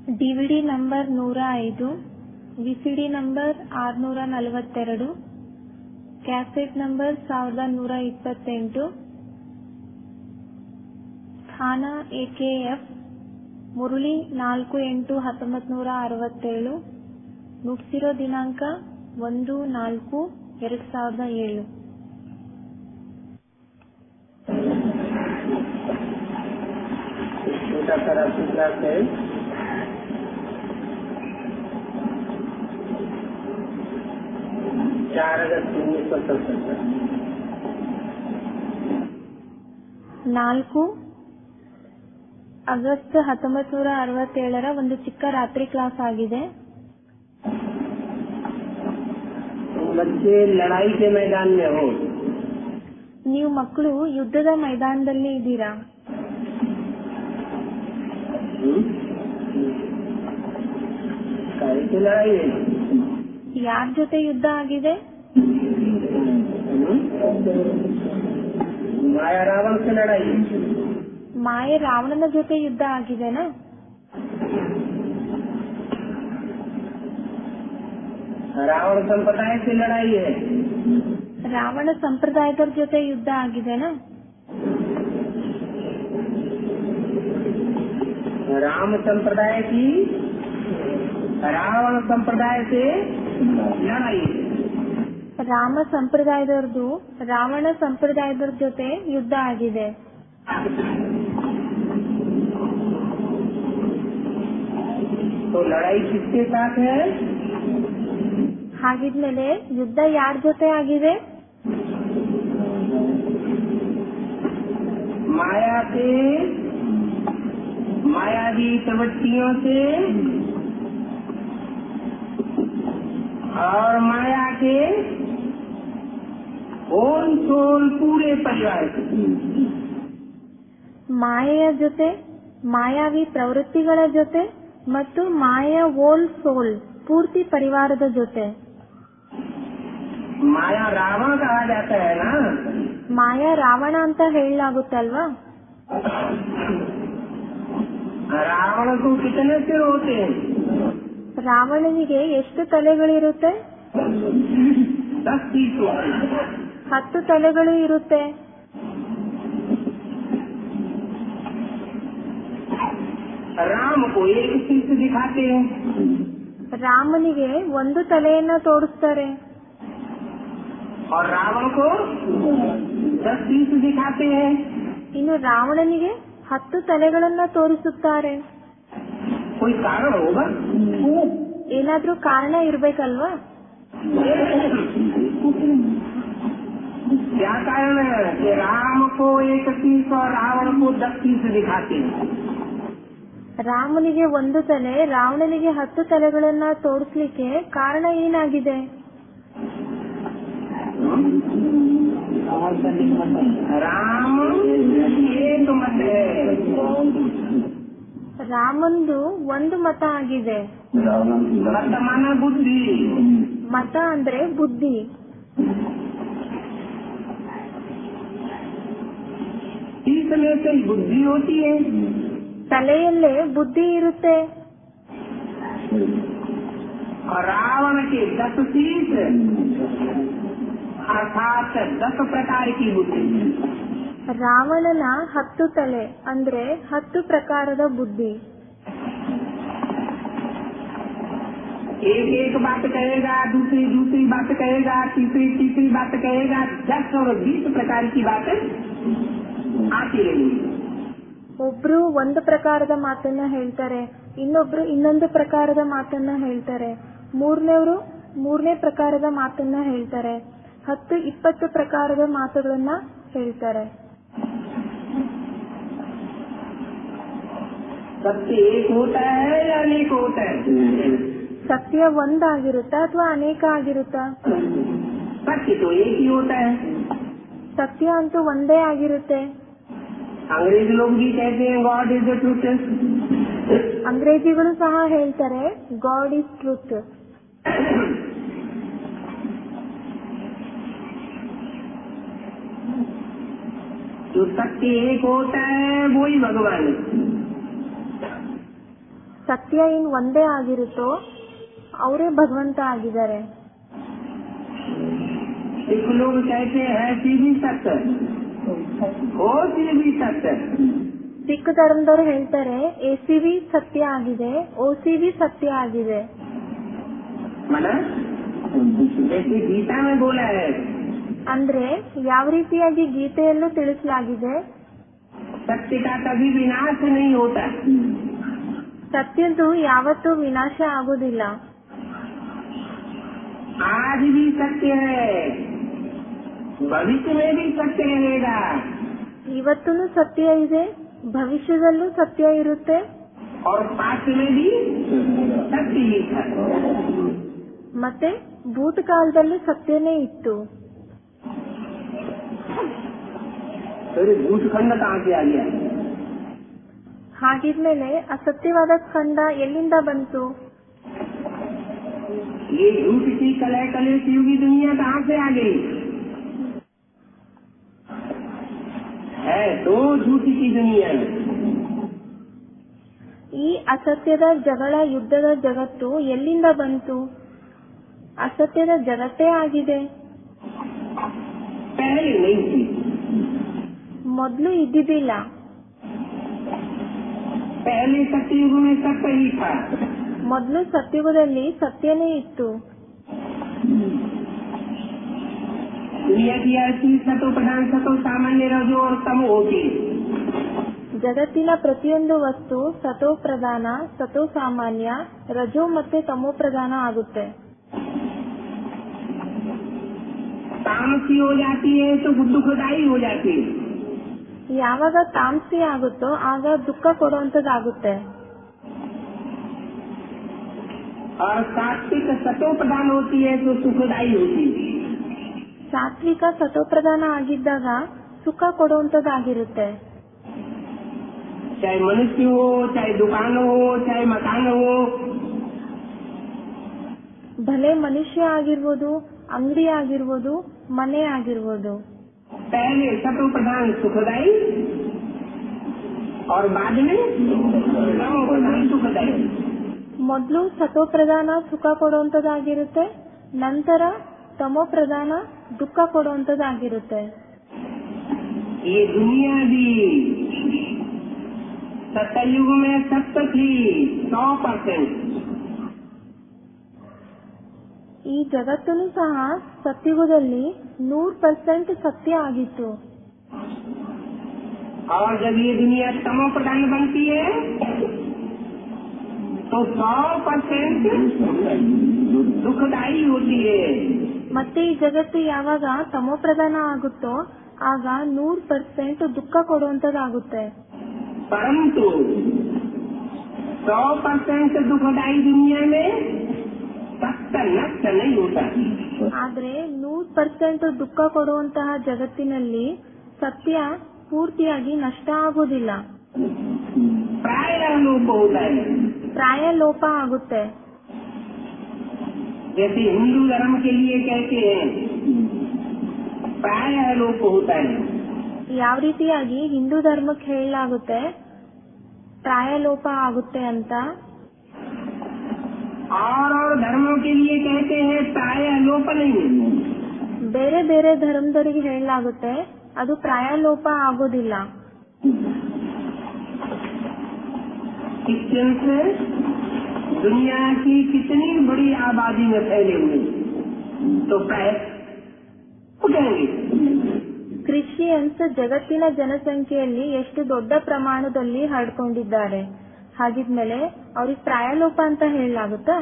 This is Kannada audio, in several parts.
ಡಿವಿಡಿ ನಂಬರ್ ನೂರ ಐದು ವಿಸಿಡಿ ನಂಬರ್ ಆರುನೂರ ನಲವತ್ತೆರಡು ಕ್ಯಾಸೆಟ್ ನಂಬರ್ ಸಾವಿರದ ನೂರ ಇಪ್ಪತ್ತೆಂಟು ಸ್ಥಾನ ಎಕೆಎಫ್ ಮುರಳಿ ನಾಲ್ಕು ಎಂಟು ಹತ್ತೊಂಬತ್ತು ನೂರ ಅರವತ್ತೇಳು ನುಡಿಸಿರೋ ದಿನಾಂಕ ಒಂದು ನಾಲ್ಕು ಎರಡು ಸಾವಿರದ ಏಳು छोटा सारा सूचना है चार अगस्त उन्नीस सौ सत्तर ನಾಲ್ಕು ಆಗಸ್ಟ್ ಹತ್ತೊಂಬತ್ತು ನೂರ ಅರವತ್ತೇಳರ ಒಂದು ಚಿಕ್ಕ ರಾತ್ರಿ ಕ್ಲಾಸ್ ಆಗಿದೆ बच्चे लड़ाई के मैदान में हो ನೀವು ಮಕ್ಕಳು ಯುದ್ಧದ ಮೈದಾನದಲ್ಲಿ ಇದ್ದೀರಾ हम्म? काहे की लड़ाई है ಯಾರ ಜೊತೆ ಯುದ್ಧ ಆಗಿದೆ हम्म? माया रावण से लड़ाई है ಮಾಯೆ ರಾವಣನ ಜೊತೆ ಯುದ್ಧ ಆಗಿದೆನಾ रावण संप्रदाय से लड़ाई है ರಾವಣ ಸಂಪ್ರದಾಯದವ್ರ ಜೊತೆ ಯುದ್ಧ ಆಗಿದೆನಾ राम संप्रदाय की रावण संप्रदाय से लड़ाई है ರಾಮ ಸಂಪ್ರದಾಯದವ್ರದ್ದು ರಾವಣ ಸಂಪ್ರದಾಯದವ್ರ ಜೊತೆ ಯುದ್ಧ ಆಗಿದೆ तो लड़ाई किसके साथ है ಹಾಗಿದ್ಮೇಲೆ ಯುದ್ಧ ಯಾರ ಜೊತೆ ಆಗಿದೆ माया से मायावी प्रवृत्तियों से और माया के ओन सोल पूरे परिवार से ಮಾಯೆಯ ಜೊತೆ ಮಾಯಾವಿ ಪ್ರವೃತ್ತಿಗಳ ಜೊತೆ ಮತ್ತು ಮಾಯಾ ಓಲ್ ಸೋಲ್ ಪೂರ್ತಿ ಪರಿವಾರದ ಜೊತೆ माया रावण कहा जाता है ना ಮಾಯಾ ರಾವಣ ಅಂತ ಹೇಳಲಾಗುತ್ತಲ್ವಾ रावण को कितने सिर होते हैं ರಾವಣನಿಗೆ ಎಷ್ಟು ತಲೆಗಳಿರುತ್ತೆ दस तीस होते हैं ಹತ್ತು ತಲೆಗಳು ಇರುತ್ತೆ राम को एक शीश दिखाते हैं ರಾಮನಿಗೆ ಒಂದು ತಲೆಯನ್ನ ತೋರಿಸ್ತಾರೆ और रावण को दस शीश दिखाते हैं ಇನ್ನು ರಾವಣನಿಗೆ ಹತ್ತು ತಲೆಗಳನ್ನ ತೋರಿಸುತ್ತಾರೆ कोई कारण होगा ಏನಾದ್ರೂ ಕಾರಣ ಇರ್ಬೇಕಲ್ವಾ क्या कारण है कि राम को एक शीश और रावण को दस शीश दिखाते हैं ರಾಮನಿಗೆ ಒಂದು ತಲೆ ರಾವಣನಿಗೆ ಹತ್ತು ತಲೆಗಳನ್ನ ತೋರಿಸ್ಲಿಕ್ಕೆ ಕಾರಣ ಏನಾಗಿದೆ राम एक मत है ರಾಮಂದು ಒಂದು ಮತ ಆಗಿದೆ मत माना बुद्धि ಮತ ಅಂದ್ರೆ ಬುದ್ಧಿ शीश में से बुद्धि होती है ತಲೆಯಲ್ಲೇ ಬುದ್ಧಿ ಇರುತ್ತೆ और रावण के दस शीश अर्थात दस प्रकार की बुद्धि ರಾವಣನ ಹತ್ತು ತಲೆ ಅಂದ್ರೆ ಹತ್ತು ಪ್ರಕಾರದ ಬುದ್ಧಿ एक एक बात कहेगा दूसरी दूसरी बात कहेगा तीसरी तीसरी बात कहेगा दस और बीस प्रकार की बातें आती रहेंगी ಒಬ್ರು ಒಂದು ಪ್ರಕಾರದ ಮಾತನ್ನ ಹೇಳ್ತಾರೆ ಇನ್ನೊಬ್ರು ಇನ್ನೊಂದು ಪ್ರಕಾರದ ಮಾತನ್ನ ಹೇಳ್ತಾರೆ ಮೂರನೇವರು ಮೂರನೇ ಪ್ರಕಾರದ ಮಾತನ್ನ ಹೇಳ್ತಾರೆ ಹತ್ತು ಇಪ್ಪತ್ತು ಪ್ರಕಾರದ ಮಾತುಗಳನ್ನ ಹೇಳ್ತಾರೆ सत्य एक होता है या अनेक होता है ಸತ್ಯ ಒಂದಾಗಿರುತ್ತಾ ಅಥವಾ ಅನೇಕ ಆಗಿರುತ್ತಾ सत्य तो एक ही होता है ಸತ್ಯ ಅಂತೂ ಒಂದೇ ಆಗಿರುತ್ತೆ अंग्रेज लोग भी कहते हैं गॉड इज द ट्रूथ ಅಂಗ್ರೇಜಿಗಳು ಸಹ ಹೇಳ್ತಾರೆ ಗಾಡ್ ಇಸ್ ಟ್ರೂತ್ जो सत्य एक होता है वही भगवान है ಸತ್ಯ ಏನ್ ಒಂದೇ ಆಗಿರುತ್ತೋ ಅವರೇ ಭಗವಂತ ಆಗಿದ್ದಾರೆ सिख लोग कहते हैं सी भी सत्य हो सी भी सत्य ಸಿಖ್ ಧರ್ಮದವ್ರು ಹೇಳ್ತಾರೆ ಎ ಸಿ ವಿ ಸತ್ಯ ಆಗಿದೆ ಓ ಸಿ ವಿ ಸತ್ಯ ಆಗಿದೆ मना जैसे गीता में बोला है ಅಂದ್ರೆ ಯಾವ ರೀತಿಯಾಗಿ ಗೀತೆಯಲ್ಲೂ ತಿಳಿಸಲಾಗಿದೆ सत्य का कभी विनाश नहीं होता ಸತ್ಯದ್ದು ಯಾವತ್ತೂ ವಿನಾಶ ಆಗುದಿಲ್ಲ आज भी सत्य है भविष्य में भी सत्य रहेगा ಇವತ್ತೂ ಸತ್ಯ ಇದೆ ಭವಿಷ್ಯದಲ್ಲೂ ಸತ್ಯ ಇರುತ್ತೆ और पास्ट में भी सत्य ही था ಮತ್ತೆ ಭೂತಕಾಲದಲ್ಲೂ ಸತ್ಯನೇ ಇತ್ತು फिर भूतखंड कहाँ से आ गया ಹಾಗಿದ್ಮೇಲೆ ಅಸತ್ಯವಾದ ಖಂಡ ಎಲ್ಲಿಂದ ಬಂತು ये झूठ की कलह कलेश युगी दुनिया कहाँ से आ गई है तो झूठ की दुनिया ಈ ಅಸತ್ಯದ ಜಗಳ ಯುದ್ಧದ ಜಗತ್ತು ಎಲ್ಲಿಂದ ಬಂತು ಅಸತ್ಯದ ಜಗತ್ತೇ ಆಗಿದೆ पहले नहीं थी ಮೊದಲು ಇದ್ದಿದ್ದಿಲ್ಲ पहले सतयुग में सत्य ही था ಮೊದಲು ಸತ್ಯುಗದಲ್ಲಿ ಸತ್ಯನೇ ಇತ್ತು दुनिया की हर चीज सतो प्रधान सतो सामान्य रजो और तमो होती है ಜಗತ್ತಿನ ಪ್ರತಿಯೊಂದು ವಸ್ತು ಸತೋ ಪ್ರಧಾನ ಸತೋ ಸಾಮಾನ್ಯ ರಜೋ ಮತ್ತೆ ತಮೋ ಪ್ರಧಾನ ಆಗುತ್ತೆ तामसी हो जाती है तो दुखदायी हो जाती है ಯಾವಾಗ ತಾಮಸಿ ಆಗುತ್ತೋ ಆಗ ದುಃಖ ಕೊಡುವಂತದ್ದಾಗುತ್ತೆ और सात्विक सतो प्रधान होती है तो सुखदायी होती है ಸಾತ್ವಿಕ ಸತೋ ಪ್ರಧಾನ ಆಗಿದ್ದಾಗ ಸುಖ ಕೊಡುವಂತದ್ದಾಗಿರುತ್ತೆ चाहे मनुष्य हो चाहे दुकान हो चाहे मकान हो ಭಲೆ ಮನುಷ್ಯ ಆಗಿರ್ಬೋದು ಅಂಗಡಿ ಆಗಿರ್ಬೋದು ಮನೆ ಆಗಿರ್ಬೋದು पहले सतो प्रधान सुखदायी और बाद में तमो प्रधान सुखदायी ಮೊದಲು ಸತೋ ಪ್ರಧಾನ ಸುಖ ಕೊಡುವಂತದ್ದಾಗಿರುತ್ತೆ ನಂತರ ತಮೋ ಪ್ರಧಾನ ದುಃಖ ಕೊಡುವಂತದ್ದಾಗಿರುತ್ತೆ ये दुनिया भी सतयुग में सत्य थी सौ परसेंट ಈ ಜಗತ್ತನ್ನು ಸಹ ಸತ್ಯುಗದಲ್ಲಿ ನೂರ್ ಪರ್ಸೆಂಟ್ ಸತ್ಯ ಆಗಿತ್ತು और जब ये दुनिया तमो प्रधान बनती है तो सौ परसेंट दुखदायी होती है ಮತ್ತೆ ಈ ಜಗತ್ತು ಯಾವಾಗ ತಮೋ ಪ್ರಧಾನ ಆಗುತ್ತೋ ಆಗ ನೂರ್ ಪರ್ಸೆಂಟ್ ದುಃಖ ಕೊಡುವಂತದ್ದಾಗುತ್ತೆ परंतु सौ परसेंट दुखदायी दुनिया में सत्य नष्ट नहीं होता ಆದ್ರೆ ನೂರ್ ಪರ್ಸೆಂಟ್ ದುಃಖ ಕೊಡುವಂತಹ ಜಗತ್ತಿನಲ್ಲಿ ಸತ್ಯ ಪೂರ್ತಿಯಾಗಿ ನಷ್ಟ ಆಗುವುದಿಲ್ಲ प्राय लोप होता है ಪ್ರಾಯ ಲೋಪ ಆಗುತ್ತೆ जैसे हिंदू धर्म के लिए कहते हैं प्राय लोप होता है ಯಾವ ರೀತಿಯಾಗಿ ಹಿಂದೂ ಧರ್ಮಕ್ಕೆ ಹೇಳಲಾಗುತ್ತೆ ಪ್ರಾಯ ಲೋಪ ಆಗುತ್ತೆ ಅಂತ और और धर्मों के लिए कहते हैं प्राय लोप नहीं ಬೇರೆ ಬೇರೆ ಧರ್ಮದವರಿಗೆ ಹೇಳಲಾಗುತ್ತೆ ಅದು ಪ್ರಾಯ ಲೋಪ ಆಗೋದಿಲ್ಲ क्रिश्चियंस दुनिया की कितनी बड़ी आबादी में फैले हुए तो प्राय उठेंगे ಕ್ರಿಶ್ಚಿಯನ್ಸ್ ಜಗತ್ತಿನ ಜನಸಂಖ್ಯೆಯಲ್ಲಿ ಎಷ್ಟು ದೊಡ್ಡ ಪ್ರಮಾಣದಲ್ಲಿ ಹರಡ್ಕೊಂಡಿದ್ದಾರೆ ಹಾಗಿದ್ಮೇಲೆ ಅವ್ರಿಗೆ ಪ್ರಾಯಲೋಪ ಅಂತ ಹೇಳಲಾಗುತ್ತಾ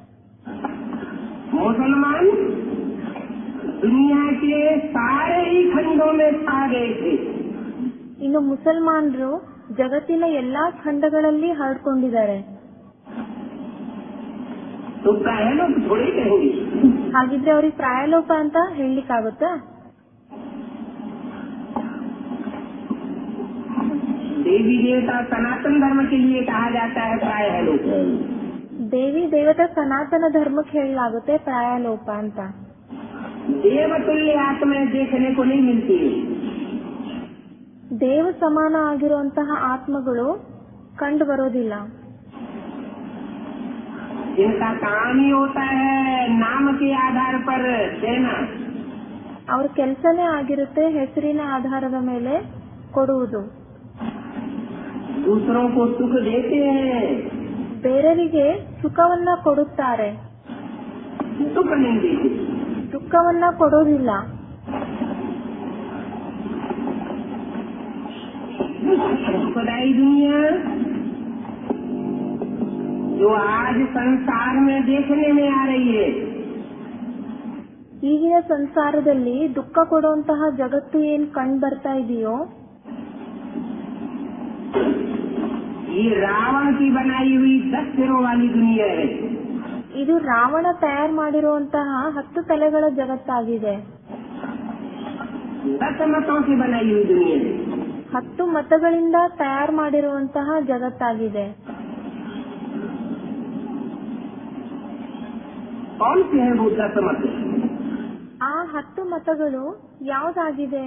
मुसलमान दुनिया के सारे ही खंडों में छा गए थे ಇನ್ನು ಮುಸಲ್ಮಾನರು ಜಗತ್ತಿನ ಎಲ್ಲಾ ಖಂಡಗಳಲ್ಲಿ ಹರಡ್ಕೊಂಡಿದ್ದಾರೆ तो प्राय लोग थोड़े कहेंगे ಹಾಗಿದ್ರೆ ಅವ್ರಿಗೆ ಪ್ರಾಯಲೋಪ ಅಂತ ಹೇಳಲಿಕ್ಕಾಗುತ್ತಾ देवी देवता सनातन धर्म के लिए कहा जाता है प्राय लोग ದೇವಿ ದೇವತಾ ಸನಾತನ ಧರ್ಮಕ್ಕೆ ಹೇಳಲಾಗುತ್ತೆ ಪ್ರಾಯಲೋಪ ಅಂತ देवतुल्य आत्माएं देखने को नहीं मिलती है ದೇವ ಸಮಾನ ಆಗಿರುವಂತಹ ಆತ್ಮಗಳು ಕಂಡು ಬರೋದಿಲ್ಲ जिनका काम ही होता है नाम के आधार पर देना ಅವ್ರ ಕೆಲ್ಸನೇ ಆಗಿರುತ್ತೆ ಹೆಸರಿನ ಆಧಾರದ ಮೇಲೆ ಕೊಡುವುದು दूसरों को सुख देते हैं ಬೇರೆಯವರಿಗೆ ಸುಖವನ್ನ ಕೊಡುತ್ತಾರೆ सुख नहीं देते ದುಃಖವನ್ನ ಕೊಡೋದಿಲ್ಲ खुदाई दुनिया जो आज संसार में देखने में आ रही है ಈಗಿನ ಸಂಸಾರದಲ್ಲಿ ದುಃಖ ಕೊಡುವಂತಹ ಜಗತ್ತು ಏನ್ ಕಂಡು ಬರ್ತಾ ಇದೆಯೋ ये रावण की बनाई हुई दस सिरों वाली दुनिया है ಇದು ರಾವಣ ತಯಾರು ಮಾಡಿರುವಂತಹ ಹತ್ತು ತಲೆಗಳ ಜಗತ್ತಾಗಿದೆ दस मतों से बनाई हुई दुनिया है ಹತ್ತು ಮತಗಳಿಂದ ತಯಾರು ಮಾಡಿರುವಂತಹ ಜಗತ್ತಾಗಿದೆ कौन से हैं वो दस मत ಆ ಹತ್ತು ಮತಗಳು ಯಾವ್ದಾಗಿದೆ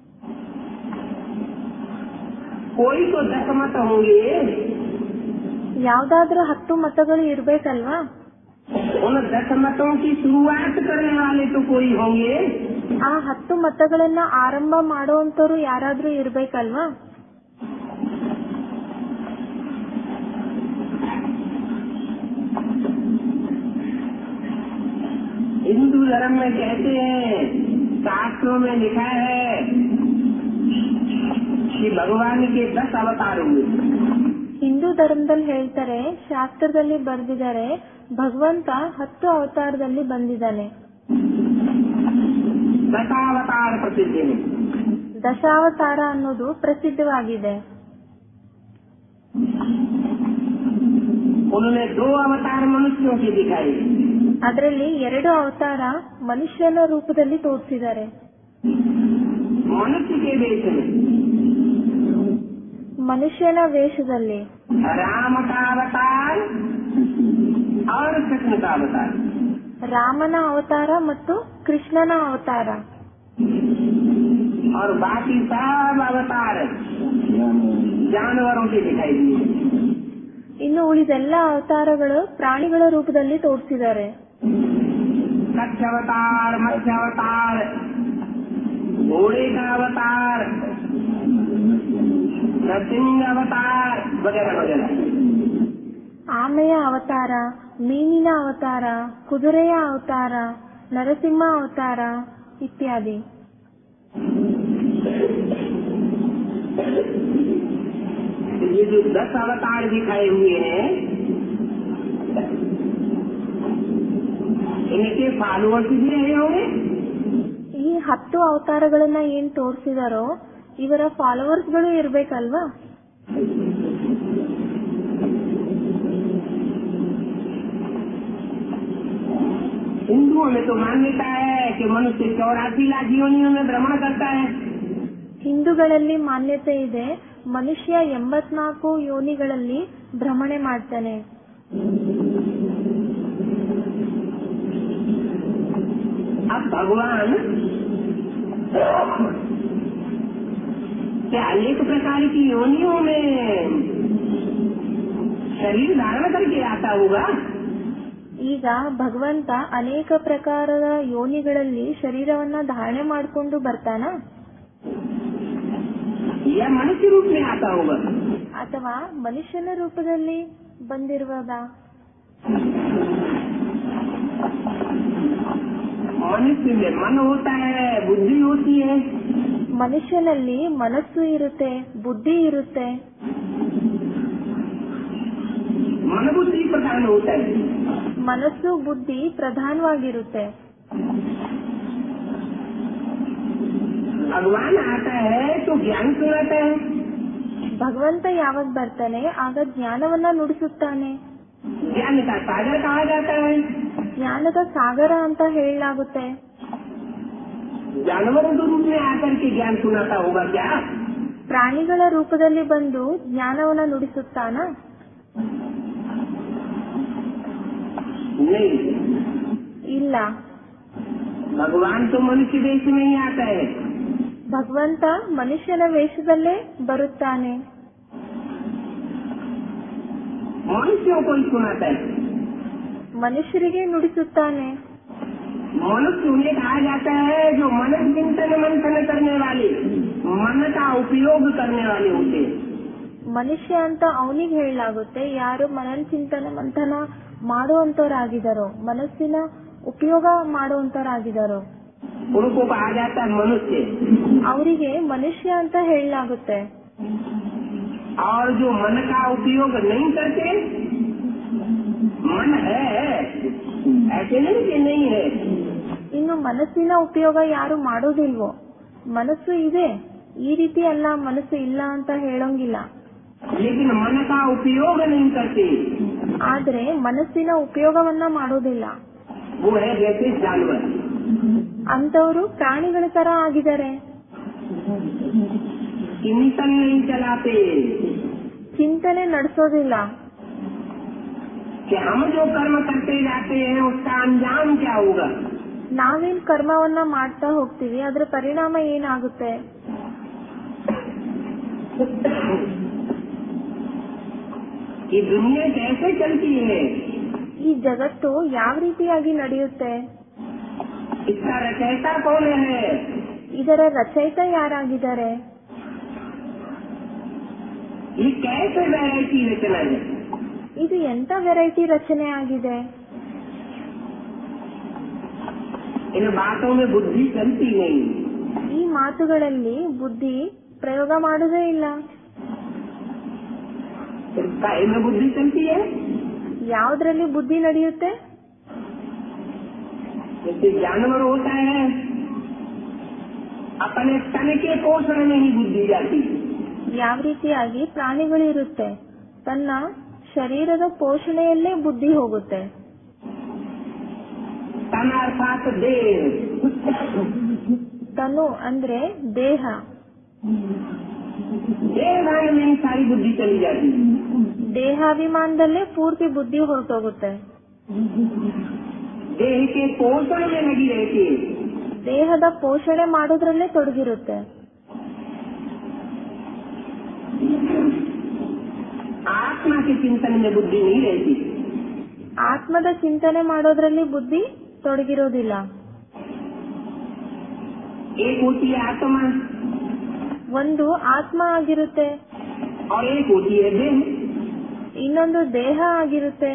कोई तो दस मत होंगे ಯಾವ್ದಾದ್ರೂ ಹತ್ತು ಮತಗಳು ಇರ್ಬೇಕಲ್ವಾ उन दस मतों की शुरुआत करने वाले तो कोई होंगे ಆ ಹತ್ತು ಮತಗಳನ್ನ ಆರಂಭ ಮಾಡುವಂತವ್ರು ಯಾರಾದ್ರೂ ಇರ್ಬೇಕಲ್ವಾ हिंदू धर्म में कहते हैं शास्त्रों में लिखा है कि भगवान के दस अवतार हुए ಹಿಂದೂ ಧರ್ಮದಲ್ಲಿ ಹೇಳ್ತಾರೆ ಶಾಸ್ತ್ರದಲ್ಲಿ ಬರೆದಿದ್ದಾರೆ ಭಗವಂತ ಹತ್ತು ಅವತಾರದಲ್ಲಿ ಬಂದಿದ್ದಾನೆ दशावतार प्रसिद्ध है ದಶಾವತಾರ ಅನ್ನೋದು ಪ್ರಸಿದ್ಧವಾಗಿದೆ उन्होंने दो अवतार मनुष्यों के दिखाए ಅದರಲ್ಲಿ ಎರಡು ಅವತಾರ ಮನುಷ್ಯನ ರೂಪದಲ್ಲಿ ತೋರಿಸಿದ್ದಾರೆ मनुष्य के वेश में ಮನುಷ್ಯನ ವೇಷದಲ್ಲಿ राम का अवतार और कृष्ण का अवतार ರಾಮನ ಅವತಾರ ಮತ್ತು ಕೃಷ್ಣನ ಅವತಾರ और बाकी सब अवतार जानवरों के दिखाई दिए ಇನ್ನು ಉಳಿದೆಲ್ಲ ಅವತಾರಗಳು ಪ್ರಾಣಿಗಳ ರೂಪದಲ್ಲಿ ತೋರಿಸಿದ್ದಾರೆ कच्छ अवतार मत्स्य अवतार घोड़े का अवतार नरसिंह अवतार वगैरह वगैरह ಆಮೆಯ ಅವತಾರ ಮೀನಿನ ಅವತಾರ ಕುದುರೆಯ ಅವತಾರ ನರಸಿಂಹ ಅವತಾರ ಇತ್ಯಾದಿ तो ये जो दस अवतार दिखाए हुए हैं इनके फॉलोअर्स भी रहे होंगे ಈ ಹತ್ತು ಅವತಾರಗಳನ್ನ ಏನ್ ತೋರಿಸಿದಾರೋ ಇವರ ಫಾಲೋವರ್ಸ್ಗಳು ಇರ್ಬೇಕಲ್ವಾ हिंदुओं में तो मान्यता है कि मनुष्य चौरासी लाख योनियों में भ्रमण करता है ಹಿಂದೂಗಳಲ್ಲಿ ಮಾನ್ಯತೆ ಇದೆ ಮನುಷ್ಯ ಎಂಬತ್ನಾಲ್ಕು ಯೋನಿಗಳಲ್ಲಿ ಭ್ರಮಣೆ ಮಾಡ್ತಾನೆ अब भगवान क्या अनेक प्रकार की योनियों में शरीर धारण करके आता होगा ಈಗ ಭಗವಂತ ಅನೇಕ ಪ್ರಕಾರದ ಯೋನಿಗಳಲ್ಲಿ ಶರೀರವನ್ನ ಧಾರಣೆ ಮಾಡಿಕೊಂಡು ಬರ್ತಾನ या मनुष्य रूप में आता होगा ಅಥವಾ ಮನುಷ್ಯನ ರೂಪದಲ್ಲಿ ಬಂದಿರುವುದಾ मनुष्य में मन होता है बुद्धि होती है ಮನುಷ್ಯನಲ್ಲಿ ಮನಸ್ಸು ಇರುತ್ತೆ ಬುದ್ಧಿ ಇರುತ್ತೆ मन बुद्धि प्रधान होता है ಮನಸ್ಸು ಬುದ್ಧಿ ಪ್ರಧಾನವಾಗಿರುತ್ತೆ भगवान आता है तो ज्ञान सुनाता है ಭಗವಂತ ಯಾವಾಗ ಬರ್ತಾನೆ ಆಗ ಜ್ಞಾನವನ್ನ ನುಡಿಸುತ್ತಾನೆ ज्ञान का सागर कहा जाता है ಜ್ಞಾನದ ಸಾಗರ ಅಂತ ಹೇಳಲಾಗುತ್ತೆ जानवरों के रूप में आकर के ज्ञान सुनाता होगा क्या ಪ್ರಾಣಿಗಳ ರೂಪದಲ್ಲಿ ಬಂದು ಜ್ಞಾನವನ್ನ ನುಡಿಸುತ್ತಾನ नहीं ಇಲ್ಲ भगवान तो मनुष्य देश में ही आता है ಭಗವಂತ ಮನುಷ್ಯನ ವೇಷದಲ್ಲೇ ಬರುತ್ತಾನೆ मनुष्यों को ही सुनाता है ಮನುಷ್ಯರಿಗೆ ನುಡಿಸುತ್ತಾನೆ मनुष्य उन्हें कहा जाता है जो मन चिंतन मंथन करने वाले मन का उपयोग करने वाले होते हैं ಮನುಷ್ಯ ಅಂತ ಅವನಿಗೆ ಹೇಳಲಾಗುತ್ತೆ ಯಾರು ಮನನ್ ಚಿಂತನ ಮಂಥನ ಮಾಡುವಂತವರಾಗಿದ್ದಾರೋ ಮನಸ್ಸಿನ ಉಪಯೋಗ ಮಾಡುವಂತವರಾಗಿದ್ದಾರೋ उनको कहा जाता है मनुष्य ಅವರಿಗೆ ಮನುಷ್ಯ ಅಂತ ಹೇಳಲಾಗುತ್ತೆ और जो मन का उपयोग नहीं करते मन है ऐसे नहीं कि नहीं है ಇನ್ನು ಮನಸ್ಸಿನ ಉಪಯೋಗ ಯಾರು ಮಾಡೋದಿಲ್ವೋ ಮನಸ್ಸು ಇದೆ ಈ ರೀತಿ ಅಲ್ಲ ಮನಸ್ಸು ಇಲ್ಲ ಅಂತ ಹೇಳೋಂಗಿಲ್ಲ लेकिन मन का उपयोग नहीं करते ಆದ್ರೆ ಮನಸ್ಸಿನ ಉಪಯೋಗವನ್ನ ಮಾಡೋದಿಲ್ಲ वो है जैसे जानवर ಅಂತವರು ಪ್ರಾಣಿಗಳ ತರ ಆಗಿದ್ದಾರೆ चिंतन नहीं चलाते ಚಿಂತನೆ ನಡೆಸೋದಿಲ್ಲ कि हम जो कर्म करते जाते हैं उसका अंजाम क्या होगा ನಾವೇನ್ ಕರ್ಮವನ್ನ ಮಾಡ್ತಾ ಹೋಗ್ತೀವಿ ಅದ್ರ ಪರಿಣಾಮ ಏನಾಗುತ್ತೆ ये दुनिया कैसे चलती है ಈ ಜಗತ್ತು ಯಾವ ರೀತಿಯಾಗಿ ನಡೆಯುತ್ತೆ इसका रचयिता कौन है ಇದರ ರಚಯಿತ ಯಾರಾಗಿದ್ದಾರೆ ये कैसे वैरायटी रचना है ಇದು ಎಂತ ವೆರೈಟಿ ರಚನೆ ಆಗಿದೆ इन बातों में बुद्धि चलती नहीं ಈ ಮಾತುಗಳಲ್ಲಿ ಬುದ್ಧಿ ಪ್ರಯೋಗ ಮಾಡುವುದೇ ಇಲ್ಲ काय में बुद्धि चलती है ಯಾವ್ದ್ರಲ್ಲಿ ಬುದ್ಧಿ ನಡೆಯುತ್ತೆ जैसे जानवर होता है अपने तन के पोषण में ही बुद्धि जाती है ಯಾವ ರೀತಿಯಾಗಿ ಪ್ರಾಣಿಗಳು ಇರುತ್ತೆ ತನ್ನ ಶರೀರದ ಪೋಷಣೆಯಲ್ಲೇ ಬುದ್ಧಿ ಹೋಗುತ್ತೆ तन अर्थात देह ತನು ಅಂದ್ರೆ ದೇಹ देह भान में ही सारी बुद्धि चली जाती है ದೇಹಾಭಿಮಾನದಲ್ಲೇ ಪೂರ್ತಿ ಬುದ್ಧಿ ಹೊರಟೋಗುತ್ತೆ देह के पोषण में लगी रहती है ದೇಹದ ಪೋಷಣೆ ಮಾಡೋದ್ರಲ್ಲೇ ತೊಡಗಿರುತ್ತೆ आत्मा के चिंतन में बुद्धि नहीं रहती ಆತ್ಮದ ಚಿಂತನೆ ಮಾಡೋದ್ರಲ್ಲಿ ಬುದ್ಧಿ ತೊಡಗಿರೋದಿಲ್ಲ एक होती है आत्मा ಒಂದು ಆತ್ಮ ಆಗಿರುತ್ತೆ और एक होती है देह ಇನ್ನೊಂದು ದೇಹ ಆಗಿರುತ್ತೆ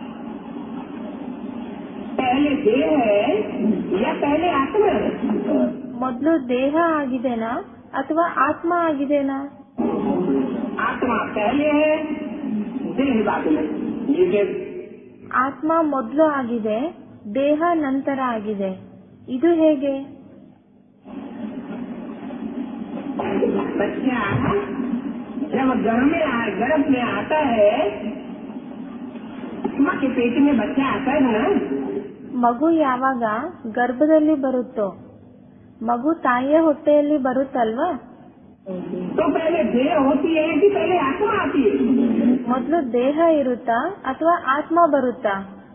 पहले देह है या पहले आत्मा है ಮೊದಲು ದೇಹ ಆಗಿದೆನಾ ಅಥವಾ ಆತ್ಮ ಆಗಿದೆನಾ आत्मा पहले है देह बाद में ये ಆತ್ಮ ಮೊದಲು ಆಗಿದೆ ದೇಹ ನಂತರ ಆಗಿದೆ ಇದು ಹೇಗೆ बच्चा जब गर्भ में आ, गर्भ में आता है माँ के पेट में बच्चा आता है ना ಮಗು ಯಾವಾಗ ಗರ್ಭದಲ್ಲಿ ಬರುತ್ತೋ ಮಗು ತಾಯಿಯ ಹೊಟ್ಟೆಯಲ್ಲಿ ಬರುತ್ತಲ್ವಾ तो पहले देह होती है कि पहले आत्मा आती है ಮೊದಲು ದೇಹ ಇರುತ್ತಾ ಅಥವಾ ಆತ್ಮ ಬರುತ್ತಾ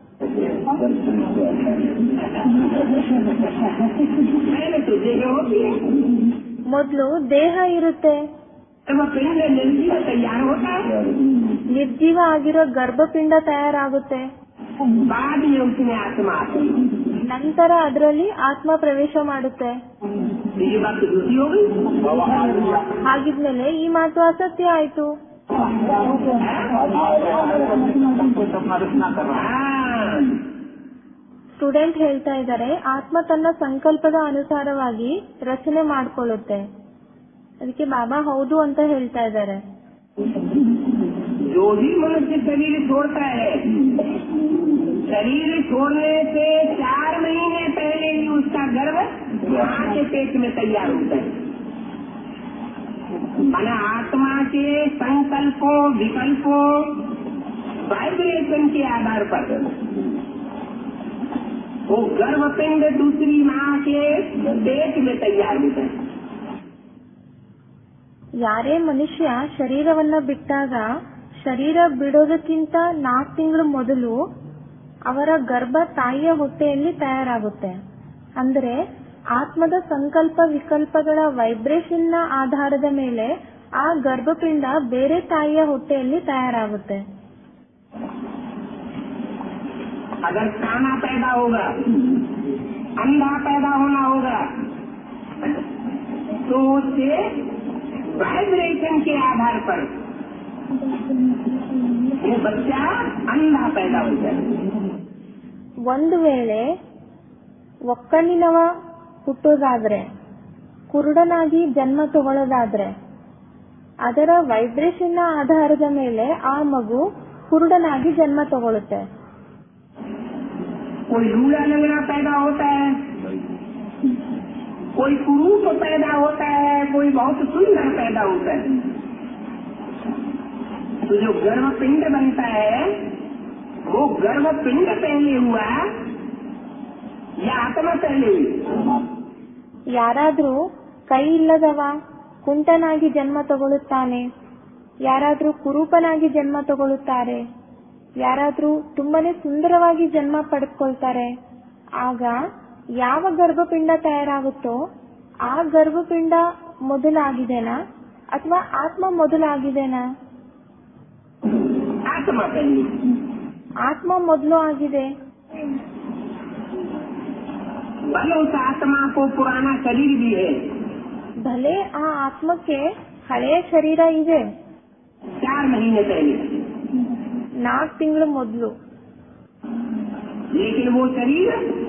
पहले तो देह होती है ಮೊದಲು ದೇಹ ಇರುತ್ತೆ तब वह पिंड निर्जीव तैयार होता है ನಿರ್ಜೀವ ಆಗಿರೋ ಗರ್ಭಪಿಂಡ ತಯಾರಾಗುತ್ತೆ बाद में उसमें आत्मा आती है ನಂತರ ಅದರಲ್ಲಿ ಆತ್ಮ ಪ್ರವೇಶ ಮಾಡುತ್ತೆ तो ये बात तो दूसरी हो गई ಹಾಗಿದ್ಮೇಲೆ ಈ ಮಾತು ಅಸತ್ಯ ಆಯ್ತು हाँ ಸ್ಟೂಡೆಂಟ್ ಹೇಳ್ತಾ ಇದ್ದಾರೆ ಆತ್ಮ ತನ್ನ ಸಂಕಲ್ಪದ ಅನುಸಾರವಾಗಿ ರಚನೆ ಮಾಡ್ಕೊಳ್ಳುತ್ತೆ ಅದಕ್ಕೆ ಬಾಬಾ ಹೌದು ಅಂತ ಹೇಳ್ತಾ ಇದ್ದಾರೆ जो भी मनुष्य शरीर छोड़ता है शरीर छोड़ने से चार महीने पहले ही उसका गर्भ माँ के पेट में तैयार होता है मन आत्मा के संकल्पों विकल्पों वाइब्रेशन के आधार पर वो गर्भपिंड दूसरी माँ के पेट में तैयार होता है ಯಾರೇ ಮನುಷ್ಯ ಶರೀರವನ್ನ ಬಿಟ್ಟಾಗ ಶರೀರ ಬಿಡೋದಕ್ಕಿಂತ ನಾಲ್ಕು ತಿಂಗಳು ಮೊದಲು ಅವರ ಗರ್ಭ ತಾಯಿಯ ಹೊಟ್ಟೆಯಲ್ಲಿ ತಯಾರಾಗುತ್ತೆ ಅಂದ್ರೆ ಆತ್ಮದ ಸಂಕಲ್ಪ ವಿಕಲ್ಪಗಳ ವೈಬ್ರೇಷನ್ ನ ಆಧಾರದ ಮೇಲೆ ಆ ಗರ್ಭಪಿಂಡ ಬೇರೆ ತಾಯಿಯ ಹೊಟ್ಟೆಯಲ್ಲಿ ತಯಾರಾಗುತ್ತೆ अगर काना पैदा होगा अंधा पैदा होना होगा तो उससे वाइब्रेशन के आधार पर वो बच्चा अंधा पैदा हो जाए ಒಂದು ವೇಳೆ ಒಕ್ಕಲಿನವ ಹುಟ್ಟೋದಾದ್ರೆ ಕುರುಡನಾಗಿ ಜನ್ಮ ತಗೊಳ್ಳೋದಾದ್ರೆ ಅದರ ವೈಬ್ರೇಷನ್ ನ ಆಧಾರದ ಮೇಲೆ ಆ ಮಗು ಕುರುಡನಾಗಿ ಜನ್ಮ ತಗೊಳುತ್ತೆ कोई लूला लंगड़ा पैदा होता है कोई कुरूप पैदा होता है कोई बहुत सुंदर पैदा होता है तो जो गर्भ पिंड बनता है वो गर्भ पिंड पहले हुआ या आत्मा पहले हुई ಯಾರಾದ್ರೂ ಕೈ ಇಲ್ಲದವ ಕುಂಟನಾಗಿ ಜನ್ಮ ತಗೊಳ್ಳುತ್ತಾನೆ ಯಾರಾದ್ರೂ ಕುರೂಪನಾಗಿ ಜನ್ಮ ತಗೊಳ್ಳುತ್ತಾರೆ ಯಾರಾದ್ರೂ ತುಂಬಾನೇ ಸುಂದರವಾಗಿ ಜನ್ಮ ಪಡೆದುಕೊಳ್ತಾರೆ ಆಗ ಯಾವ ಗರ್ಭಪಿಂಡ ತಯಾರಾಗುತ್ತೋ ಆ ಗರ್ಭಪಿಂಡ ಮೊದಲಾಗಿದೆನಾ ಅಥವಾ ಆತ್ಮ ಮೊದಲಾಗಿದೆನಾ आत्मा पहले ಆತ್ಮ ಮೊದಲು ಆಗಿದೆ भले उस आत्मा को पुराना शरीर भी है ಭಲೆ ಆ ಆತ್ಮಕ್ಕೆ ಹಳೆಯ ಶರೀರ ಇದೆ चार महीने पहले ನಾಲ್ಕು ತಿಂಗಳು ಮೊದಲು लेकिन वो शरीर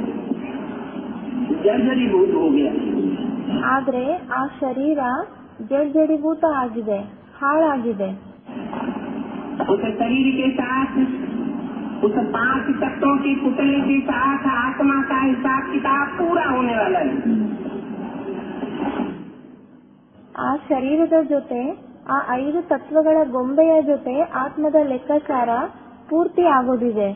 जर्जरीभूत हो गया ಆದ್ರೆ ಆ ಶರೀರ ಜಡ್ಜಡಿಭೂತ ಆಗಿದೆ ಹಾಳಾಗಿದೆ उस शरीर के साथ उस पांच तत्वों के पुतले के साथ आत्मा का हिसाब किताब पूरा होने वाला है ಆ ಶರೀರದ ಜೊತೆ ಆ ಐದು ತತ್ವಗಳ ಗೊಂಬೆಯ ಜೊತೆ ಆತ್ಮದ ಲೆಕ್ಕಾಚಾರ ಪೂರ್ತಿ ಆಗೋದಿದೆ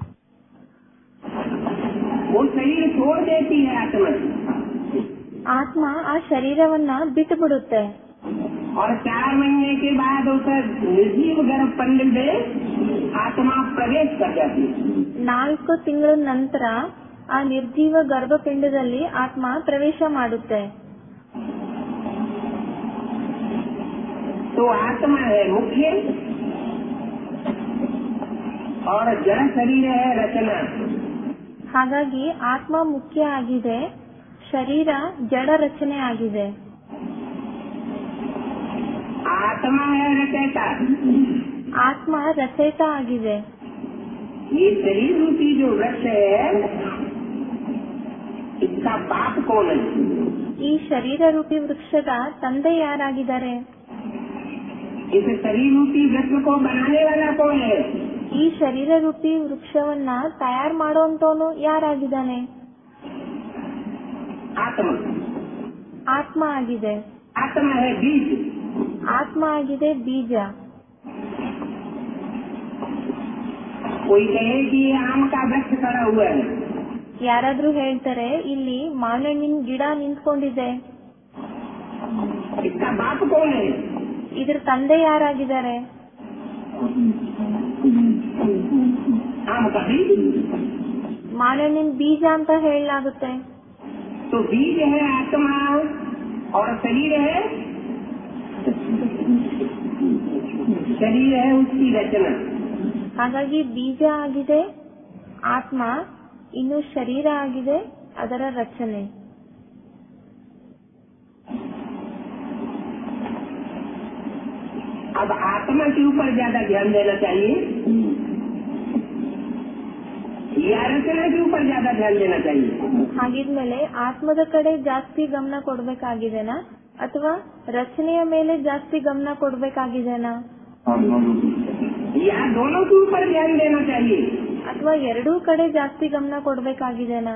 वो शरीर छोड़ देती है आत्मा ಆತ್ಮ ಆ ಶರೀರವನ್ನ ಬಿಟ್ಟು ಬಿಡುತ್ತೆ और चार महीने के बाद उस निर्जीव गर्भ पंड में आत्मा प्रवेश कर जाती है ನಾಲ್ಕು ತಿಂಗಳ ನಂತರ ಆ ನಿರ್ಜೀವ ಗರ್ಭಪಿಂಡದಲ್ಲಿ ಆತ್ಮ ಪ್ರವೇಶ ಮಾಡುತ್ತೆ तो आत्मा है मुख्य और जड़ शरीर है रचना ಹಾಗಾಗಿ ಆತ್ಮ ಮುಖ್ಯ ಆಗಿದೆ ಶರೀರ ಜಡ ರಚನೆ ಆಗಿದೆ आत्मा है रचयिता ಆತ್ಮ ರಚಯಿತ ಆಗಿದೆ ये शरीर रूपी जो वृक्ष है इसका बाप कौन है ಈ ಶರೀರ ರೂಪಿ ವೃಕ್ಷದ ತಂದೆ ಯಾರಾಗಿದ್ದಾರೆ इस शरीर रूपी वृक्ष को बनाने वाला कौन है ಈ ಶರೀರ ರೂಪಿ ವೃಕ್ಷವನ್ನ ತಯಾರು ಮಾಡುವಂತವನು ಯಾರಾಗಿದ್ದಾನೆ आत्मा ಆತ್ಮ ಆಗಿದೆ आत्मा है बीज ಆತ್ಮ ಆಗಿದೆ ಬೀಜ कोई कहे कि ये आम का वृक्ष खड़ा हुआ है ಯಾರಾದ್ರೂ ಹೇಳ್ತಾರೆ ಇಲ್ಲಿ ಮಾವಿನಹಣ್ಣಿನ ಗಿಡ ನಿಂತ್ಕೊಂಡಿದೆ इसका बाप कौन है ಇದ್ರ ತಂದೆ ಯಾರಾಗಿದ್ದಾರೆ आम का बीज ಮಾವಿನಹಣ್ಣಿನ ಬೀಜ ಅಂತ ಹೇಳಲಾಗುತ್ತೆ तो बीज है आत्मा और शरीर है शरीर है उसकी रचना ಹಾಗಾಗಿ ಬೀಜ ಆಗಿದೆ ಆತ್ಮ ಇನ್ನು ಶರೀರ ಆಗಿದೆ ಅದರ ರಚನೆ अब आत्मा के ऊपर ज्यादा ध्यान देना चाहिए या रचना के ऊपर ज्यादा ध्यान देना चाहिए ಹಾಗಿದ್ಮೇಲೆ ಆತ್ಮದ ಕಡೆ ಜಾಸ್ತಿ ಗಮನ ಕೊಡ್ಬೇಕಾಗಿದೆನಾ ಅಥವಾ ರಚನೆಯ ಮೇಲೆ ಜಾಸ್ತಿ ಗಮನ ಕೊಡ್ಬೇಕಾಗಿದೆನಾ या दोनों के ऊपर ध्यान देना चाहिए ಅಥವಾ ಎರಡೂ ಕಡೆ ಜಾಸ್ತಿ ಗಮನ ಕೊಡ್ಬೇಕಾಗಿದೆನಾ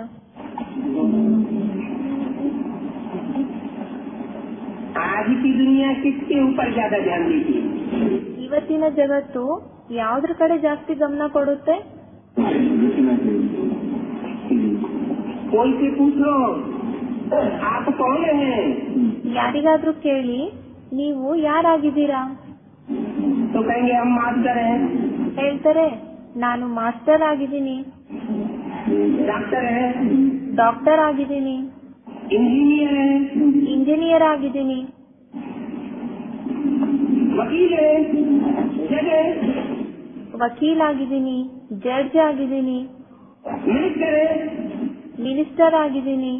आज की दुनिया किसके ऊपर ज्यादा ध्यान देती है ಇವತ್ತಿನ ಜಗತ್ತು ಯಾವ್ದ್ರ ಕಡೆ ಜಾಸ್ತಿ ಗಮನ ಕೊಡುತ್ತೆ कोई से पूछो आप कौन हैं ಯಾರಿಗಾದ್ರೂ ಕೇಳಿ ನೀವು ಯಾರಾಗಿದ್ದೀರಾ तो कहेंगे हम मास्टर हैं ಹೇಳ್ತಾರೆ ನಾನು ಮಾಸ್ಟರ್ ಆಗಿದ್ದೀನಿ डॉक्टर हैं ಡಾಕ್ಟರ್ ಆಗಿದ್ದೀನಿ इंजीनियर हैं ಇಂಜಿನಿಯರ್ ಆಗಿದ್ದೀನಿ वकील हैं जज हैं ವಕೀಲ್ ಆಗಿದ್ದೀನಿ ಜಡ್ಜ್ ಆಗಿದ್ದೀನಿ मिनिस्टर है ಮಿನಿಸ್ಟರ್ ಆಗಿದ್ದೀನಿ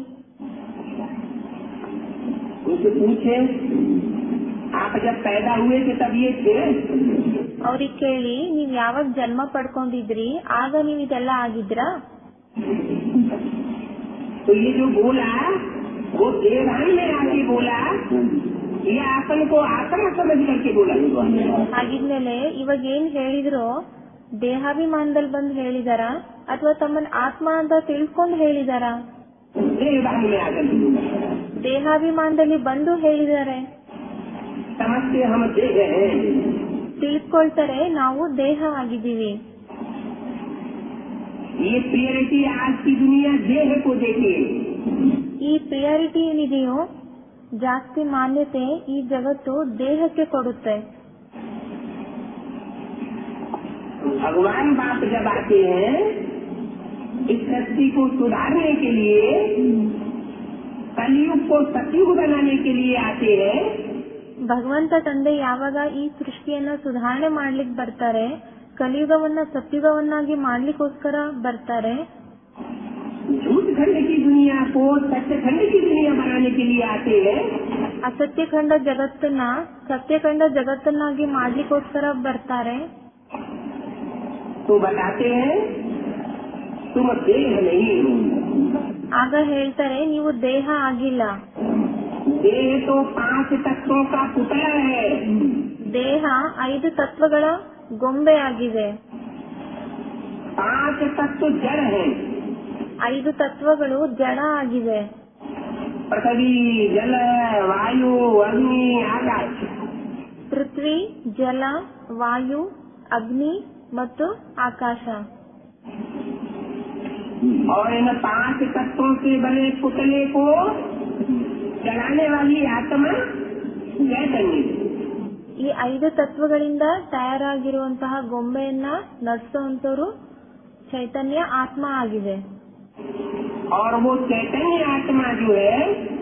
उनसे पूछे आप जब पैदा हुए थे तब ये थे ಅವ್ರಿಗೆ ಕೇಳಿ ನೀವ್ ಯಾವಾಗ ಜನ್ಮ ಪಡ್ಕೊಂಡಿದ್ರಿ ಆಗ ನೀವ್ ಇದೆಲ್ಲ ಆಗಿದ್ರಾ तो ये जो बोला वो देवान में आके बोला ये आपन को आत्मा समझ करके बोला ಹಾಗಿದ್ಮೇಲೆ ಇವಾಗ ಏನ್ ಹೇಳಿದ್ರು ದೇಹಾಭಿಮಾನದಲ್ಲಿ ಬಂದು ಹೇಳಿದಾರ ಅಥವಾ ತಮ್ಮನ್ ಆತ್ಮ ಅಂತ ತಿಳ್ಕೊಂಡು ಹೇಳಿದಾರ देवान में आकर के बोला ದೇಹಾಭಿಮಾನದಲ್ಲಿ ಬಂದು ಹೇಳಿದ್ದಾರೆ समझते हम देह हैं ತಿಳ್ಕೊಳ್ತಾರೆ ನಾವು ದೇಹ ಆಗಿದ್ದೀವಿ ये प्रियरिटी आज की दुनिया देह को देती है ಈ ಪ್ರಿಯಾರಿಟಿ ಏನಿದೆಯೋ ಜಾಸ್ತಿ ಮಾನ್ಯತೆ ಈ ಜಗತ್ತು ದೇಹಕ್ಕೆ ಕೊಡುತ್ತೆ भगवान बाप जब आते हैं इस सृष्टि को सुधारने के लिए कलयुग को सतयुग बनाने के लिए आते हैं ಭಗವಂತ ತಂದೆ ಯಾವಾಗ ಈ ಸೃಷ್ಟಿಯನ್ನ ಸುಧಾರಣೆ ಮಾಡ್ಲಿಕ್ಕೆ ಬರ್ತಾರೆ ಕಲಿಯುಗವನ್ನ ಸತ್ಯುಗವನ್ನಾಗಿ ಮಾಡ್ಲಿಕ್ಕೋಸ್ಕರ ಬರ್ತಾರೆ झूठ खंड की दुनिया को सत्य खंड की दुनिया बनाने के लिए आते हैं ಅಸತ್ಯಖಂಡ ಜಗತ್ತನ್ನ ಸತ್ಯಖಂಡ ಜಗತ್ತನ್ನಾಗಿ ಮಾಡ್ಲಿಕ್ಕೋಸ್ಕರ ಬರ್ತಾರೆ तो बताते हैं तुम देह नहीं हो ಆಗ ಹೇಳ್ತಾರೆ ನೀವು ದೇಹ ಆಗಿಲ್ಲ देह तो पांच तत्वों का पुतला है ದೇಹ ಐದು ತತ್ವಗಳ ಗೊಂಬೆ ಆಗಿದೆ पांच तत्व जड़ है ಐದು ತತ್ವಗಳು ಜಡ ಆಗಿದೆ पृथ्वी जल वायु अग्नि आकाश ಪೃಥ್ವಿ ಜಲ ವಾಯು ಅಗ್ನಿ ಮತ್ತು ಆಕಾಶ और इन पांच तत्वों से बने पुतले को चलाने वाली आत्मा चैतन्य ಈ ಐದು ತತ್ವಗಳಿಂದ ತಯಾರಾಗಿರುವಂತಹ ಗೊಂಬೆಯನ್ನ ನಡೆಸುವಂತವರು ಚೈತನ್ಯ ಆತ್ಮ ಆಗಿದೆ और वो चैतन्य आत्मा जो है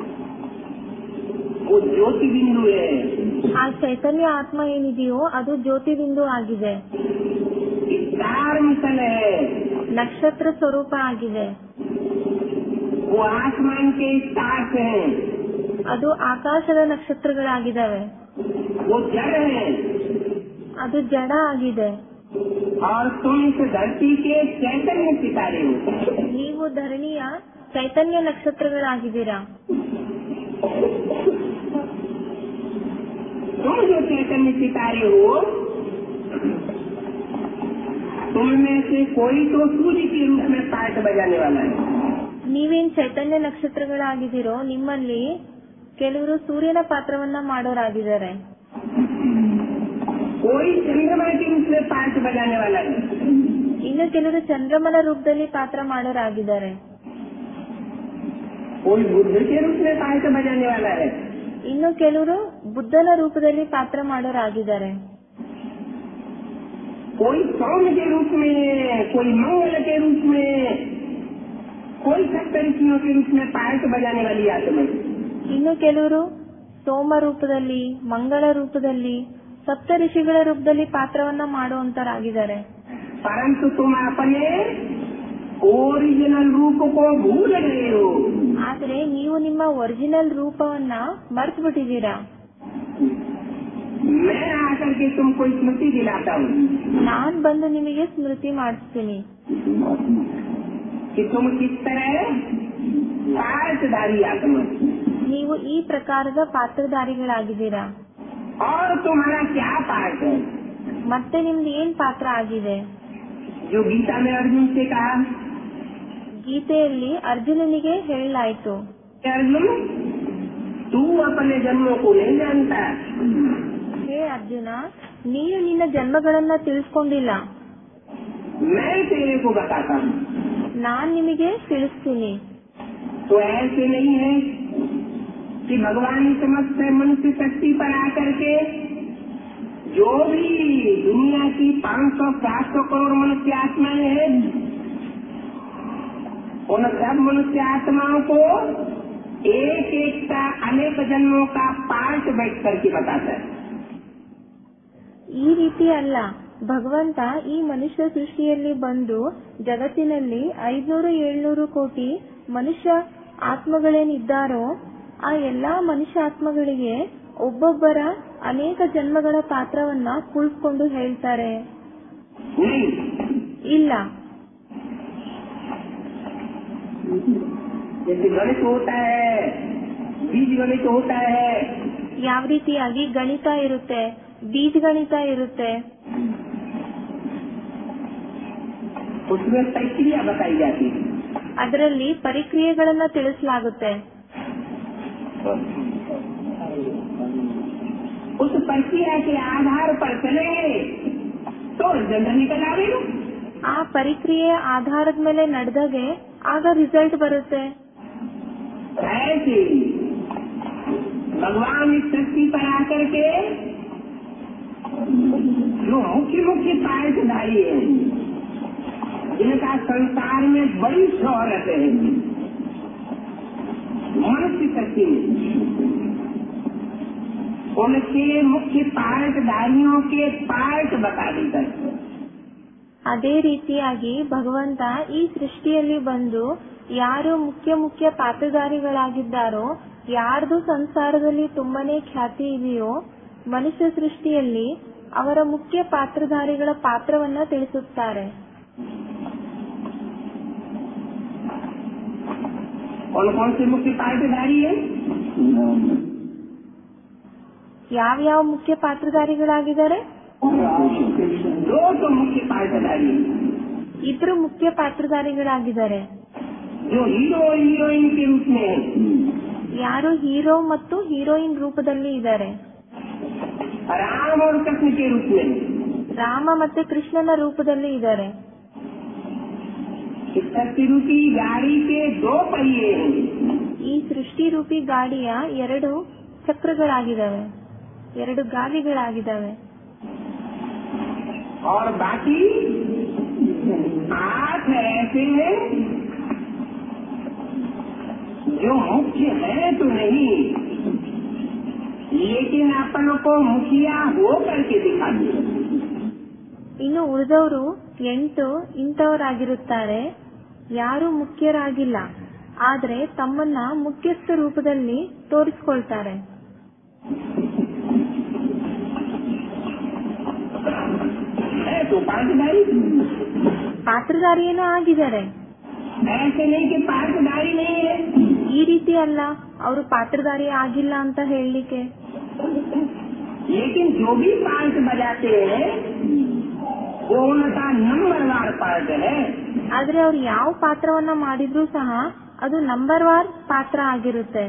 वो ज्योति बिंदु है ಆ ಚೈತನ್ಯ ಆತ್ಮ ಏನಿದೆಯೋ ಅದು ಜ್ಯೋತಿ ಬಿಂದು ಆಗಿದೆ स्टार मिशन है ನಕ್ಷತ್ರ ಸ್ವರೂಪ ಆಗಿದೆ वो आसमान के स्टार्स हैं ಅದು ಆಕಾಶದ ನಕ್ಷತ್ರಗಳಾಗಿದ್ದಾವೆ वो जड़ है ಅದು ಜಡ ಆಗಿದೆ और तुम इस धरती के चैतन्य सितारे हो ನೀವು ಧರಣಿಯ ಚೈತನ್ಯ ನಕ್ಷತ್ರಗಳಾಗಿದ್ದೀರಾ तुम जो चैतन्य सितारे हो तुम में से कोई तो सूर्य के रूप में पार्ट बजाने वाला है ನೀವೇನ್ ಚೈತನ್ಯ ನಕ್ಷತ್ರಗಳಾಗಿದ್ದೀರೋ ನಿಮ್ಮಲ್ಲಿ ಕೆಲವರು ಸೂರ್ಯನ ಪಾತ್ರವನ್ನ ಮಾಡೋರಾಗಿದ್ದಾರೆ कोई चंद्रमा के रूप में पार्ट बजाने वाला है ಇನ್ನು ಕೆಲವರು ಚಂದ್ರಮನ ರೂಪದಲ್ಲಿ ಪಾತ್ರ ಮಾಡೋರಾಗಿದ್ದಾರೆ कोई बुद्ध के रूप में पार्ट बजाने वाला है ಇನ್ನು ಕೆಲವರು ಬುದ್ಧನ ರೂಪದಲ್ಲಿ ಪಾತ್ರ ಮಾಡೋರಾಗಿದ್ದಾರೆ कोई सौम्य के रूप में कोई मंगल के रूप में कोई सप्तऋषियों के रूप में पार्ट बजाने वाली आत्मा है। ಇನ್ನು ಕೆಲವರು ಸೋಮ ರೂಪದಲ್ಲಿ ಮಂಗಳ ರೂಪದಲ್ಲಿ ಸಪ್ತ ಋಷಿಗಳ ರೂಪದಲ್ಲಿ ಪಾತ್ರವನ್ನ ಮಾಡುವಂತರಾಗಿದ್ದಾರೆ परंतु तुम अपने ओरिजिनल रूप को भूल गए हो ಆದ್ರೆ ನೀವು ನಿಮ್ಮ ಒರಿಜಿನल ರೂಪವನ್ನ ಮರ್ತು ಬಿಟ್ಟಿದ್ದೀರಾ मैं आकर के तुमको स्मृति दिलाता हूँ ನಾನ್ ಬಂದು ನಿಮಗೆ ಸ್ಮೃತಿ ಮಾಡಿಸ್ತೀನಿ कि तुम किस तरह पार्टधारी आत्मा ನೀವು ಈ ಪ್ರಕಾರದ ಪಾತ್ರಧಾರಿಗಳಾಗಿದ್ದೀರಾ और तुम्हारा क्या पार्ट है ಮತ್ತೆ ನಿಮ್ದು ಏನ್ ಪಾತ್ರ ಆಗಿದೆ जो गीता में अर्जुन से कहा ಗೀತೆಯಲ್ಲಿ ಅರ್ಜುನನಿಗೆ ಹೇಳಲಾಯ್ತು "हे अर्जुन तू अपने जन्मों को नहीं जानता ಹೇ ಅರ್ಜುನ ನೀನು ನಿನ್ನ ಜನ್ಮಗಳನ್ನ ತಿಳಿಸ್ಕೊಂಡಿಲ್ಲ मैं तेरे को बताता हूँ ನಾನ್ ನಿಮಗೆ ತಿಳಿಸ್ತೀನಿ तो ऐसे नहीं है कि भगवान समस्त मनुष्य शक्ति पर आकर के जो भी दुनिया की 500 सात सौ करोड़ मनुष्य आत्माएं हैं उन सब मनुष्य आत्माओं को एक एक का अनेक जन्मों का पार्ट बैठ करके बताता है ಈ ರೀತಿ ಅಲ್ಲ ಭಗವಂತ ಈ ಮನುಷ್ಯ ಸೃಷ್ಟಿಯಲ್ಲಿ ಬಂದು ಜಗತ್ತಿನಲ್ಲಿ ಐದ್ನೂರು ಏಳ್ನೂರು ಕೋಟಿ ಮನುಷ್ಯ ಆತ್ಮಗಳೇನಿದ್ದಾರೋ ಆ ಎಲ್ಲಾ ಮನುಷ್ಯ ಆತ್ಮಗಳಿಗೆ ಒಬ್ಬೊಬ್ಬರ ಅನೇಕ ಜನ್ಮಗಳ ಪಾತ್ರವನ್ನ ಕುಳಿಸ್ಕೊಂಡು ಹೇಳ್ತಾರೆ नहीं ಇಲ್ಲ जैसे गणित होता है बीज गणित होता है ಯಾವ ರೀತಿಯಾಗಿ ಗಣಿತ ಇರುತ್ತೆ ಬೀಜಗಣಿತ ಇರುತ್ತೆ उसमें प्रक्रिया बताई जाती है ಅದರಲ್ಲಿ ಪರಿಕ್ರಿಯೆಗಳನ್ನ ತಿಳಿಸಲಾಗುತ್ತೆ उस प्रक्रिया के आधार पर चलेंगे तो रिजल्ट निकल आवेगा ಆ ಪರಿಕ್ರಿಯೆ ಆಧಾರದ ಮೇಲೆ ನಡೆದಾಗೆ ಆಗ ರಿಸಲ್ಟ್ ಬರುತ್ತೆ ऐसे ही भगवान इस शक्ति पर आकर के जो मुख्य मुख्य पायसधारी है जिनका संसार में बड़ी शोहरत है मनुष्य शक्ति में उनके मुख्य पायसधारियों के पार्ट बता देता है ಅದೇ ರೀತಿಯಾಗಿ ಭಗವಂತ ಈ ಸೃಷ್ಟಿಯಲ್ಲಿ ಬಂದು ಯಾರು ಮುಖ್ಯ ಮುಖ್ಯ ಪಾತ್ರಧಾರಿಗಳಾಗಿದ್ದಾರೋ ಯಾರ್ದು ಸಂಸಾರದಲ್ಲಿ ತುಂಬಾನೇ ಖ್ಯಾತಿ ಇದೆಯೋ ಮನುಷ್ಯ ಸೃಷ್ಟಿಯಲ್ಲಿ ಅವರ ಮುಖ್ಯ ಪಾತ್ರಧಾರಿಗಳ ಪಾತ್ರವನ್ನ ತಿಳಿಸುತ್ತಾರೆ कौन कौन से मुख्य पायसधारी है ಯಾವ್ಯಾವ ಮುಖ್ಯ ಪಾತ್ರಧಾರಿಗಳಾಗಿದ್ದಾರೆ दो तो मुख्य पायसधारी है ಇಬ್ರು ಮುಖ್ಯ ಪಾತ್ರಧಾರಿಗಳಾಗಿದ್ದಾರೆ जो हीरो और हीरोइन के रूप में है ಯಾರು ಹೀರೋ ಮತ್ತು ಹೀರೋಯಿನ್ ರೂಪದಲ್ಲಿ ಇದ್ದಾರೆ राम और कृष्ण के रूप में है ರಾಮ ಮತ್ತೆ ಕೃಷ್ಣನ ರೂಪದಲ್ಲಿ ಇದ್ದಾರೆ इस शक्ति रूपी गाड़ी के दो पहिए हैं ಈ ಸೃಷ್ಟಿ ರೂಪಿ ಗಾಡಿಯ ಎರಡು ಚಕ್ರಗಳಾಗಿದ್ದಾವೆ ಎರಡು ಗಾಲಿಗಳಾಗಿದ್ದಾವೆ और बाकी आठ ऐसे हैं जो मुख्य है तो नहीं लेकिन अपन को मुखिया हो करके दिखा दिए ಇನ್ನು ಉಳಿದವರು ಎಂಟು ಇಂಥವರಾಗಿರುತ್ತಾರೆ ಯಾರು ಮುಖ್ಯರಾಗಿಲ್ಲ ಆದ್ರೆ ತಮ್ಮನ್ನ ಮುಖ್ಯಸ್ಥ ರೂಪದಲ್ಲಿ ತೋರಿಸ್ಕೊಳ್ತಾರೆ है तो पाठधारी ಪಾತ್ರಧಾರಿಯೇನೂ ಆಗಿದ್ದಾರೆ ऐसे नहीं कि पाठधारी नहीं है ಈ ರೀತಿ ಅಲ್ಲ ಅವರು ಪಾತ್ರಧಾರಿ ಆಗಿಲ್ಲ ಅಂತ ಹೇಳಲಿಕ್ಕೆ लेकिन जो भी पार्ट बजाते हैं वो उनका नंबरवार पार्ट है ಆದ್ರೆ ಅವ್ರು ಯಾವ ಪಾತ್ರವನ್ನ ಮಾಡಿದ್ರು ಸಹ ಅದು ನಂಬರ್ ವಾರ್ ಪಾತ್ರ ಆಗಿರುತ್ತೆ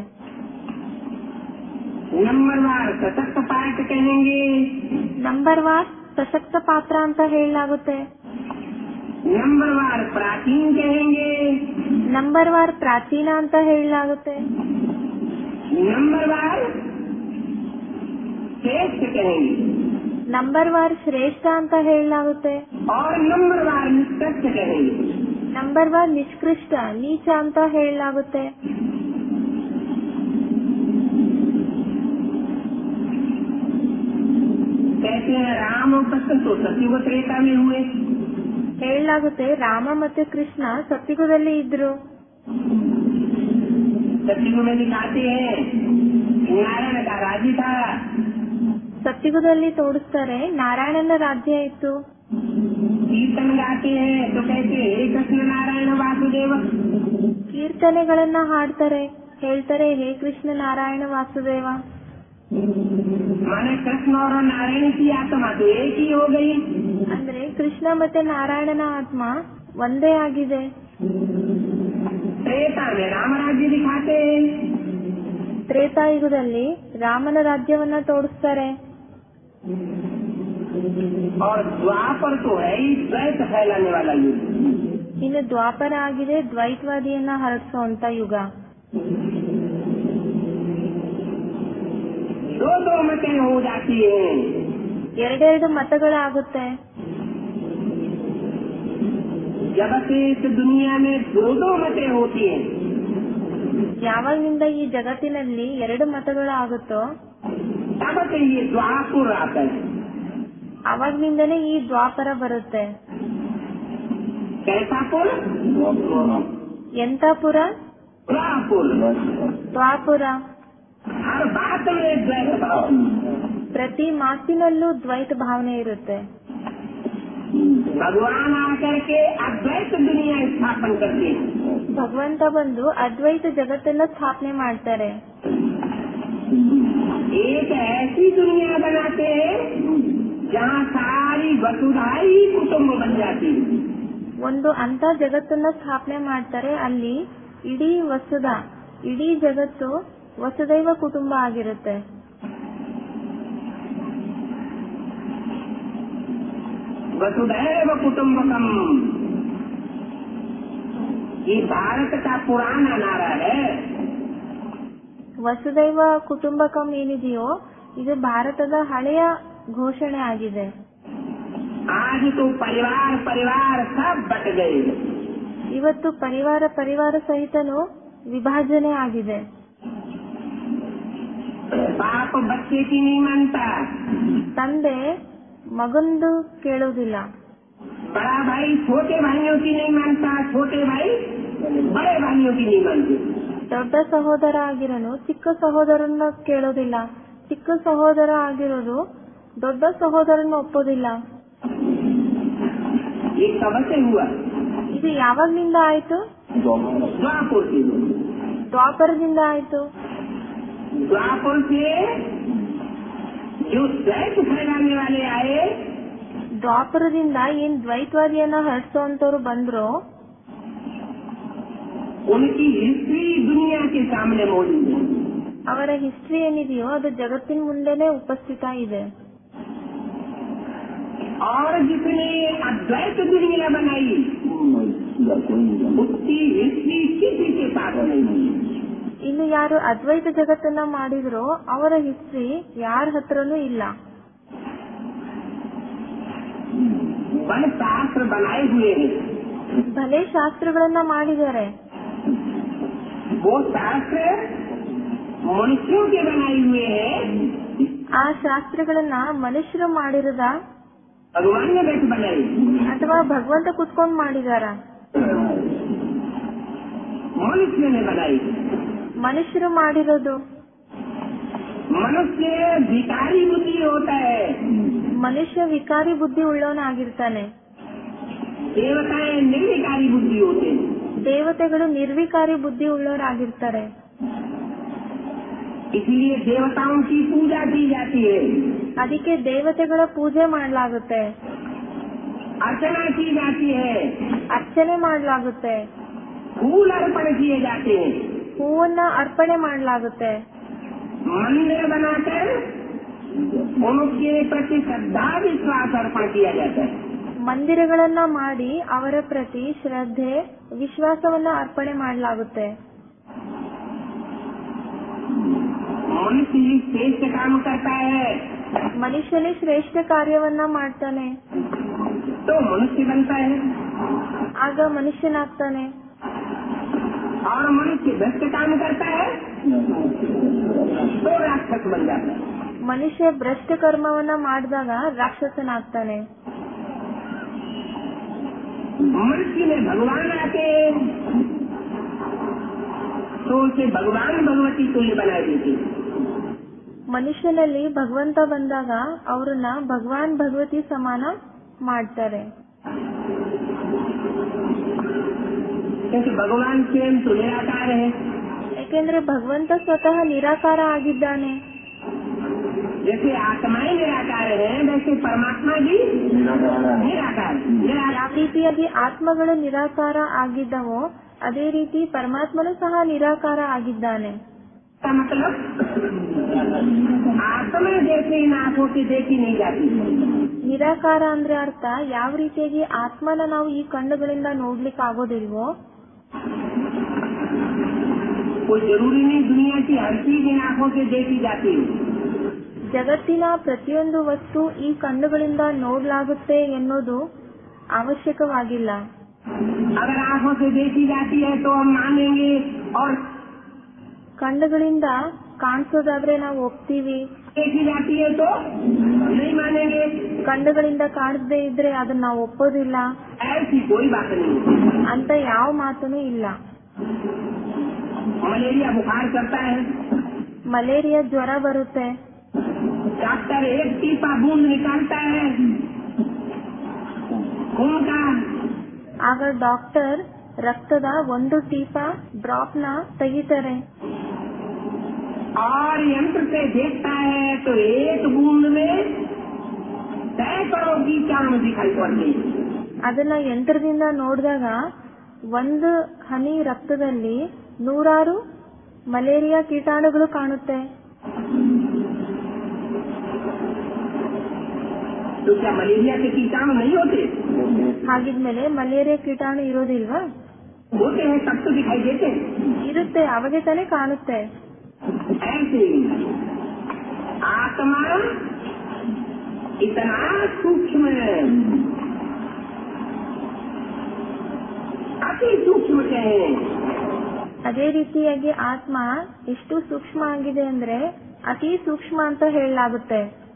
नंबरवार सशक्त पार्ट कहेंगे ನಂಬರ್ ವಾರ್ ಸಶಕ್ತ ಪಾತ್ರ ಅಂತ ಹೇಳಲಾಗುತ್ತೆ नंबरवार प्राचीन कहेंगे ನಂಬರ್ ವಾರ್ ಪ್ರಾಚೀನ ಅಂತ ಹೇಳಲಾಗುತ್ತೆ नंबरवार श्रेष्ठ कहेंगे ನಂಬರ್ ವಾರ್ ಶ್ರೇಷ್ಠ ಅಂತ ಹೇಳಲಾಗುತ್ತೆ और नंबरवार निष्कर्ष कहेंगे ನಂಬರ್ ವಾರ್ ನಿಷ್ಕೃಷ್ಟ ನೀಚ ಅಂತ ಹೇಳಲಾಗುತ್ತೆ कहते हैं राम और कृष्ण तो सतयुग त्रेता में हुए ಹೇಳಲಾಗುತ್ತೆ ರಾಮ ಮತ್ತೆ ಕೃಷ್ಣ ಸತ್ಯುಗದಲ್ಲಿ ಇದ್ರು सतयुग में दिखाते हैं नारायण का राज्य था ಸತ್ಯುಗದಲ್ಲಿ ತೋರಿಸ್ತಾರೆ ನಾರಾಯಣನ ರಾಜ್ಯ ಇತ್ತು कीर्तन गाते हैं तो कहते हैं हे कृष्ण नारायण वासुदेव ಕೀರ್ತನೆಗಳನ್ನ ಹಾಡ್ತಾರೆ ಹೇಳ್ತಾರೆ ಹೇ ಕೃಷ್ಣ ನಾರಾಯಣ ವಾಸುದೇವ माने कृष्ण और नारायण की आत्मा तो एक ही हो गई ಅಂದ್ರೆ ಕೃಷ್ಣ ಮತ್ತೆ ನಾರಾಯಣನ ಆತ್ಮ ಒಂದೇ ಆಗಿದೆ त्रेता में राम राज्य दिखाते हैं ತ್ರೇತಾಯುಗದಲ್ಲಿ ರಾಮನ ರಾಜ್ಯವನ್ನ ತೋರಿಸ್ತಾರೆ और द्वापर तो है ही द्वैत फैलाने वाला युग ಇನ್ನು ದ್ವಾಪರ ಆಗಿದೆ ದ್ವೈತವಾದಿಯನ್ನ ಹರಡಿಸುವಂತ ಯುಗ दो दो मतें हो जाती हैं ಎರಡೆರಡು ಮತಗಳಾಗುತ್ತೆ जब से इस दुनिया में दो दो मतें होती हैं ಯಾವಾಗಿನಿಂದ ಈ ಜಗತ್ತಿನಲ್ಲಿ ಎರಡು ಮತಗಳು ಆಗುತ್ತೋ तब से ये द्वापुर आता है ಅವಾಗ್ನಿಂದನೇ ಈ ದ್ವಾಪರ ಬರುತ್ತೆ कैसा पुल ಎಂತ ಪುರ पूरा पुल ದ್ವಾಪುರ हर बात में द्वैत भाव ಪ್ರತಿ ಮಾತಿನಲ್ಲೂ ದ್ವೈತ ಭಾವನೆ ಇರುತ್ತೆ भगवान आकर के अद्वैत दुनिया स्थापन करते हैं ಭಗವಂತ ಬಂದು ಅದ್ವೈತ ಜಗತ್ತನ್ನ ಸ್ಥಾಪನೆ ಮಾಡ್ತಾರೆ एक ऐसी दुनिया बनाते हैं जहाँ सारी वसुधा ही कुटुम्ब बन जाती है ಒಂದು ಅಂತ ಜಗತ್ತನ್ನ ಸ್ಥಾಪನೆ ಮಾಡ್ತಾರೆ ಅಲ್ಲಿ ಇಡೀ ವಸುಧ ಇಡೀ ಜಗತ್ತು ವಸುದೈವ ಕುಟುಂಬ ಆಗಿರುತ್ತೆ वसुधैव कुटुम्बकम ये भारत का पुराना नारा है ವಸುದೈವ ಕುಟುಂಬಕಂ ಏನಿದೆಯೋ ಇದು ಭಾರತದ ಹಳೆಯ ಘೋಷಣೆ ಆಗಿದೆ आज तो परिवार परिवार सब बट गए ಇವತ್ತು ಪರಿವಾರ ಪರಿವಾರ ಸಹಿತನು ವಿಭಾಜನೆ ಆಗಿದೆ बाप बच्चे की नहीं मानता ತಂದೆ ಮಗಂದು ಕೇಳುವುದಿಲ್ಲ बड़ा भाई छोटे भाइयों की नहीं मानता छोटे भाई बड़े भाइयों की नहीं मानते ದೊಡ್ಡ ಸಹೋದರ ಆಗಿರೋನು ಚಿಕ್ಕ ಸಹೋದರನ ಕೇಳೋದಿಲ್ಲ ಚಿಕ್ಕ ಸಹೋದರ ಆಗಿರೋರು ದೊಡ್ಡ ಸಹೋದರನ ಒಪ್ಪೋದಿಲ್ಲ ये कब से हुआ ಇದು ಯಾವಾಗ್ನಿಂದ ಆಯ್ತು द्वापुर से ದ್ವಾಪರದಿಂದ ಆಯ್ತು द्वापुर से जो द्वैत फैलाने वाले आए ದ್ವಾಪರದಿಂದ ಏನ್ ದ್ವೈತವಾದಿಯನ್ನ ಹರಡ್ಸೋಂತವ್ರು ಬಂದ್ರು उनकी हिस्ट्री दुनिया के सामने मौजूद है ಅವರ ಹಿಸ್ಟ್ರಿ ಏನಿದೆಯೋ ಅದು ಜಗತ್ತಿನ ಮುಂದೆನೆ ಉಪಸ್ಥಿತ ಇದೆ और जिसने अद्वैत दुनिया बनाई उसकी हिस्ट्री किसी के पास नहीं है ಇನ್ನು ಯಾರು ಅದ್ವೈತ ಜಗತ್ತನ್ನ ಮಾಡಿದ್ರೋ ಅವರ ಹಿಸ್ಟ್ರಿ ಯಾರ ಹತ್ರನೂ ಇಲ್ಲ वन शास्त्र बनाए हुए हैं ಭಲೆ ಶಾಸ್ತ್ರಗಳನ್ನ ಮಾಡಿದ್ದಾರೆ वो शास्त्र मनुष्यों के बनाए हुए हैं ಆ ಶಾಸ್ತ್ರಗಳನ್ನ ಮನುಷ್ಯರು ಮಾಡಿರದ भगवान ने बैठ बनाई ಅಥವಾ भगವಂತ ಕುತ್ಕೊಂಡ್ ಮಾಡಿದಾರ मनुष्य ने बनाई ಮನುಷ್ಯರು ಮಾಡಿರೋದು मनुष्य भिकारी बुद्धि होता है ಮನುಷ್ಯ ವಿಕಾರಿ ಬುದ್ಧಿ ಉಳ್ಳವನಾಗಿರ್ತಾನೆ देवताएं निर्विकारी बुद्धि होते हैं ದೇವತೆಗಳು ನಿರ್ವಿಕಾರಿ ಬುದ್ಧಿ ಉಳ್ಳವರಾಗಿರ್ತಾರೆ इसलिए देवताओं की पूजा की जाती है ಅದಕ್ಕೆ ದೇವತೆಗಳ ಪೂಜೆ ಮಾಡಲಾಗುತ್ತೆ अर्चना की जाती है ಅರ್ಚನೆ ಮಾಡಲಾಗುತ್ತೆ फूल अर्पण किए जाते हैं ಹೂವನ್ನ ಅರ್ಪಣೆ ಮಾಡಲಾಗುತ್ತೆ मंदिर बनाकर उनके प्रति श्रद्धा विश्वास अर्पण किया जाता है ಮಂದಿರಗಳನ್ನ ಮಾಡಿ ಅವರ ಪ್ರತಿ ಶ್ರದ್ಧೆ ವಿಶ್ವಾಸವನ್ನ ಅರ್ಪಣೆ ಮಾಡಲಾಗುತ್ತೆ मनुष्य ही श्रेष्ठ काम करता है ಮನುಷ್ಯನೇ ಶ್ರೇಷ್ಠ ಕಾರ್ಯವನ್ನ ಮಾಡ್ತಾನೆ तो मनुष्य बनता है ಆಗ ಮನುಷ್ಯನಾಗ್ತಾನೆ और मनुष्य भ्रष्ट काम करता है तो राक्षस बन जाता है ಮನುಷ್ಯ ಭ್ರಷ್ಟ ಕರ್ಮವನ್ನ ಮಾಡಿದಾಗ ರಾಕ್ಷಸನಾಗ್ತಾನೆ मनुष्य में भगवान आते तो उसे भगवान भगवती तुल्य बना देते ಮನುಷ್ಯನಲ್ಲಿ ಭಗವಂತ ಬಂದಾಗ ಅವ್ರನ್ನ ಭಗವಾನ್ ಭಗವತಿ ಸಮಾನ ಮಾಡ್ತಾರೆ क्योंकि भगवान स्वयं तो निराकार है ಯಾಕೆಂದ್ರೆ ಭಗವಂತ ಸ್ವತಃ ನಿರಾಕಾರ ಆಗಿದ್ದಾನೆ जैसे आत्माएं निराकार है वैसे परमात्मा भी निराकार है। निराकार ಯಾವ ರೀತಿಯಾಗಿ ಆತ್ಮಗಳು ನಿರಾಕಾರ ಆಗಿದ್ದವೋ ಅದೇ ರೀತಿ ಪರಮಾತ್ಮನು ಸಹ ನಿರಾಕಾರ ಆಗಿದ್ದಾನೆ का मतलब आत्मा जैसे इन आंखों से देखी नहीं जाती ನಿರಾಕಾರ ಅಂದ್ರೆ ಅರ್ಥ ಯಾವ ರೀತಿಯಾಗಿ ಆತ್ಮನ ನಾವು ಈ ಕಣ್ಣುಗಳಿಂದ ನೋಡ್ಲಿಕ್ಕೆ ಆಗೋದಿಲ್ವೋ कोई जरूरी नहीं दुनिया की हर चीज इन आंखों से देखी जाती है ಜಗತ್ತಿನ ಪ್ರತಿಯೊಂದು ವಸ್ತು ಈ ಕಣ್ಣುಗಳಿಂದ ನೋಡ್ಲಾಗುತ್ತೆ ಎನ್ನುವುದು ಅವಶ್ಯಕವಾಗಿಲ್ಲ अगर आंखों से देखी जाती है तो हम मानेंगे और ಕಣ್ಣುಗಳಿಂದ ಕಾಣಿಸೋದಾದ್ರೆ ನಾವು ಒಪ್ತೀವಿ देखी जाती है तो नहीं मानेंगे ಕಣ್ಣುಗಳಿಂದ ಕಾಣಿಸದೇ ಇದ್ರೆ ಅದನ್ನ ನಾವು ಒಪ್ಪೋದಿಲ್ಲ ऐसी कोई बात नहीं ಅಂತ ಯಾವ ಮಾತನೂ ಇಲ್ಲ मलेरिया बुखार करता है ಮಲೇರಿಯಾ ಜ್ವರ ಬರುತ್ತೆ डॉक्टर एक टीपा बूंद निकालता है खून का ಆಗ ಡಾಕ್ಟರ್ ರಕ್ತದ ಒಂದು ಟೀಪ ಡ್ರಾಪ್ ನ ತೆಗಿತಾರೆ और यंत्र से देखता है तो एक बूंद में सैकड़ों की चाम दिखाई पड़ती है ಅದನ್ನ ಯಂತ್ರದಿಂದ ನೋಡಿದಾಗ ಒಂದು ಹನಿ ರಕ್ತದಲ್ಲಿ ನೂರಾರು ಮಲೇರಿಯಾ ಕೀಟಾಣುಗಳು ಕಾಣುತ್ತೆ तो क्या मलेरिया के कीटाणु नहीं होते ಹಾಗಿದ್ಮೇಲೆ ಮಲೇರಿಯಾ ಕೀಟಾಣು ಇರೋದಿಲ್ವಾ होते हैं तब तो दिखाई देते हैं ಇರುತ್ತೆ ಅವಾಗೆ ತಾನೇ ಕಾಣುತ್ತೆ ऐसे ही आत्मा इतना सूक्ष्म है अति सूक्ष्म है ಅದೇ ರೀತಿಯಾಗಿ ಆತ್ಮ ಎಷ್ಟು ಸೂಕ್ಷ್ಮ ಆಗಿದೆ ಅಂದ್ರೆ ಅತಿ ಸೂಕ್ಷ್ಮ ಅಂತ ಹೇಳಲಾಗುತ್ತೆ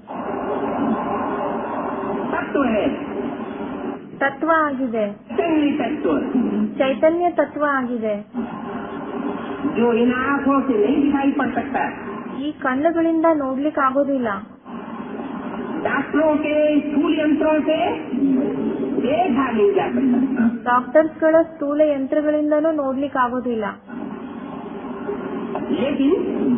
तत्व है ತತ್ವ ಆಗಿದೆ चैतन्य तत्व ಚೈತನ್ಯ ತತ್ವ ಆಗಿದೆ जो इन आंखों से नहीं दिखाई पड़ सकता ಈ ಕಣ್ಣುಗಳಿಂದ ನೋಡ್ಲಿಕ್ಕೆ ಆಗೋದಿಲ್ಲ डॉक्टरों के स्थूल यंत्रों से देखा नहीं जा सकता ಡಾಕ್ಟರ್ಸ್ ಗಳ ಸ್ಥೂಲ ಯಂತ್ರಗಳಿಂದನೂ ನೋಡ್ಲಿಕ್ಕೆ ಆಗೋದಿಲ್ಲ लेकिन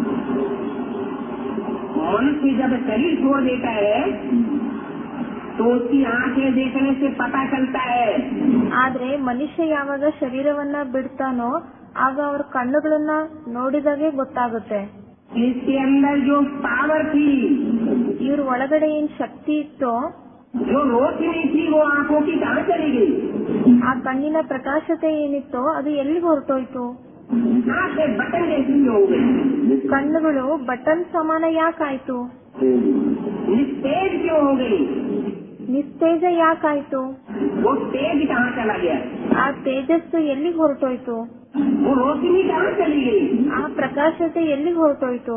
मनुष्य जब शरीर छोड़ देता है तो उसकी आंखें देखने से पता चलता है ಆದ್ರೆ ಮನುಷ್ಯ ಯಾವಾಗ ಶರೀರವನ್ನ ಬಿಡ್ತಾನೋ ಆಗ ಅವ್ರ ಕಣ್ಣುಗಳನ್ನ ನೋಡಿದಾಗೆ ಗೊತ್ತಾಗುತ್ತೆ कि इसके अंदर जो पावर थी ಇವ್ರ ಒಳಗಡೆ ಏನ್ ಶಕ್ತಿ ಇತ್ತೋ जो रोशनी थी वो आंखों की कहाँ चली गई ಆ ಕಣ್ಣಿನ ಪ್ರಕಾಶತೆ ಏನಿತ್ತೋ ಅದು ಎಲ್ಲಿ ಹೊರಟೋಯ್ತು आंखें बटन जैसी हो गई ಕಣ್ಣುಗಳು ಬಟನ್ ಸಮಾನ ಯಾಕಾಯ್ತು निस्तेज क्यों हो गई ನಿಸ್ತೇಜ ಯಾಕಾಯ್ತು वो तेज कहाँ चला गया ಆ ತೇಜಸ್ಸು ಎಲ್ಲಿ ಹೊರಟೋಯ್ತು वो रोशनी कहाँ चली गई ಆ ಪ್ರಕಾಶತೆ ಎಲ್ಲಿ ಹೊರಟೋಯ್ತು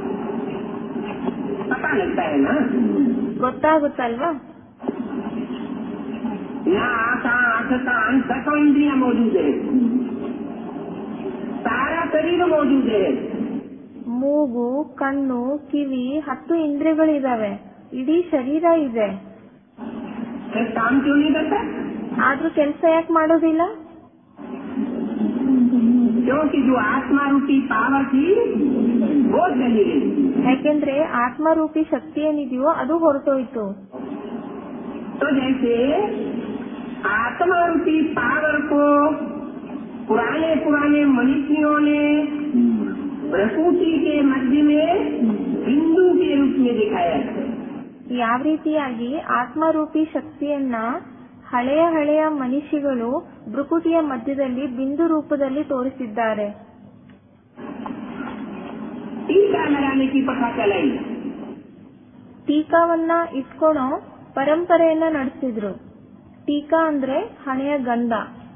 पता लगता है ना ಗೊತ್ತಾಗುತ್ತಲ್ವಾ ना आका आंख का अंत इंद्रिया मौजूद है सारा शरीर मौजूद है ಮೂಗು ಕಣ್ಣು ಕಿವಿ ಹತ್ತು ಇಂದ್ರಿಯಗಳಿದಾವೆ ಇಡೀ ಶರೀರ ಇದೆ फिर काम क्यों नहीं करता ಆದ್ರೂ ಕೆಲಸ ಯಾಕೆ ಮಾಡೋದಿಲ್ಲ क्योंकि जो आत्मा रूपी पावर थी वो चली गई ಯಾಕೆಂದ್ರೆ ಆತ್ಮರೂಪಿ ಶಕ್ತಿ ಏನಿದೆಯೋ ಅದು ಹೊರಟೋಯ್ತು तो जैसे आत्मा रूपी पावर को पुराने पुराने मनीषियों ने प्रसूति के मध्य में बिंदु के रूप में दिखाया ಯಾವ ರೀತಿಯಾಗಿ ಆತ್ಮರೂಪಿ ಶಕ್ತಿಯನ್ನ ಹಳೆಯ ಹಳೆಯ ಮನುಷ್ಯಗಳು ಭ್ರುಕುಟಿಯ ಮಧ್ಯದಲ್ಲಿ ಬಿಂದು ರೂಪದಲ್ಲಿ ತೋರಿಸಿದ್ದಾರೆ टीका लगाने की प्रथा चलाई ಟೀಕಾವನ್ನ ಇಟ್ಕೊಳೋ ಪರಂಪರೆಯನ್ನ ನಡೆಸಿದ್ರು ಟೀಕಾ ಅಂದ್ರೆ ಹಣೆಯ ಗಂಧ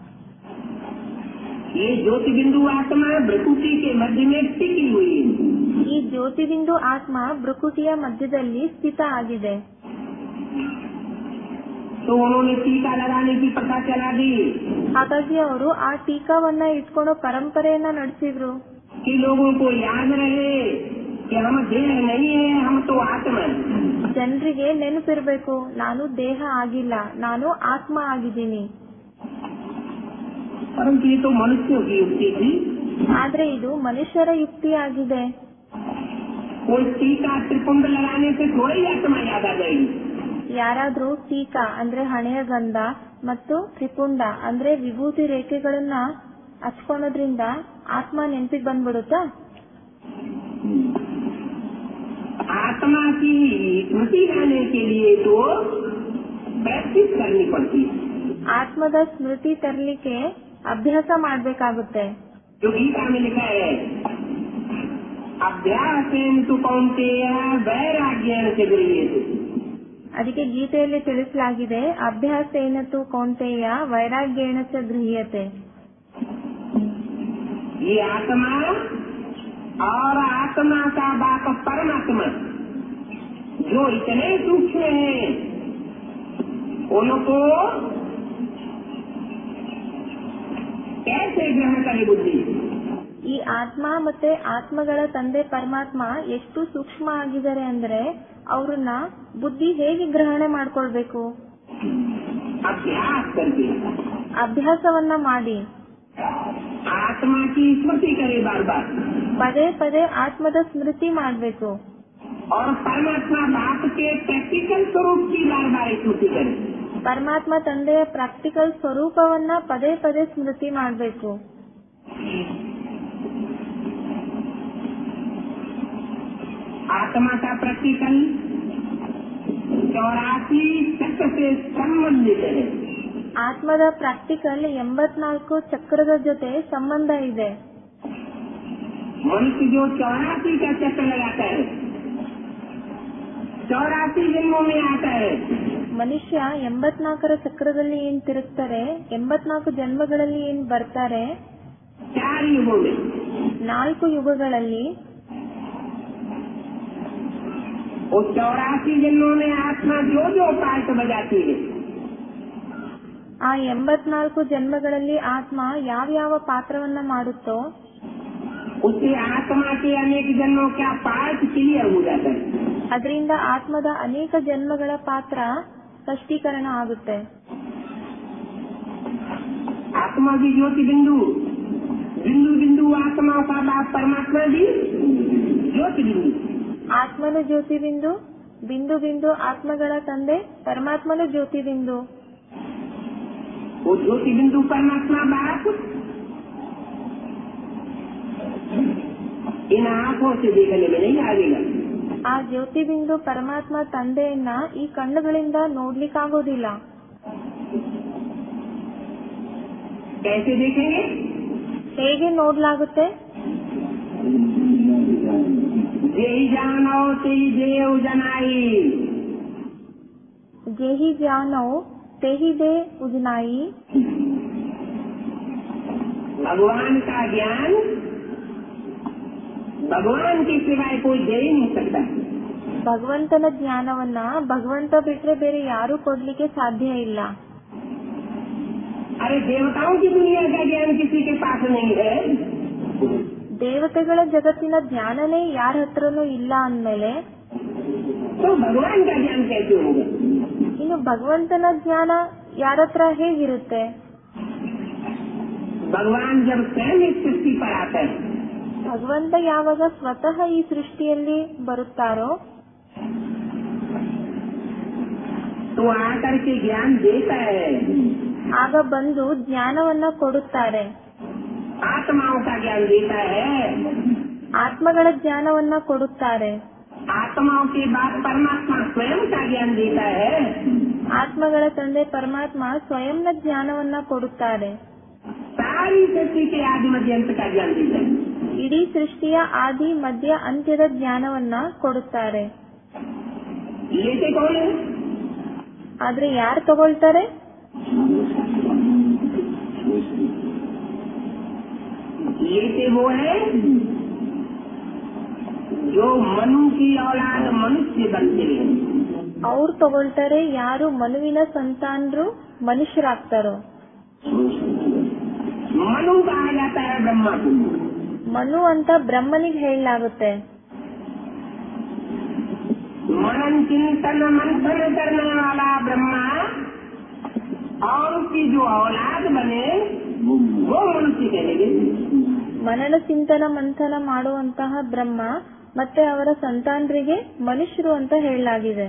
ये ज्योति बिंदु आत्मा प्रसूति के मध्य में टिकी हुई है ಈ ಜ್ಯೋತಿಬಿಂದು ಆತ್ಮ ಭ್ರುಕುಟಿಯ ಮಧ್ಯದಲ್ಲಿ ಸ್ಥಿತ ಆಗಿದೆ तो उन्होंने टीका लगाने की प्रथा चला दी ಹಾಗಾಗಿ ಅವರು ಆ ಟೀಕಾವನ್ನ ಇಟ್ಕೊಳೋ ಪರಂಪರೆಯನ್ನ ನಡೆಸಿದ್ರು कि लोगों को याद रहे कि हम देह नहीं है हम तो आत्मा है ಜನರಿಗೆ ನೆನಪಿರ್ಬೇಕು ನಾನು ದೇಹ ಆಗಿಲ್ಲ ನಾನು ಆತ್ಮ ಆಗಿದ್ದೀನಿ परंतु ये तो मनुष्यों की युक्ति थी ಆದ್ರೆ ಇದು ಮನುಷ್ಯರ ಯುಕ್ತಿ ಆಗಿದೆ कोई टीका त्रिपुंड लगाने से थोड़ी आत्मा याद आ जाएगी ಯಾರಾದ್ರೂ ಟೀಕಾ ಅಂದ್ರೆ ಹಣೆಯ ಗಂಧ ಮತ್ತು ತ್ರಿಪುಂಡ ಅಂದ್ರೆ ವಿಭೂತಿ ರೇಖೆಗಳನ್ನ ಹಚ್ಕೊಳೋದ್ರಿಂದ ಆತ್ಮ ನೆನಪಿಗೆ ಬಂದ್ಬಿಡುತ್ತಾ आत्मा की स्मृति लाने के लिए तो प्रैक्टिस करनी पड़ती है ಆತ್ಮದ ಸ್ಮೃತಿ ತರಲಿಕ್ಕೆ ಅಭ್ಯಾಸ ಮಾಡ್ಬೇಕಾಗುತ್ತೆ जो गीता में लिखा है अभ्यास तु कौनते वैराग्य से गृहित ಅದಕ್ಕೆ ಗೀತೆಯಲ್ಲಿ ತಿಳಿಸಲಾಗಿದೆ ಅಭ್ಯಾಸ ಏನತ್ತು ಕೌಂತೆಯ ವೈರಾಗ್ಯೇಣ ಚ ಗೃಹ್ಯತೆ ये आत्मा और आत्मा का बाप परमात्मा जो इतने सूक्ष्म हैं उनको कैसे ग्रहण करे बुद्धि ಈ ಆತ್ಮ ಮತ್ತೆ ಆತ್ಮಗಳ ತಂದೆ ಪರಮಾತ್ಮ ಎಷ್ಟು ಸೂಕ್ಷ್ಮ ಆಗಿದ್ದಾರೆ ಅಂದ್ರೆ ಅವ್ರನ್ನ ಬುದ್ಧಿ ಹೇಗೆ ಗ್ರಹಣೆ ಮಾಡ್ಕೊಳ್ಬೇಕು अभ्यास करके ಅಭ್ಯಾಸವನ್ನ ಮಾಡಿ आत्मा की स्मृति करे बार बार ಪದೇ ಪದೇ ಆತ್ಮದ ಸ್ಮೃತಿ ಮಾಡ್ಬೇಕು और परमात्मा बाप के प्रैक्टिकल स्वरूप की बार बार स्मृति करे ಪರಮಾತ್ಮ ತಂದೆಯ ಪ್ರಾಕ್ಟಿಕಲ್ ಸ್ವರೂಪವನ್ನ ಪದೇ ಪದೇ ಸ್ಮೃತಿ ಮಾಡ್ಬೇಕು आत्मा का प्रैक्टिकल चौरासी चक्र से संबंधित है ಆತ್ಮದ ಪ್ರಾಕ್ಟಿಕಲ್ ಎಂಬತ್ನಾಲ್ಕು ಚಕ್ರದ ಜೊತೆ ಸಂಬಂಧ ಇದೆ मनुष्य जो चौरासी का चक्र लगाता है चौरासी जन्मों में आता है ಮನುಷ್ಯ ಎಂಬತ್ನಾಲ್ಕರ ಚಕ್ರದಲ್ಲಿ ಏನ್ ತಿರುಗ್ತಾರೆ ಎಂಬತ್ನಾಲ್ಕು ಜನ್ಮಗಳಲ್ಲಿ ಏನ್ ಬರ್ತಾರೆ चार युगों में ನಾಲ್ಕು ಯುಗಗಳಲ್ಲಿ वो चौरासी जन्मों में आत्मा जो जो पार्ट बजाती है ಆ ಎಂಬತ್ನಾಲ್ಕು ಜನ್ಮಗಳಲ್ಲಿ ಆತ್ಮ ಯಾವ್ಯಾವ ಪಾತ್ರವನ್ನ ಮಾಡುತ್ತೋ उससे आत्मा के अनेक जन्मों का पार्ट क्लियर हो जाता है ಅದರಿಂದ ಆತ್ಮದ ಅನೇಕ ಜನ್ಮಗಳ ಪಾತ್ರ ಸ್ಪಷ್ಟೀಕರಣ ಆಗುತ್ತೆ आत्मा की ज्योति बिंदु बिंदु बिंदु आत्मा का बाप परमात्मा भी ज्योति बिंदु ಆತ್ಮನು ಜ್ಯೋತಿ ಬಿಂದು ಬಿಂದು ಬಿಂದು ಆತ್ಮಗಳ ತಂದೆ ಪರಮಾತ್ಮನು ಜ್ಯೋತಿ ಬಿಂದು वो ज्योति बिंदु परमात्मा बाप इन आंखों से देखने में नहीं आएगा ಆ ಜ್ಯೋತಿ ಬಿಂದು ಪರಮಾತ್ಮ ತಂದೆಯನ್ನ ಈ ಕಣ್ಣುಗಳಿಂದ ನೋಡ್ಲಿಕ್ಕಾಗೋದಿಲ್ಲ कैसे देखेंगे ಹೇಗೆ ನೋಡ್ಲಾಗುತ್ತೆ जय जानो तेई देव जनाई ಜೇಹಿ ಜಾನೋ तेही दे उजनाई भगवान का ज्ञान भगवान के सिवाय कोई दे ही नहीं सकता ಭಗವಂತನ ಜ್ಞಾನವನ್ನ ಭಗವಂತ ಬಿಟ್ರೆ ಬೇರೆ ಯಾರು ಕೊಡ್ಲಿಕ್ಕೆ ಸಾಧ್ಯ ಇಲ್ಲ अरे देवताओं की दुनिया का ज्ञान किसी के पास नहीं है ದೇವತೆಗಳ ಜಗತ್ತಿನ ಜ್ಞಾನನೇ ಯಾರ ಹತ್ರನೂ ಇಲ್ಲ ಅಂದ್ಮೇಲೆ तो भगवान का ज्ञान कैसे होगा ಇನ್ನು ಭಗವಂತನ ಜ್ಞಾನ ಯಾರ ಹತ್ರ ಹೇಗಿರುತ್ತೆ भगवान जब स्वयं इस सृष्टि पर आता है ಭಗವಂತ ಯಾವಾಗ ಸ್ವತಃ ಈ ಸೃಷ್ಟಿಯಲ್ಲಿ ಬರುತ್ತಾರೋ तो आकर के ज्ञान देता है ಆಗ ಬಂದು ಜ್ಞಾನವನ್ನ ಕೊಡುತ್ತಾರೆ आत्माओं का ज्ञान देता है ಆತ್ಮಗಳ ಜ್ಞಾನವನ್ನ ಕೊಡುತ್ತಾರೆ आत्माओं के बाद परमात्मा स्वयं का ज्ञान देता है ಆತ್ಮಗಳ ತಂದೆ ಪರಮಾತ್ಮ ಸ್ವಯಂನ ಜ್ಞಾನವನ್ನ ಕೊಡುತ್ತಾರೆ सारी सृष्टि के आदि मध्य अंत का ज्ञान देता है ಇಡೀ ಸೃಷ್ಟಿಯ ಆದಿ ಮಧ್ಯ ಅಂತ್ಯದ ಜ್ಞಾನವನ್ನ ಕೊಡುತ್ತಾರೆ लेते कौन है ಆದ್ರೆ ಯಾರು ತಗೊಳ್ತಾರೆ लेते वो है जो मनु की औलाद मनुष्य बनते हैं ಅವ್ರು ತಗೊಳ್ತಾರೆ ಯಾರು ಮನುವಿನ ಸಂತಾನರು ಮನುಷ್ಯರಾಗ್ತಾರೋ मनु कहा जाता है ब्रह्मा को ಮನು ಅಂತ ಬ್ರಹ್ಮನಿಗೆ ಹೇಳಲಾಗುತ್ತೆ मनन चिंतन मंथन करने वाला ब्रह्मा और उसकी जो औलाद बने वो मनुष्य कहेंगे ಮನನ ಚಿಂತನ ಮಂಥನ ಮಾಡುವಂತಹ ಬ್ರಹ್ಮ ಮತ್ತೆ ಅವರ ಸಂತಾನರಿಗೆ ಮನುಷ್ಯರು ಅಂತ ಹೇಳಲಾಗಿದೆ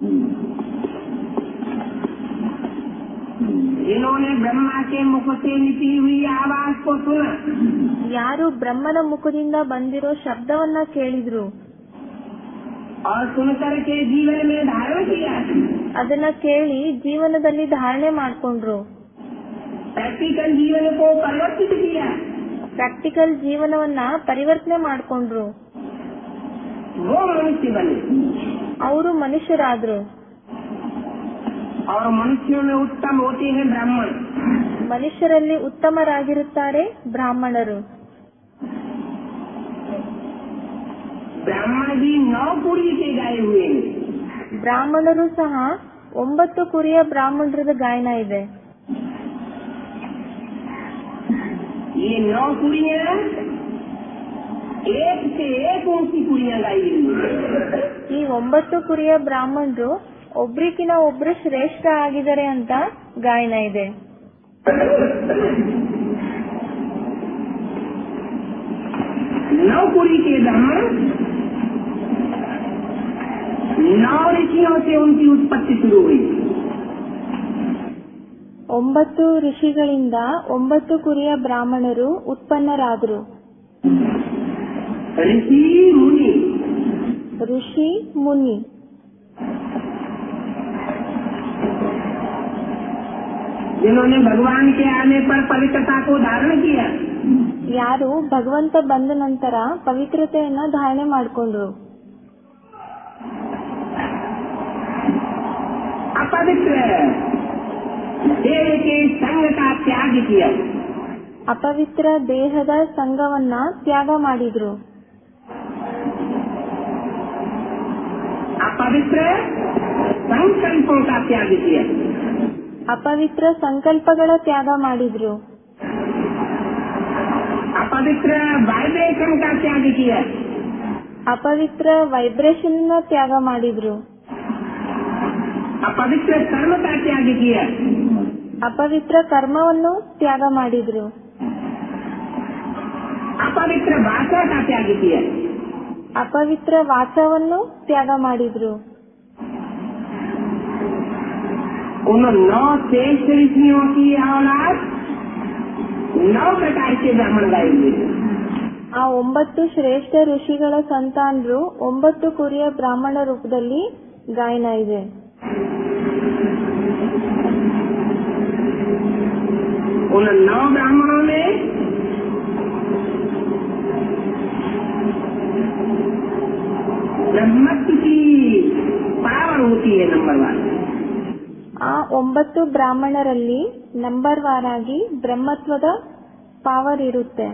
जिन्होंने ब्रह्मा के मुख से निकली हुई आवाज को सुना ಯಾರು ಬ್ರಹ್ಮನ ಮುಖದಿಂದ ಬಂದಿರೋ ಶಬ್ದವನ್ನ ಕೇಳಿದ್ರು और सुनकर के जीवन में धारण किया ಅದನ್ನ ಕೇಳಿ ಜೀವನದಲ್ಲಿ ಧಾರಣೆ ಮಾಡ್ಕೊಂಡ್ರು प्रैक्टिकल जीवन को परिवर्तित किया ಪ್ರಾಕ್ಟಿಕಲ್ ಜೀವನವನ್ನ ಪರಿವರ್ತನೆ ಮಾಡ್ಕೊಂಡ್ರು वो मनुष्य बने ಅವರು ಮನುಷ್ಯರಾದ್ರು और मनुष्यों में उत्तम होते हैं ब्राह्मण ಮನುಷ್ಯರಲ್ಲಿ ಉತ್ತಮರಾಗಿರುತ್ತಾರೆ ಬ್ರಾಹ್ಮಣರು ब्राह्मण भी नौ कुड़ी के गाए हुए हैं ಬ್ರಾಹ್ಮಣರು ಸಹ ಒಂಬತ್ತು ಕುರಿಯ ಬ್ರಾಹ್ಮಣರದ ಗಾಯನ ಇದೆ ये नौ कुड़ियाँ एक से एक ऊंची कुड़ियाँ गाई गई हैं। ಈ ಒಂಬತ್ತು ಕುರಿಯ ಬ್ರಾಹ್ಮಣರು ಒಬ್ರಿಕಿನ ಒಬ್ರು ಶ್ರೇಷ್ಠ ಆಗಿದ್ದಾರೆ ಅಂತ ಗಾಯನ ಇದೆ नौ कुड़ी के ब्राह्मण नौ ऋषियों से उनकी उत्पत्ति शुरू हुई ಒಂಬತ್ತು ಋಷಿಗಳಿಂದ ಒಂಬತ್ತು ಕುರಿಯ ಬ್ರಾಹ್ಮಣರು ಉತ್ಪನ್ನರಾದರು ऋषि मुनि ಋಷಿ ಮುನಿ जिन्होंने भगवान के आने पर पवित्रता को धारण किया ಯಾರು ಭಗವಂತ ಬಂದ ನಂತರ ಪವಿತ್ರತೆಯನ್ನ ಧಾರಣೆ ಮಾಡಿಕೊಂಡ್ರು अपवित्र देह के संग का त्याग किया ಅಪವಿತ್ರ ದೇಹದ ಸಂಘವನ್ನ ತ್ಯಾಗ ಮಾಡಿದ್ರು अपवित्र संकल्पों का त्याग किया ಅಪವಿತ್ರ ಸಂಕಲ್ಪಗಳ ತ್ಯಾಗ ಮಾಡಿದ್ರು अपवित्र वाइब्रेशन का त्याग किया ಅಪವಿತ್ರ ವೈಬ್ರೇಷನ್ ನ ತ್ಯಾಗ ಮಾಡಿದ್ರು अपवित्र कर्म का त्याग किया ಅಪವಿತ್ರ ಕರ್ಮವನ್ನು ತ್ಯಾಗ ಮಾಡಿದ್ರು अपवित्र भाषा का त्याग किया ಅಪವಿತ್ರ ವಾಚವನ್ನು ತ್ಯಾಗ ಮಾಡಿದ್ರು उन नौ श्रेष्ठ ऋषियों की औलाद नौ प्रकार के ब्राह्मण गाएंगे ಆ ಒಂಬತ್ತು ಶ್ರೇಷ್ಠ ಋಷಿಗಳ ಸಂತಾನರು ಒಂಬತ್ತು ಕುರಿಯ ಬ್ರಾಹ್ಮಣ ರೂಪದಲ್ಲಿ ಗಾಯನ ಇದೆ उन नौ ब्राह्मणों में ब्रह्मत्व की पावर होती है नंबर वन ಆ ಒಂಬತ್ತು ಬ್ರಾಹ್ಮಣರಲ್ಲಿ ನಂಬರ್ ವಾರ್ ಆಗಿ ಬ್ರಹ್ಮತ್ವದ ಪಾವರ್ ಇರುತ್ತೆ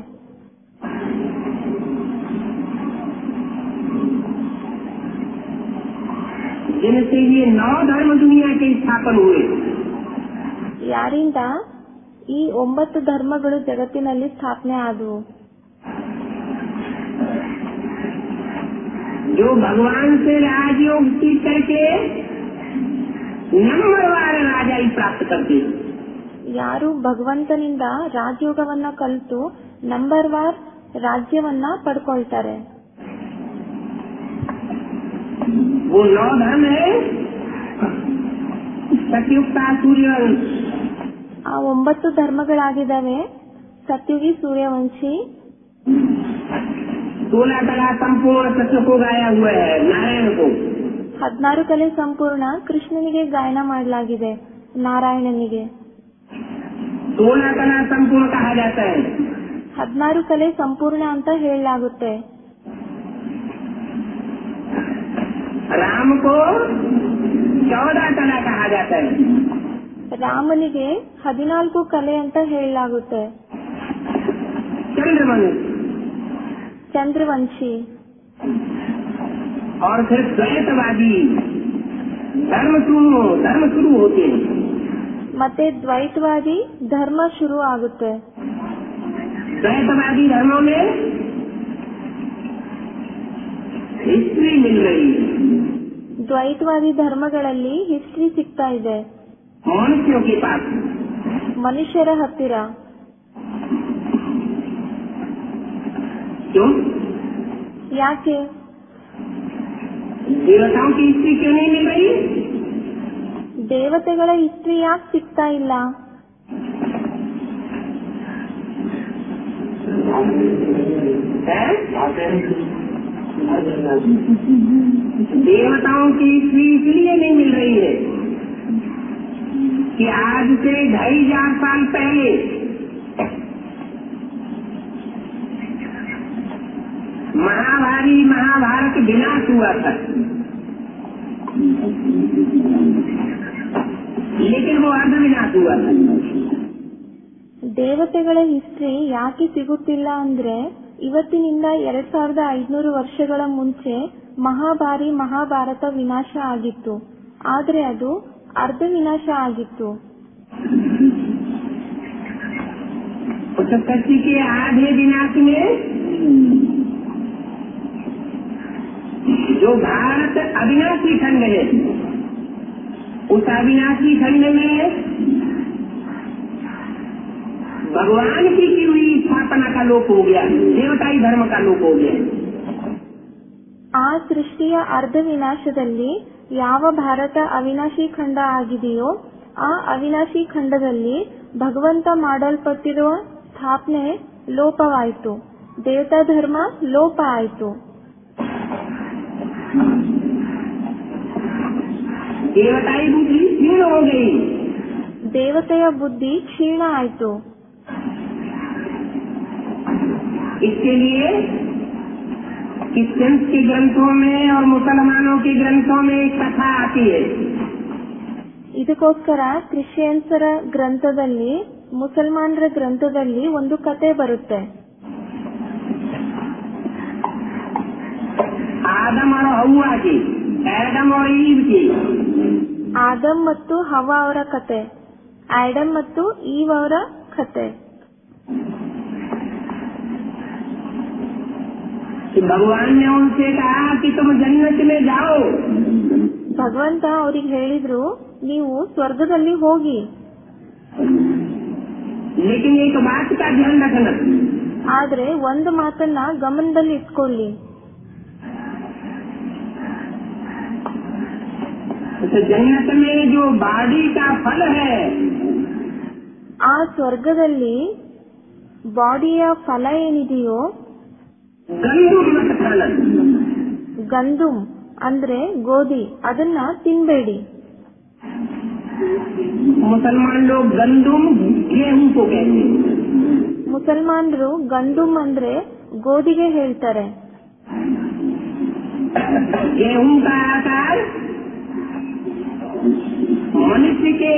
जिनसे ये नौ धर्म दुनिया के स्थापन हुए ಯಾರಿಂದ ಈ ಒಂಬತ್ತು ಧರ್ಮಗಳು ಜಗತ್ತಿನಲ್ಲಿ ಸ್ಥಾಪನೆ ಆದವು जो भगवान से राजयोग सीख करके नंबरवार राजाई प्राप्त करते हैं। ಯಾರು ಭಗವಂತನಿಂದ ರಾಜಯೋಗವನ್ನ ಕಲಿತು ನಂಬರ್ ವಾರ್ ರಾಜ್ಯವನ್ನ ಪಡ್ಕೊಳ್ತಾರೆ वो नौ धर्म है सतयुग का सूर्यवंश ಆ ಒಂಬತ್ತು ಧರ್ಮಗಳಾಗಿದ್ದಾವೆ ಸತ್ಯುಗಿ ಸೂರ್ಯವಂಶಿ सोलह कला संपूर्ण कृष्ण को गाया हुआ है नारायण को ಹದಿನಾರು ಕಲೆ ಸಂಪೂರ್ಣ ಕೃಷ್ಣನಿಗೆ ಗಾಯನ ಮಾಡಲಾಗಿದೆ ನಾರಾಯಣನಿಗೆ सोलह कला संपूर्ण कहा जाता है ಹದಿನಾರು ಕಲೆ ಸಂಪೂರ್ಣ ಅಂತ ಹೇಳಲಾಗುತ್ತೆ राम को चौदह कला कहा जाता है ರಾಮನಿಗೆ ಹದಿನಾಲ್ಕು ಕಲೆ ಅಂತ ಹೇಳಲಾಗುತ್ತೆ चंद्रमनुष्य ಚಂದ್ರವಂಶಿ और फिर द्वैतवादी धर्म शुरू धर्म शुरू होते हैं ಮತ್ತೆ ದ್ವೈತವಾದಿ ಧರ್ಮ ಶುರು ಆಗುತ್ತೆ द्वैतवादी धर्मों में हिस्ट्री मिल रही है ದ್ವೈತವಾದಿ ಧರ್ಮಗಳಲ್ಲಿ ಹಿಸ್ಟ್ರಿ ಸಿಗ್ತಾ ಇದೆ मनुष्यों के पास ಮನುಷ್ಯರ ಹತ್ತಿರ क्यों ಯಾಕೆ देवताओं की हिस्ट्री क्यों नहीं मिल रही ದೇವತೆಗಳ ಹಿಸ್ಟ್ರಿ ಯಾಕೆ ಸಿಗ್ತಾ ಇಲ್ಲ देवताओं की हिस्ट्री इसलिए नहीं मिल रही है कि आज से ढाई हजार साल पहले महाभारी महाभारत विनाश हुआ था लेकिन वो अर्ध विनाश हुआ था ದೇವತೆಗಳ ಹಿಸ್ಟ್ರಿ ಯಾಕೆ ಸಿಗುತ್ತಿಲ್ಲ ಅಂದ್ರೆ ಇವತ್ತಿನಿಂದ ಎರಡ್ ಸಾವಿರದ ಐದ್ನೂರು ವರ್ಷಗಳ ಮುಂಚೆ ಮಹಾಭಾರಿ ಮಹಾಭಾರತ ವಿನಾಶ ಆಗಿತ್ತು ಆದ್ರೆ ಅದು ಅರ್ಧ ವಿನಾಶ ಆಗಿತ್ತು उस सृष्टि के आधे विनाश में जो भारत अविनाशी खंड है उस अविनाशी खंड में भगवान की की हुई स्थापना का लोप हो गया देवताई धर्म का लोप हो गया ಆ ಸೃಷ್ಟಿಯ ಅರ್ಧ ವಿನಾಶದಲ್ಲಿ ಯಾವ ಭಾರತ ಅವಿನಾಶಿ ಖಂಡ ಆಗಿದೆಯೋ ಆ ಅವಿನಾಶಿ ಖಂಡದಲ್ಲಿ ಭಗವಂತ ಮಾಡಲ್ಪಟ್ಟಿರುವ ಸ್ಥಾಪನೆ ಲೋಪವಾಯಿತು ದೇವತಾ ಧರ್ಮ ಲೋಪ ಆಯಿತು देवताई बुद्धि क्षीण हो गई ದೇವತೆಯ ಬುದ್ಧಿ ಕ್ಷೀಣ ಆಯಿತು इसके लिए क्रिश्चियंस के ग्रंथों में और मुसलमानों के ग्रंथों में एक कथा आती है ಇದಕ್ಕೋಸ್ಕರ ಕ್ರಿಶ್ಚಿಯನ್ಸರ ಗ್ರಂಥದಲ್ಲಿ ಮುಸಲ್ಮಾನರ ಗ್ರಂಥದಲ್ಲಿ ಒಂದು ಕತೆ ಬರುತ್ತೆ आदम और हवा की एडम और ईव की ಆದಮ್ ಮತ್ತು ಹವ ಅವರ ಕತೆ ಆಡಮ್ ಮತ್ತು ಈವ್ ಅವರ ಕತೆ कि भगवान ने उनसे कहा कि तुम जन्नत में जाओ ಭಗವಂತ ಅವ್ರಿಗೆ ಹೇಳಿದ್ರು ನೀವು ಸ್ವರ್ಗದಲ್ಲಿ ಹೋಗಿ लेकिन एक बात का ध्यान रखना ಆದ್ರೆ ಒಂದು ಮಾತನ್ನ ಗಮನದಲ್ಲಿ ಇಟ್ಕೊಳ್ಳಿ तो जन्नत में जो बाड़ी का फल है ಆ ಸ್ವರ್ಗದಲ್ಲಿ ಬಾಡಿಯ ಫಲ ಏನಿದೆಯೋ गंदम मत खाना ಗಂದುಮ್ ಅಂದ್ರೆ ಗೋಧಿ ಅದನ್ನ ತಿನ್ಬೇಡಿ मुसलमान लोग गंदुम गेहूं को कहते हैं ಮುಸಲ್ಮಾನರು ಗಂದುಮ್ ಅಂದ್ರೆ ಗೋಧಿಗೆ ಹೇಳ್ತಾರೆ गेहूं का आकार मनुष्य के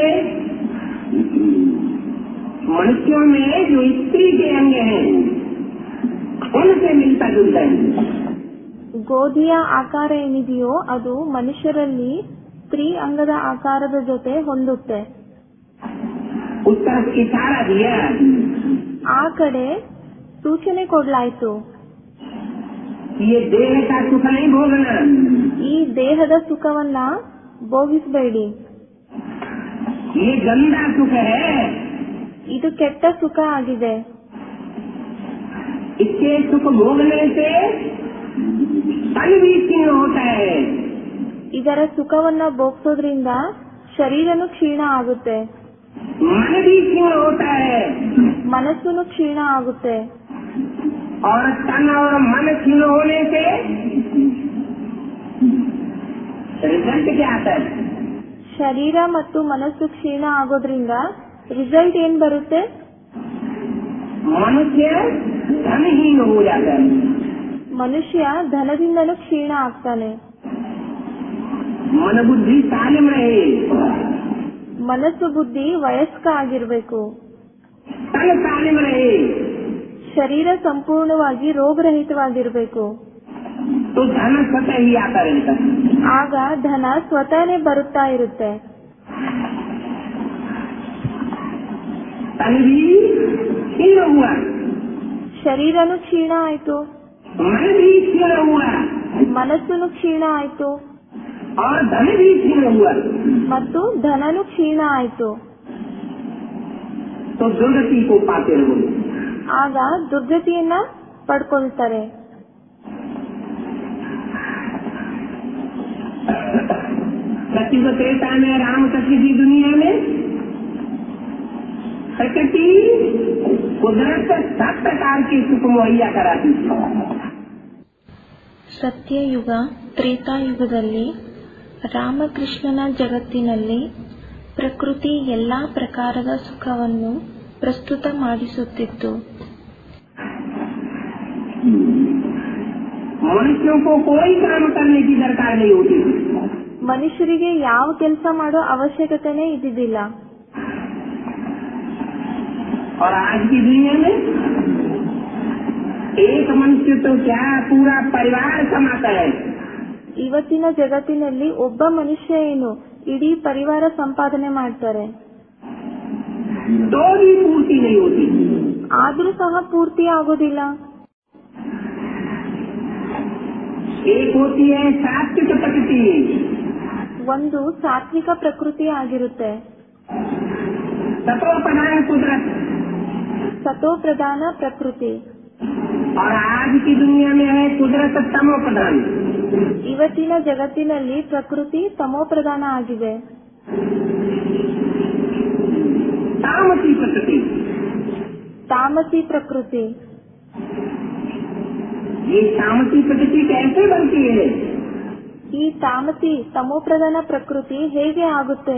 मनुष्यों में जो स्त्री के अंग हैं उनसे मिलता जुलता है ಗೋಧಿಯ ಆಕಾರ ಏನಿದೆಯೋ ಅದು ಮನುಷ್ಯರಲ್ಲಿ ಸ್ತ್ರೀ ಅಂಗದ ಆಕಾರದ ಜೊತೆ ಹೊಂದುತ್ತೆ उस तरफ इशारा दिया ಆ ಕಡೆ ಸೂಚನೆ ಕೊಡ್ಲಾಯ್ತು ये देह का सुख नहीं भोगना ಈ ದೇಹದ ಸುಖವನ್ನ ಭೋಗಿಸಬೇಡಿ ये गंदा सुख है ಇದು ಕೆಟ್ಟ ಸುಖ ಆಗಿದೆ इसके सुख भोगने से तन भी क्षीण होता है ಇದರ ಸುಖವನ್ನ ಭೋಗಿಸೋದ್ರಿಂದ ಶರೀರನು ಕ್ಷೀಣ ಆಗುತ್ತೆ मन भी क्षीण होता है ಮನಸ್ಸುನು ಕ್ಷೀಣ ಆಗುತ್ತೆ और तन और मन क्षीण होने से रिजल्ट क्या आता है ಶರೀರ ಮತ್ತು ಮನಸ್ಸು ಕ್ಷೀಣ ಆಗೋದ್ರಿಂದ ರಿಸಲ್ಟ್ ಏನ್ ಬರುತ್ತೆ मनुष्य धनहीन हो जाता है ಮನುಷ್ಯ ಧನದಿಂದನೂ ಕ್ಷೀಣ ಆಗ್ತಾನೆ मन बुद्धि तालिम रहे ಮನಸ್ಸು ಬುದ್ಧಿ ವಯಸ್ಕ ಆಗಿರ್ಬೇಕು तन तालिम रहे ಶರೀರ ಸಂಪೂರ್ಣವಾಗಿ ರೋಗರಹಿತವಾಗಿರ್ಬೇಕು तो धन स्वतः ही आता रहता है ಆಗ ಧನ ಸ್ವತಃನೇ ಬರುತ್ತಾ ಇರುತ್ತೆ तन भी क्षीण हुआ ಶರೀರನು ಕ್ಷೀಣ ಆಯ್ತು मन भी क्षीण हुआ ಮನಸ್ಸುನು ಕ್ಷೀಣ ಆಯ್ತು और धन भी क्षीण हुआ ಮತ್ತು ಧನನು ಕ್ಷೀಣ ಆಯ್ತು तो दुर्गति को पाते रहो ಆಗ ದುರ್ಗತಿಯನ್ನ ಪಡ್ಕೊಳ್ತಾರೆ सचिव त्रेता में राम सत्य की दुनिया में प्रकृति कुदरत सब प्रकार के सुख मुहैया कराती है ಸತ್ಯಯುಗ ತ್ರೇತಾಯುಗದಲ್ಲಿ ರಾಮಕೃಷ್ಣನ ಜಗತ್ತಿನಲ್ಲಿ ಪ್ರಕೃತಿ ಎಲ್ಲಾ ಪ್ರಕಾರದ ಸುಖವನ್ನು ಪ್ರಸ್ತುತ ಮಾಡಿಸುತ್ತಿತ್ತು मनुष्यों को कोई काम करने की दरकार नहीं होती ಮನುಷ್ಯರಿಗೆ ಯಾವ ಕೆಲಸ ಮಾಡೋ ಅವಶ್ಯಕತೆನೇ ಇದ್ದಿದ್ದಿಲ್ಲ और आज की दुनिया में एक मनुष्य तो क्या पूरा परिवार कमाता है ಇವತ್ತಿನ ಜಗತ್ತಿನಲ್ಲಿ ಒಬ್ಬ ಮನುಷ್ಯ ಏನು ಇಡೀ ಪರಿವಾರ ಸಂಪಾದನೆ ಮಾಡ್ತಾರೆ तो भी पूर्ति नहीं होती ಆದ್ರೂ ಸಹ ಪೂರ್ತಿ ಆಗೋದಿಲ್ಲ एक होती है सात्विक प्रकृति ಒಂದು ಸಾತ್ವಿಕ ಪ್ರಕೃತಿ ಆಗಿರುತ್ತೆ तत्व प्रधान कुदरत ಸತೋ ಪ್ರಧಾನ ಪ್ರಕೃತಿ और आज की दुनिया में है कुदरत तमो प्रधान ಇವತ್ತಿನ ಜಗತ್ತಿನಲ್ಲಿ ಪ್ರಕೃತಿ ತಮೋ ಪ್ರಧಾನ ಆಗಿದೆ तामसी प्रकृति ತಾಮಸಿ ಪ್ರಕೃತಿ ये तामसी प्रकृति कैसे बनती है ಈ ತಾಮಸಿ ತಮೋ ಪ್ರಧಾನ ಪ್ರಕೃತಿ ಹೇಗೆ ಆಗುತ್ತೆ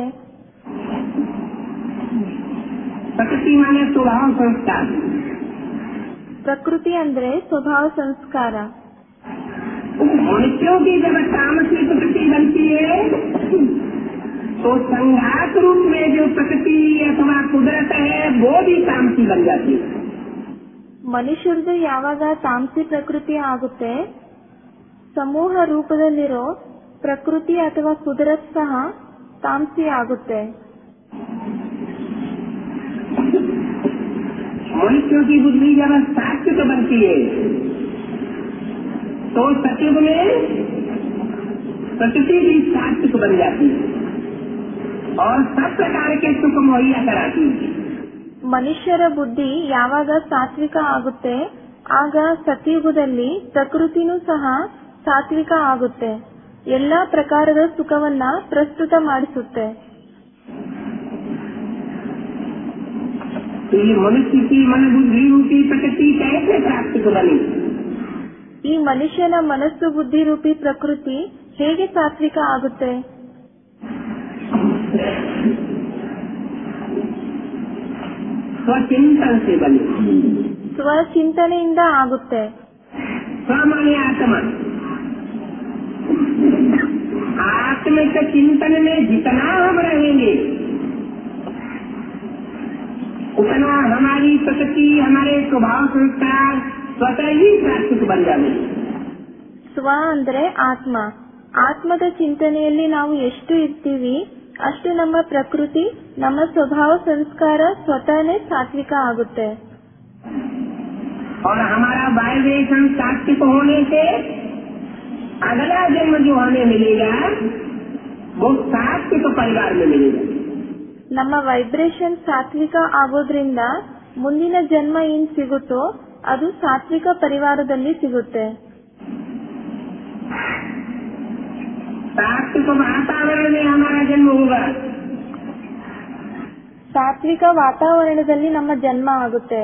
प्रकृति माने स्वभाव संस्कार ಪ್ರಕೃತಿ ಅಂದ್ರೆ ಸ್ವಭಾವ ಸಂಸ್ಕಾರ मनुष्यों की जब तामसी प्रकृति बनती है तो संघात रूप में जो प्रकृति अथवा कुदरत है वो भी तामसी बन जाती है ಮನುಷ್ಯರದು ಯಾವಾಗ ತಾಮಸಿ ಪ್ರಕೃತಿ ಆಗುತ್ತೆ ಸಮೂಹ ರೂಪದಲ್ಲಿರೋ ಪ್ರಕೃತಿ ಅಥವಾ ಕುದರತ್ ಸಹ ತಾಮಸಿ ಆಗುತ್ತೆ मनुष्यों की बुद्धि जब सात्विक बनती है तो सत्युग में प्रकृति भी सात्विक बन जाती है और सब प्रकार के सुख मुहैया कराती है ಮನುಷ್ಯರ ಬುದ್ಧಿ ಯಾವಾಗ ಸಾತ್ವಿಕ ಆಗುತ್ತೆ ಆಗ ಸತ್ಯುಗದಲ್ಲಿ ಪ್ರಕೃತಿನೂ ಸಹ ಸಾತ್ವಿಕ ಆಗುತ್ತೆ ಎಲ್ಲಾ ಪ್ರಕಾರದ ಸುಖವನ್ನ ಪ್ರಸ್ತುತ ಮಾಡಿಸುತ್ತೆ तो ये मनुष्य की मन बुद्धि रूपी प्रकृति कैसे सात्विक बनी ಈ ಮನುಷ್ಯನ ಮನಸ್ಸು ಬುದ್ಧಿ ರೂಪಿ ಪ್ರಕೃತಿ ಹೇಗೆ ಸಾತ್ವಿಕ ಆಗುತ್ತೆ स्वचिंतन से बनी ಸ್ವಚಿಂತನೆಯಿಂದ ಆಗುತ್ತೆ स्व माने आत्मा आत्मिक चिंतन में जितना हम रहेंगे उतना हमारी प्रकृति हमारे स्वभाव संस्कार स्वतः ही सात्विक बन जाएंगे ಸ್ವ ಅಂದ್ರೆ ಆತ್ಮ ಆತ್ಮದ ಚಿಂತನೆಯಲ್ಲಿ ನಾವು ಎಷ್ಟು ಇರ್ತೀವಿ ಅಷ್ಟು ನಮ್ಮ ಪ್ರಕೃತಿ ನಮ್ಮ ಸ್ವಭಾವ ಸಂಸ್ಕಾರ ಸ್ವತಃನೇ ಸಾತ್ವಿಕ ಆಗುತ್ತೆ और हमारा वाइब्रेशन सात्विक होने से अगला जन्म जो हमें मिलेगा वो सात्विक परिवार में मिलेगा ನಮ್ಮ ವೈಬ್ರೇಷನ್ ಸಾತ್ವಿಕ ಆಗೋದ್ರಿಂದ ಮುಂದಿನ ಜನ್ಮ ಏನ್ ಸಿಗುತ್ತೋ ಅದು ಸಾತ್ವಿಕ ಪರಿವಾರದಲ್ಲಿ ಸಿಗುತ್ತೆ सात्विक वातावरण में हमारा जन्म होगा ಸಾತ್ವಿಕ ವಾತಾವರಣದಲ್ಲಿ ನಮ್ಮ ಜನ್ಮ ಆಗುತ್ತೆ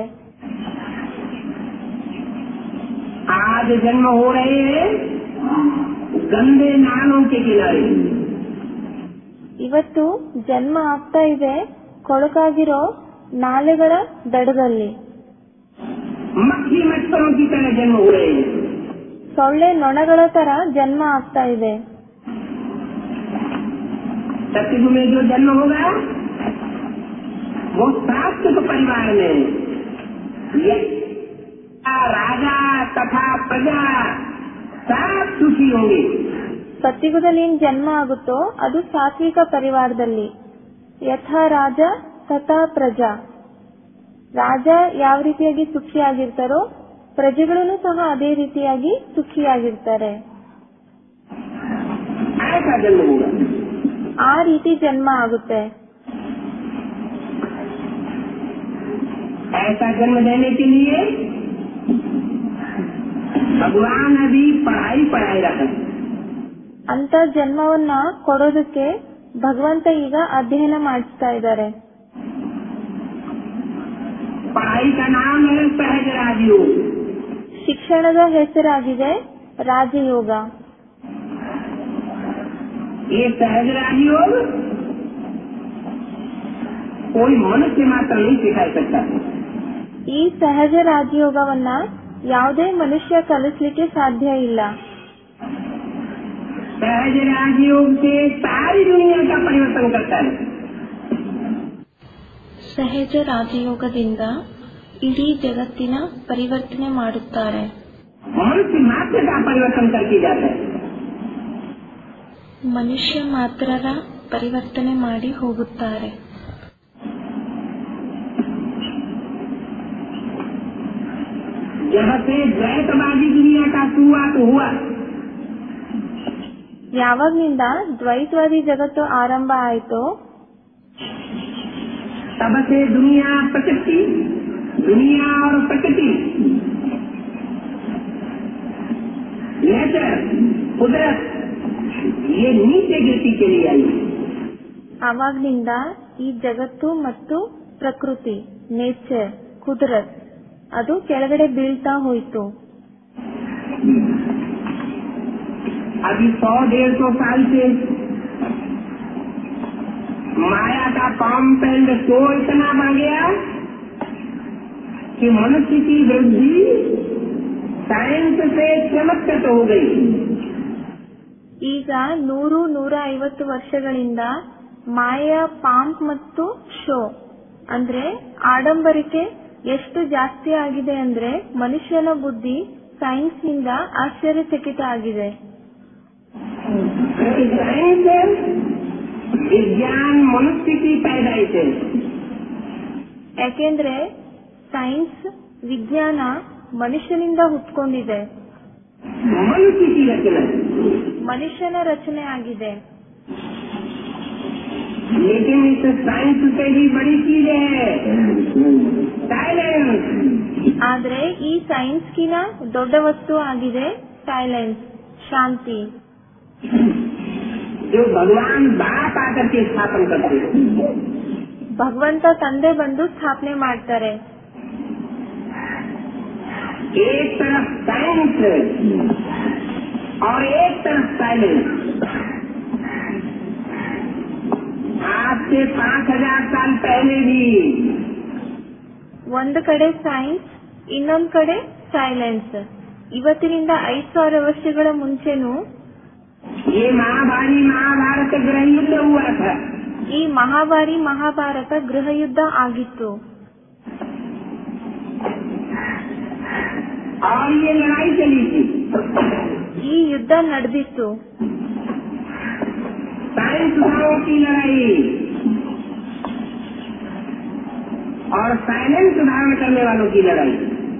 आज जन्म हो रहे हैं गंदे नालों के किनारे ಇವತ್ತು ಜನ್ಮ ಆಗ್ತಾ ಇದೆ ಕೊಳಕಾಗಿರೋ ನಾಲೆಗಳ ದಡದಲ್ಲಿ मक्खी मच्छरों की तरह जन्म हो रहे हैं ಸೊಳ್ಳೆ ನೊಣಗಳ ತರ ಜನ್ಮ ಆಗ್ತಾ ಇದೆ सतयुग में जो जन्म होगा वो सात्विक परिवार में ये राजा तथा प्रजा सब सुखी होंगे ಸತ್ಯುಗದಲ್ಲಿ ಏನ್ ಜನ್ಮ ಆಗುತ್ತೋ ಅದು ಸಾತ್ವಿಕ ಪರಿವಾರದಲ್ಲಿ ಯಥಾ ರಾಜ ತಥಾ ಪ್ರಜಾ ರಾಜ ಯಾವ ರೀತಿಯಾಗಿ ಸುಖಿಯಾಗಿರ್ತಾರೋ ಪ್ರಜೆಗಳೂ ಸಹ ಅದೇ ರೀತಿಯಾಗಿ ಸುಖಿಯಾಗಿರ್ತಾರೆ ऐसा जन्म होगा ಆ ರೀತಿ ಜನ್ಮ ಆಗುತ್ತೆ ऐसा जन्म देने के लिए भगवान अभी पढ़ाई पढ़ाई रहा है ಅಂತ ಜನ್ಮವನ್ನ ಕೊಡೋದಕ್ಕೆ ಭಗವಂತ ಈಗ ಅಧ್ಯಯನ ಮಾಡಿಸ್ತಾ ಇದ್ದಾರೆ पढ़ाई का नाम है सहज राजयोग ಶಿಕ್ಷಣದ ಹೆಸರಾಗಿದೆ ರಾಜಯೋಗ ये सहज राजयोग कोई मनुष्य मात्र नहीं सिखा सकता ಈ ಸಹಜ ರಾಜಯೋಗವನ್ನ ಯಾವುದೇ ಮನುಷ್ಯ ಕಲಿಸ್ಲಿಕ್ಕೆ ಸಾಧ್ಯ ಇಲ್ಲ सहज राजयोग से सारी दुनिया का परिवर्तन करता है ಸಹಜ ರಾಜಯೋಗದಿಂದ ಇಡೀ ಜಗತ್ತಿನ ಪರಿವರ್ತನೆ ಮಾಡುತ್ತಾರೆ मनुष्य मात्र का परिवर्तन करके जाता है ಮನುಷ್ಯ ಮಾತ್ರರ ಪರಿವರ್ತನೆ ಮಾಡಿ ಹೋಗುತ್ತಾರೆ जब से द्वैतवादी दुनिया का शुरुआत हुआ ಯಾವಾಗ್ನಿಂದ ದ್ವೈತವಾದಿ ಜಗತ್ತು ಆರಂಭ ಆಯಿತೋ तब से दुनिया प्रकृति दुनिया और प्रकृति नेचर कुदरत ये नीचे गिरती चली आई ಆವಾಗ್ನಿಂದ ಈ ಜಗತ್ತು ಮತ್ತು ಪ್ರಕೃತಿ ನೇಚರ್ ಕುದರತ್ ಅದು ಕೆಳಗಡೆ ಬೀಳ್ತಾ ಹೋಯಿತು अभी सौ डेढ़ सौ साल से माया का पंप एंड शो इतना बढ़ गया कि मनुष्य की वृद्धि साइंस से चमत्कृत हो गई ಈಗ ನೂರು ನೂರ ಐವತ್ತು ವರ್ಷಗಳಿಂದ ಮಾಯಾ ಪಾಂಪ್ ಮತ್ತು ಶೋ ಅಂದ್ರೆ ಆಡಂಬರಿಕೆ ಎಷ್ಟು ಜಾಸ್ತಿ ಆಗಿದೆ ಅಂದ್ರೆ ಮನುಷ್ಯನ ಬುದ್ಧಿ ಸೈನ್ಸ್ ನಿಂದ ಆಶ್ಚರ್ಯಚಕಿತ ಆಗಿದೆ साइंस विज्ञान मनुष्य की पैदाइश है ಯಾಕೆಂದ್ರೆ ಸೈನ್ಸ್ ವಿಜ್ಞಾನ ಮನುಷ್ಯನಿಂದ ಹುಟ್ಕೊಂಡಿದೆ मनुष्य की रचना है ಮನುಷ್ಯನ ರಚನೆ ಆಗಿದೆ लेकिन इस साइंस से भी बड़ी चीज है साइलेंस ಆದ್ರೆ ಈ ಸೈನ್ಸ್ಗಿನ ದೊಡ್ಡ ವಸ್ತು ಆಗಿದೆ ಸೈಲೆನ್ಸ್ ಶಾಂತಿ जो भगवान बाप आकर के स्थापन करते हैं ಭಗವಂತ ತಂದೆ ಬಂದು ಸ್ಥಾಪನೆ ಮಾಡ್ತಾರೆ एक तरफ साइंस और एक तरफ साइलेंस आज से पाँच हजार साल पहले भी ಒಂದು ಕಡೆ ಸೈನ್ಸ್ ಇನ್ನೊಂದ್ ಕಡೆ ಸೈಲೆನ್ಸ್ ಇವತ್ತಿನಿಂದ ಐದ್ ಸಾವಿರ ವರ್ಷಗಳ ಮುಂಚೆನೂ ये महाभारी महाभारत गृह युद्ध हुआ था ಈ ಮಹಾಭಾರಿ ಮಹಾಭಾರತ ಗೃಹ ಯುದ್ಧ ಆಗಿತ್ತು और ये लड़ाई चली थी ಈ ಯುದ್ಧ ನಡೆದಿತ್ತು साइंसदानों की लड़ाई और साइलेंस धारण करने वालों की लड़ाई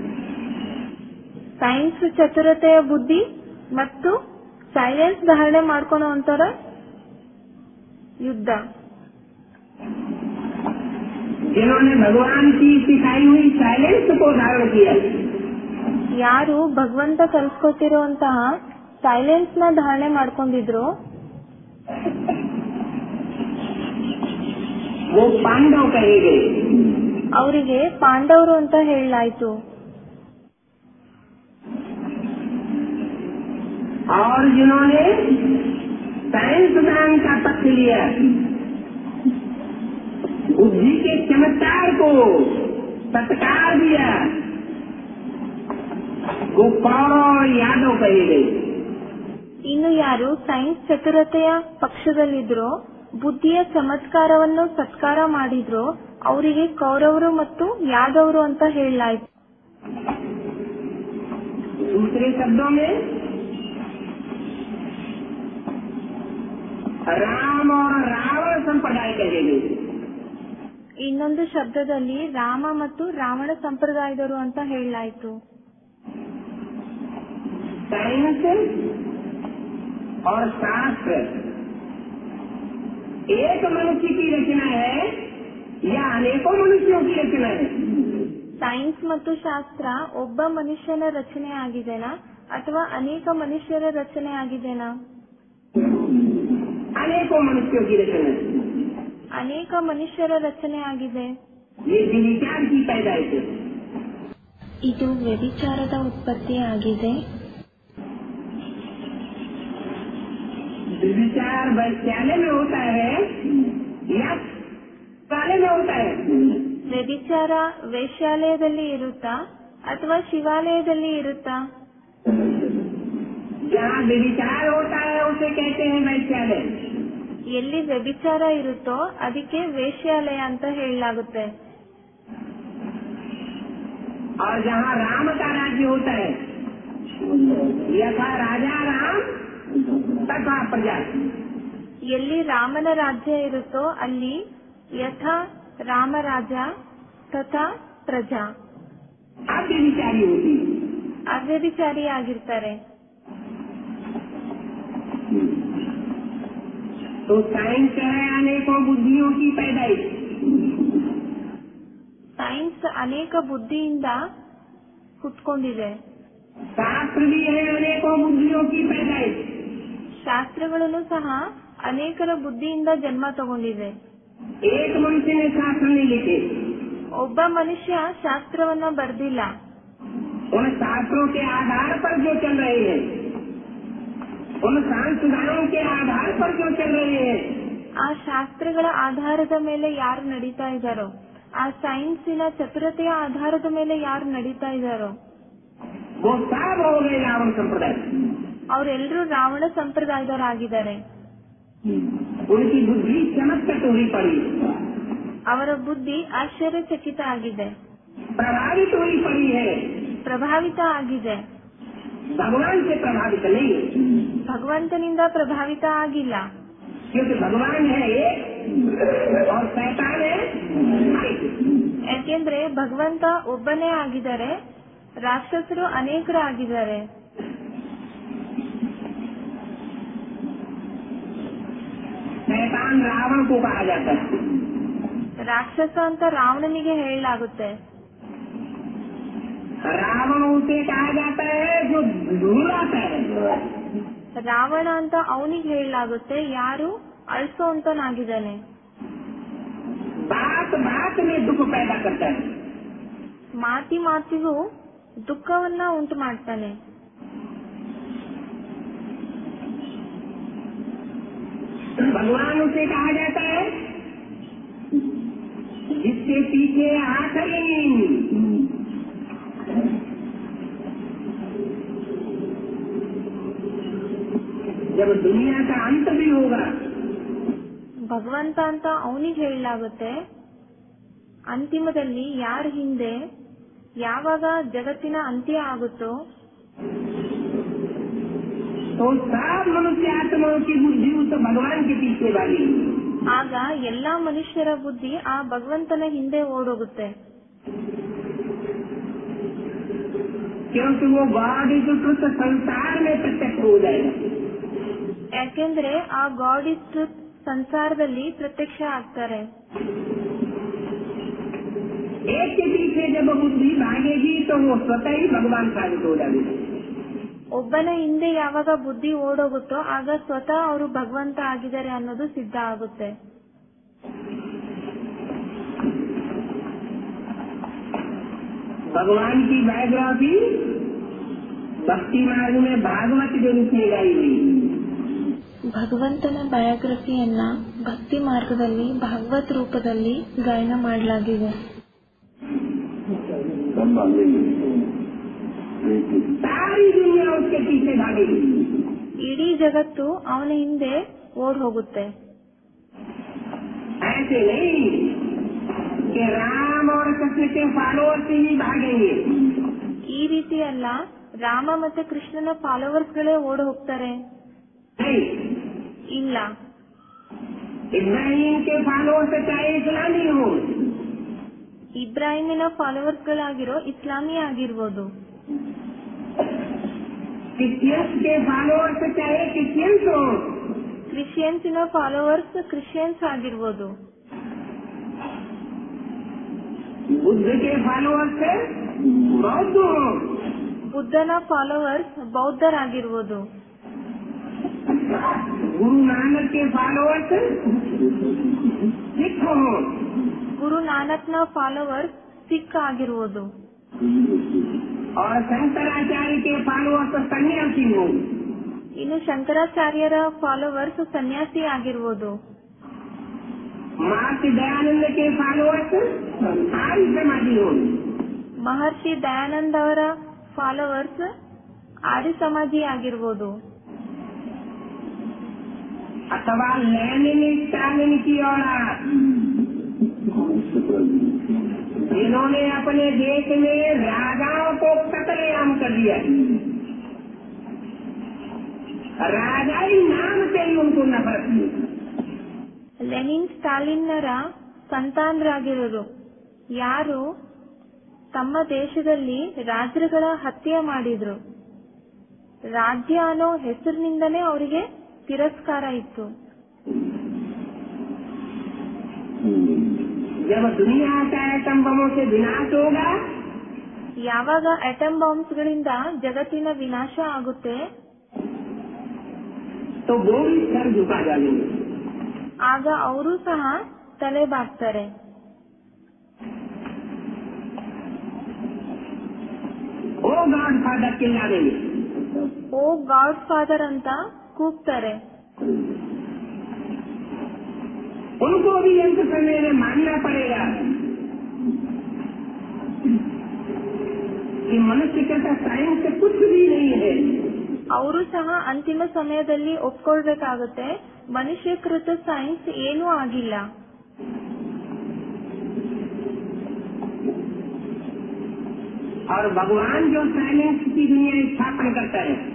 ಸೈನ್ಸ್ ಚತುರತೆಯ ಬುದ್ಧಿ ಮತ್ತು ಸೈಲೆನ್ಸ್ ಧಾರಣೆ ಮಾಡ್ಕೊಳೋಂತರ ಯುದ್ಧ जिन्होंने भगवान की सिखाई हुई साइलेंस को धारण किया ಯಾರು ಭಗವಂತ ಕಲ್ಸ್ಕೊತಿರುವಂತಹ ಸೈಲೆನ್ಸ್ ನ ಧಾರಣೆ ಮಾಡ್ಕೊಂಡಿದ್ರು वो पांडव कहे गए ಅವರಿಗೆ ಪಾಂಡವರು ಅಂತ ಹೇಳಲಾಯ್ತು और जिन्होंने साइंस दान का पक्ष लिया बुद्धि के चमत्कार को सत्कार दिया वो कौरव और यादव कहे गए ಇನ್ನು ಯಾರು ಸೈನ್ಸ್ ಚತುರತೆಯ ಪಕ್ಷದಲ್ಲಿದ್ರೋ ಬುದ್ಧಿಯ ಚಮತ್ಕಾರವನ್ನು ಸತ್ಕಾರ ಮಾಡಿದ್ರೋ ಅವರಿಗೆ ಕೌರವರು ಮತ್ತು ಯಾದವರು ಅಂತ ಹೇಳಲಾಯ್ತು दूसरे शब्दों में राम और रावण संप्रदाय कहे गए ಇನ್ನೊಂದು ಶಬ್ದದಲ್ಲಿ ರಾಮ ಮತ್ತು ರಾವಣ ಸಂಪ್ರದಾಯದವರು ಅಂತ ಹೇಳಲಾಯ್ತು साइंस और शास्त्र एक मनुष्य की रचना है या अनेकों मनुष्यों की रचना है ಸೈನ್ಸ್ ಮತ್ತು ಶಾಸ್ತ್ರ ಒಬ್ಬ ಮನುಷ್ಯನ ರಚನೆ ಆಗಿದೆನಾ ಅಥವಾ ಅನೇಕ ಮನುಷ್ಯರ ರಚನೆ ಆಗಿದೆನಾ अनेकों मनुष्यों की रचना है ಅನೇಕ ಮನುಷ್ಯರ ರಚನೆ ಆಗಿದೆ ये विचार की पैदाइश है ಇದು ವ್ಯಭಿಚಾರದ ಉತ್ಪತ್ತಿ ಆಗಿದೆ विचार वैश्यालय में होता है या काले में होता है ವ್ಯಭಿಚಾರ ವೇಶ್ಯಾಲಯದಲ್ಲಿ ಇರುತ್ತಾ ಅಥವಾ ಶಿವಾಲಯದಲ್ಲಿ ಇರುತ್ತಾ जहाँ विचार होता है उसे कहते हैं वैश्यालय ಎಲ್ಲಿ ವ್ಯಭಿಚಾರ ಇರುತ್ತೋ ಅದಕ್ಕೆ ವೇಶ್ಯಾಲಯ ಅಂತ ಹೇಳಲಾಗುತ್ತೆ और जहाँ राम का राज्य होता है यथा राजा राम तथा प्रजा ಎಲ್ಲಿ ರಾಮನ ರಾಜ್ಯ ಇರುತ್ತೋ ಅಲ್ಲಿ ಯಥಾ ರಾಮರಾಜ ತಥಾ ಪ್ರಜಾ आद्य विचारी होती है ಅವ್ಯಭಿಚಾರಿ ಆಗಿರ್ತಾರೆ तो साइंस है अनेकों बुद्धियों की पैदाइश ಸೈನ್ಸ್ ಅನೇಕ ಬುದ್ಧಿಯಿಂದ ಹುಟ್ಕೊಂಡಿದೆ शास्त्र भी है अनेकों बुद्धियों की पैदाइश ಶಾಸ್ತ್ರಗಳನ್ನು ಸಹ ಅನೇಕರ ಬುದ್ಧಿಯಿಂದ ಜನ್ಮ ತಗೊಂಡಿದೆ एक मनुष्य ने शास्त्र नहीं लिखे ಒಬ್ಬ ಮನುಷ್ಯ ಶಾಸ್ತ್ರವನ್ನ ಬರ್ದಿಲ್ಲ उन शास्त्रों के आधार पर जो चल रहे हैं उन संस्थानों के आधार पर जो चल रहे हैं ಆ ಶಾಸ್ತ್ರಗಳ ಆಧಾರದ ಮೇಲೆ ಯಾರು ನಡೀತಾ ಇದ್ದಾರೋ ಆ ಸೈನ್ಸಿನ ಚತುರತೆಯ ಆಧಾರದ ಮೇಲೆ ಯಾರು ನಡೀತಾ ಇದ್ದಾರೋ वो सब हो गए रावण संप्रदाय ಅವರೆಲ್ಲರೂ ರಾವಣ ಸಂಪ್ರದಾಯದವರಾಗಿದ್ದಾರೆ उनकी बुद्धि चमत्कृत हुई पड़ी ಅವರ ಬುದ್ಧಿ ಆಶ್ಚರ್ಯಚಕಿತ ಆಗಿದೆ प्रभावित हुई पड़ी है ಪ್ರಭಾವಿತ ಆಗಿದೆ भगवान से प्रभावित नहीं ಭಗವಂತನಿಂದ ಪ್ರಭಾವಿತ ಆಗಿಲ್ಲ क्योंकि भगवान है एक और शैतान है अनेक। ಯಾಕೆಂದ್ರೆ ಭಗವಂತ ಒಬ್ಬನೇ ಆಗಿದ್ದಾರೆ ರಾಕ್ಷಸರು ಅನೇಕರು ಆಗಿದ್ದಾರೆ शैतान रावण को कहा जाता है ರಾಕ್ಷಸ ಅಂತ ರಾವಣನಿಗೆ ಹೇಳಲಾಗುತ್ತೆ रावण उसे कहा जाता है जो झूलाता है ರಾವಣ ಅಂತ ಅವನಿಗೆ ಹೇಳಲಾಗುತ್ತೆ ಯಾರು ಅಳಿಸೋಂತನಾಗಿದ್ದಾನೆ बात बात में दुख पैदा करता है ಮಾತಿ ಮಾತಿಗೂ ದುಃಖವನ್ನ ಉಂಟು ಮಾಡ್ತಾನೆ भगवान उसे कहा जाता है जिसके पीछे आखिरी जब दुनिया का अंत भी होगा ಭಗವಂತ ಅಂತ ಅವನಿಗೆ ಹೇಳಲಾಗುತ್ತೆ ಅಂತಿಮದಲ್ಲಿ ಯಾರ ಹಿಂದೆ ಯಾವಾಗ ಜಗತ್ತಿನ ಅಂತ್ಯ ಆಗುತ್ತೋ तो सब मनुष्य आत्माओं की बुद्धि उस भगवान के पीछे वाली ಆಗ ಎಲ್ಲಾ ಮನುಷ್ಯರ ಬುದ್ಧಿ ಆ ಭಗವಂತನ ಹಿಂದೆ ಓಡೋಗುತ್ತೆ क्योंकि वो गॉड इज ट्रुथ संसार में प्रत्यक्ष हो जाएगा ಯಾಕೆಂದ್ರೆ ಆ ಗಾಡ್ ಇಸ್ ಟ್ರುತ್ ಸಂಸಾರದಲ್ಲಿ ಪ್ರತ್ಯಕ್ಷ ಆಗ್ತಾರೆ एक के पीछे जब बुद्धि भागेगी तो वो स्वतः ही भगवान साबित हो जाएगी ಒಬ್ಬನ ಹಿಂದೆ ಯಾವಾಗ ಬುದ್ಧಿ ಓಡೋಗುತ್ತೋ ಆಗ ಸ್ವತಃ ಅವರು ಭಗವಂತ ಆಗಿದ್ದಾರೆ ಅನ್ನೋದು ಸಿದ್ಧ ಆಗುತ್ತೆ भगवान की बायोग्राफी भक्ति मार्ग में भागवत के रूप में गाई हुई ಭಗವಂತನ ಬಯೋಗ್ರಫಿಯನ್ನ ಭಕ್ತಿ ಮಾರ್ಗದಲ್ಲಿ ಭಾಗವತ್ ರೂಪದಲ್ಲಿ ಗಾಯನ ಮಾಡಲಾಗಿದೆ सारी दुनिया उसके पीछे भागेगी ಇಡೀ ಜಗತ್ತು ಅವನ ಹಿಂದೆ ಓಡ್ ಹೋಗುತ್ತೆ ऐसे नहीं कि राम और कृष्ण के फॉलोअर्स ही भागेंगे ಈ ರೀತಿ ಅಲ್ಲ ರಾಮ ಮತ್ತೆ ಕೃಷ್ಣನ ಫಾಲೋವರ್ಸ್ ಗಳೇ ಓಡ್ ಹೋಗ್ತಾರೆ नहीं ಇಲ್ಲ इब्राहिम के फॉलोअर्स चाहे इस्लामी हो ಇಬ್ರಾಹಿಮಿನ ಫಾಲೋವರ್ಸ್ ಗಳಾಗಿರೋ ಇಸ್ಲಾಮಿ ಆಗಿರ್ಬೋದು क्रिश्चियंस के फॉलोअर्स चाहे क्रिश्चियंस हो ಕ್ರಿಶ್ಚಿಯನ್ಸಿನ ಫಾಲೋವರ್ಸ್ ಕ್ರಿಶ್ಚಿಯನ್ಸ್ ಆಗಿರ್ಬೋದು बुद्ध के फॉलोअर्स बौद्ध हो ಬುದ್ಧನ ಫಾಲೋವರ್ಸ್ ಬೌದ್ಧರಾಗಿರ್ಬೋದು गुरु नानक के फॉलोअर्स सिख हो ಗುರು ನಾನಕ್ನ ಫಾಲೋವರ್ಸ್ ಸಿಖ್ ಆಗಿರ್ಬೋದು और शंकराचार्य के फॉलोअर्स सन्यासी हो ಇನ್ನು ಶಂಕರಾಚಾರ್ಯರ ಫಾಲೋವರ್ಸ್ ಸನ್ಯಾಸಿ ಆಗಿರ್ಬೋದು मार्क दयानंद के फॉलोअर्स आर्य समाधि हो ಮಹರ್ಷಿ ದಯಾನಂದ್ ಅವರ ಫಾಲೋವರ್ಸ್ ಆರ್ಯ ಸಮಾಜಿ ಆಗಿರ್ಬೋದು अथवा लेनिन स्टालिन की औलाद इन्होंने अपने देश में राजाओं को कतलेआम कर दिया राजाई नाम से ही उनको नफरत थी ಲೆನಿನ್ ಸ್ಟಾಲಿನ್ನರ ಸಂತಾನರಾಗಿರೋರು ಯಾರು ತಮ್ಮ ದೇಶದಲ್ಲಿ ರಾಜ್ಯಗಳ ಹತ್ಯೆ ಮಾಡಿದ್ರು ರಾಜ್ಯ ಅನ್ನೋ ಹೆಸರಿನಿಂದನೇ ಅವರಿಗೆ ತಿರಸ್ಕಾರ ಇತ್ತು जब दुनिया का एटम बमों से विनाश होगा ಯಾವಾಗ ಅಟಮ್ ಬಾಂಬ್ಸ್ ಗಳಿಂದ ಜಗತ್ತಿನ ವಿನಾಶ ಆಗುತ್ತೆ तो वो भी सर झुका डालेंगे ಆಗ ಅವರು ಸಹ ತಲೆ ಬಾಗ್ತಾರೆ वो गॉड फादर चिल्ला देंगे ಓ ಗಾಡ್ ಫಾದರ್ ಅಂತ ಕೂಗ್ತಾರೆ उनको भी अंत समय में मानना पड़ेगा कि मनुष्य के साथ साइंस से कुछ भी नहीं है ಅವರು ಸಹ ಅಂತಿಮ ಸಮಯದಲ್ಲಿ ಒಪ್ಕೊಳ್ಬೇಕಾಗುತ್ತೆ ಮನುಷ್ಯಕೃತ ಸೈನ್ಸ್ ಏನೂ ಆಗಿಲ್ಲ और भगवान जो साइलेंस की दुनिया स्थापन करता है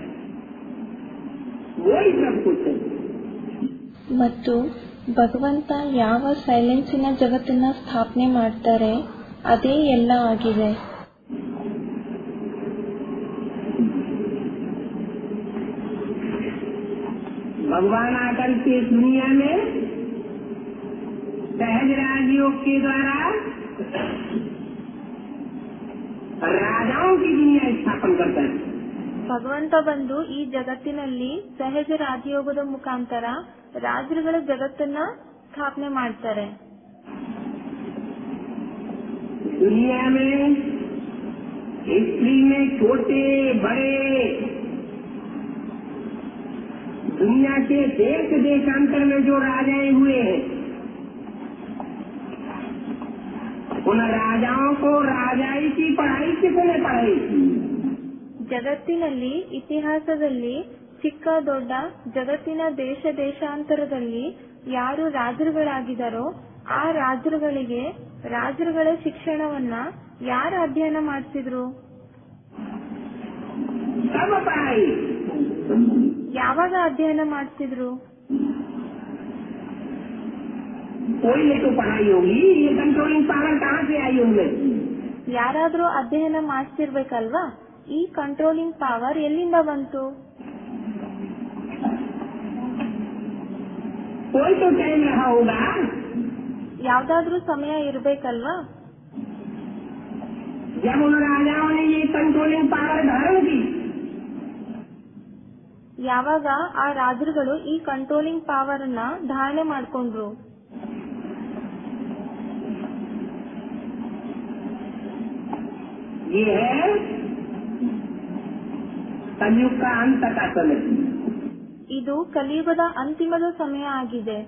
वही सब कुछ है ಮತ್ತು ಭಗವಂತ ಯಾವ ಸೈಲೆನ್ಸಿನ ಜಗತ್ತನ್ನ ಸ್ಥಾಪನೆ ಮಾಡ್ತಾರೆ ಅದೇ ಎಲ್ಲ ಆಗಿದೆ भगवान आकर के इस दुनिया में सहज राजयोग के द्वारा राजाओं की दुनिया स्थापन करता है ಭಗವಂತ ಬಂದು ಈ ಜಗತ್ತಿನಲ್ಲಿ ಸಹಜ ರಾಜಯೋಗದ ಮುಖಾಂತರ ರಾಜರುಗಳ ಜಗತ್ತನ್ನ ಸ್ಥಾಪನೆ ಮಾಡ್ತಾರೆ दुनिया में हिस्ट्री में छोटे बड़े दुनिया के देश देशांतर में जो राजाएं हुए हैं उन राजाओं को राजाई की पढ़ाई किसने पढ़ाई ಜಗತ್ತಿನಲ್ಲಿ ಇತಿಹಾಸದಲ್ಲಿ ಚಿಕ್ಕ ದೊಡ್ಡ ಜಗತ್ತಿನ ದೇಶ ದೇಶಾಂತರದಲ್ಲಿ ಯಾರು ರಾಜರುಗಳಾಗಿದ್ದಾರೋ ಆ ರಾಜರುಗಳಿಗೆ ರಾಜರುಗಳ ಶಿಕ್ಷಣವನ್ನ ಯಾರು ಅಧ್ಯಯನ ಮಾಡಿಸಿದ್ರು सब पढ़ाई ಯಾವಾಗ ಅಧ್ಯಯನ ಮಾಡಿಸಿದ್ರು कोई ने तो पढ़ाई होगी ये कंट्रोलिंग पावर कहाँ से आई उनमें ಯಾರಾದ್ರೂ ಅಧ್ಯಯನ ಮಾಡಿಸಿರ್ಬೇಕಲ್ವಾ ಈ ಕಂಟ್ರೋಲಿಂಗ್ ಪವರ್ ಎಲ್ಲಿಂದ ಬಂತು कोई तो टाइम रहा होगा ಯಾವ್ದಾದ್ರೂ ಸಮಯ ಇರ್ಬೇಕಲ್ವಾ जब उन राजाओं ने ये कंट्रोलिंग पावर धारण की ಯಾವಾಗ ಆ ರಾಜರುಗಳು ಈ ಕಂಟ್ರೋಲಿಂಗ್ ಪವರ್ ಅನ್ನ ಧಾರಣೆ ಮಾಡ್ಕೊಂಡ್ರು ये है कलयुग का अंत का समय ಇದು ಕಲಿಯುಗದ ಅಂತಿಮದ ಸಮಯ ಆಗಿದೆ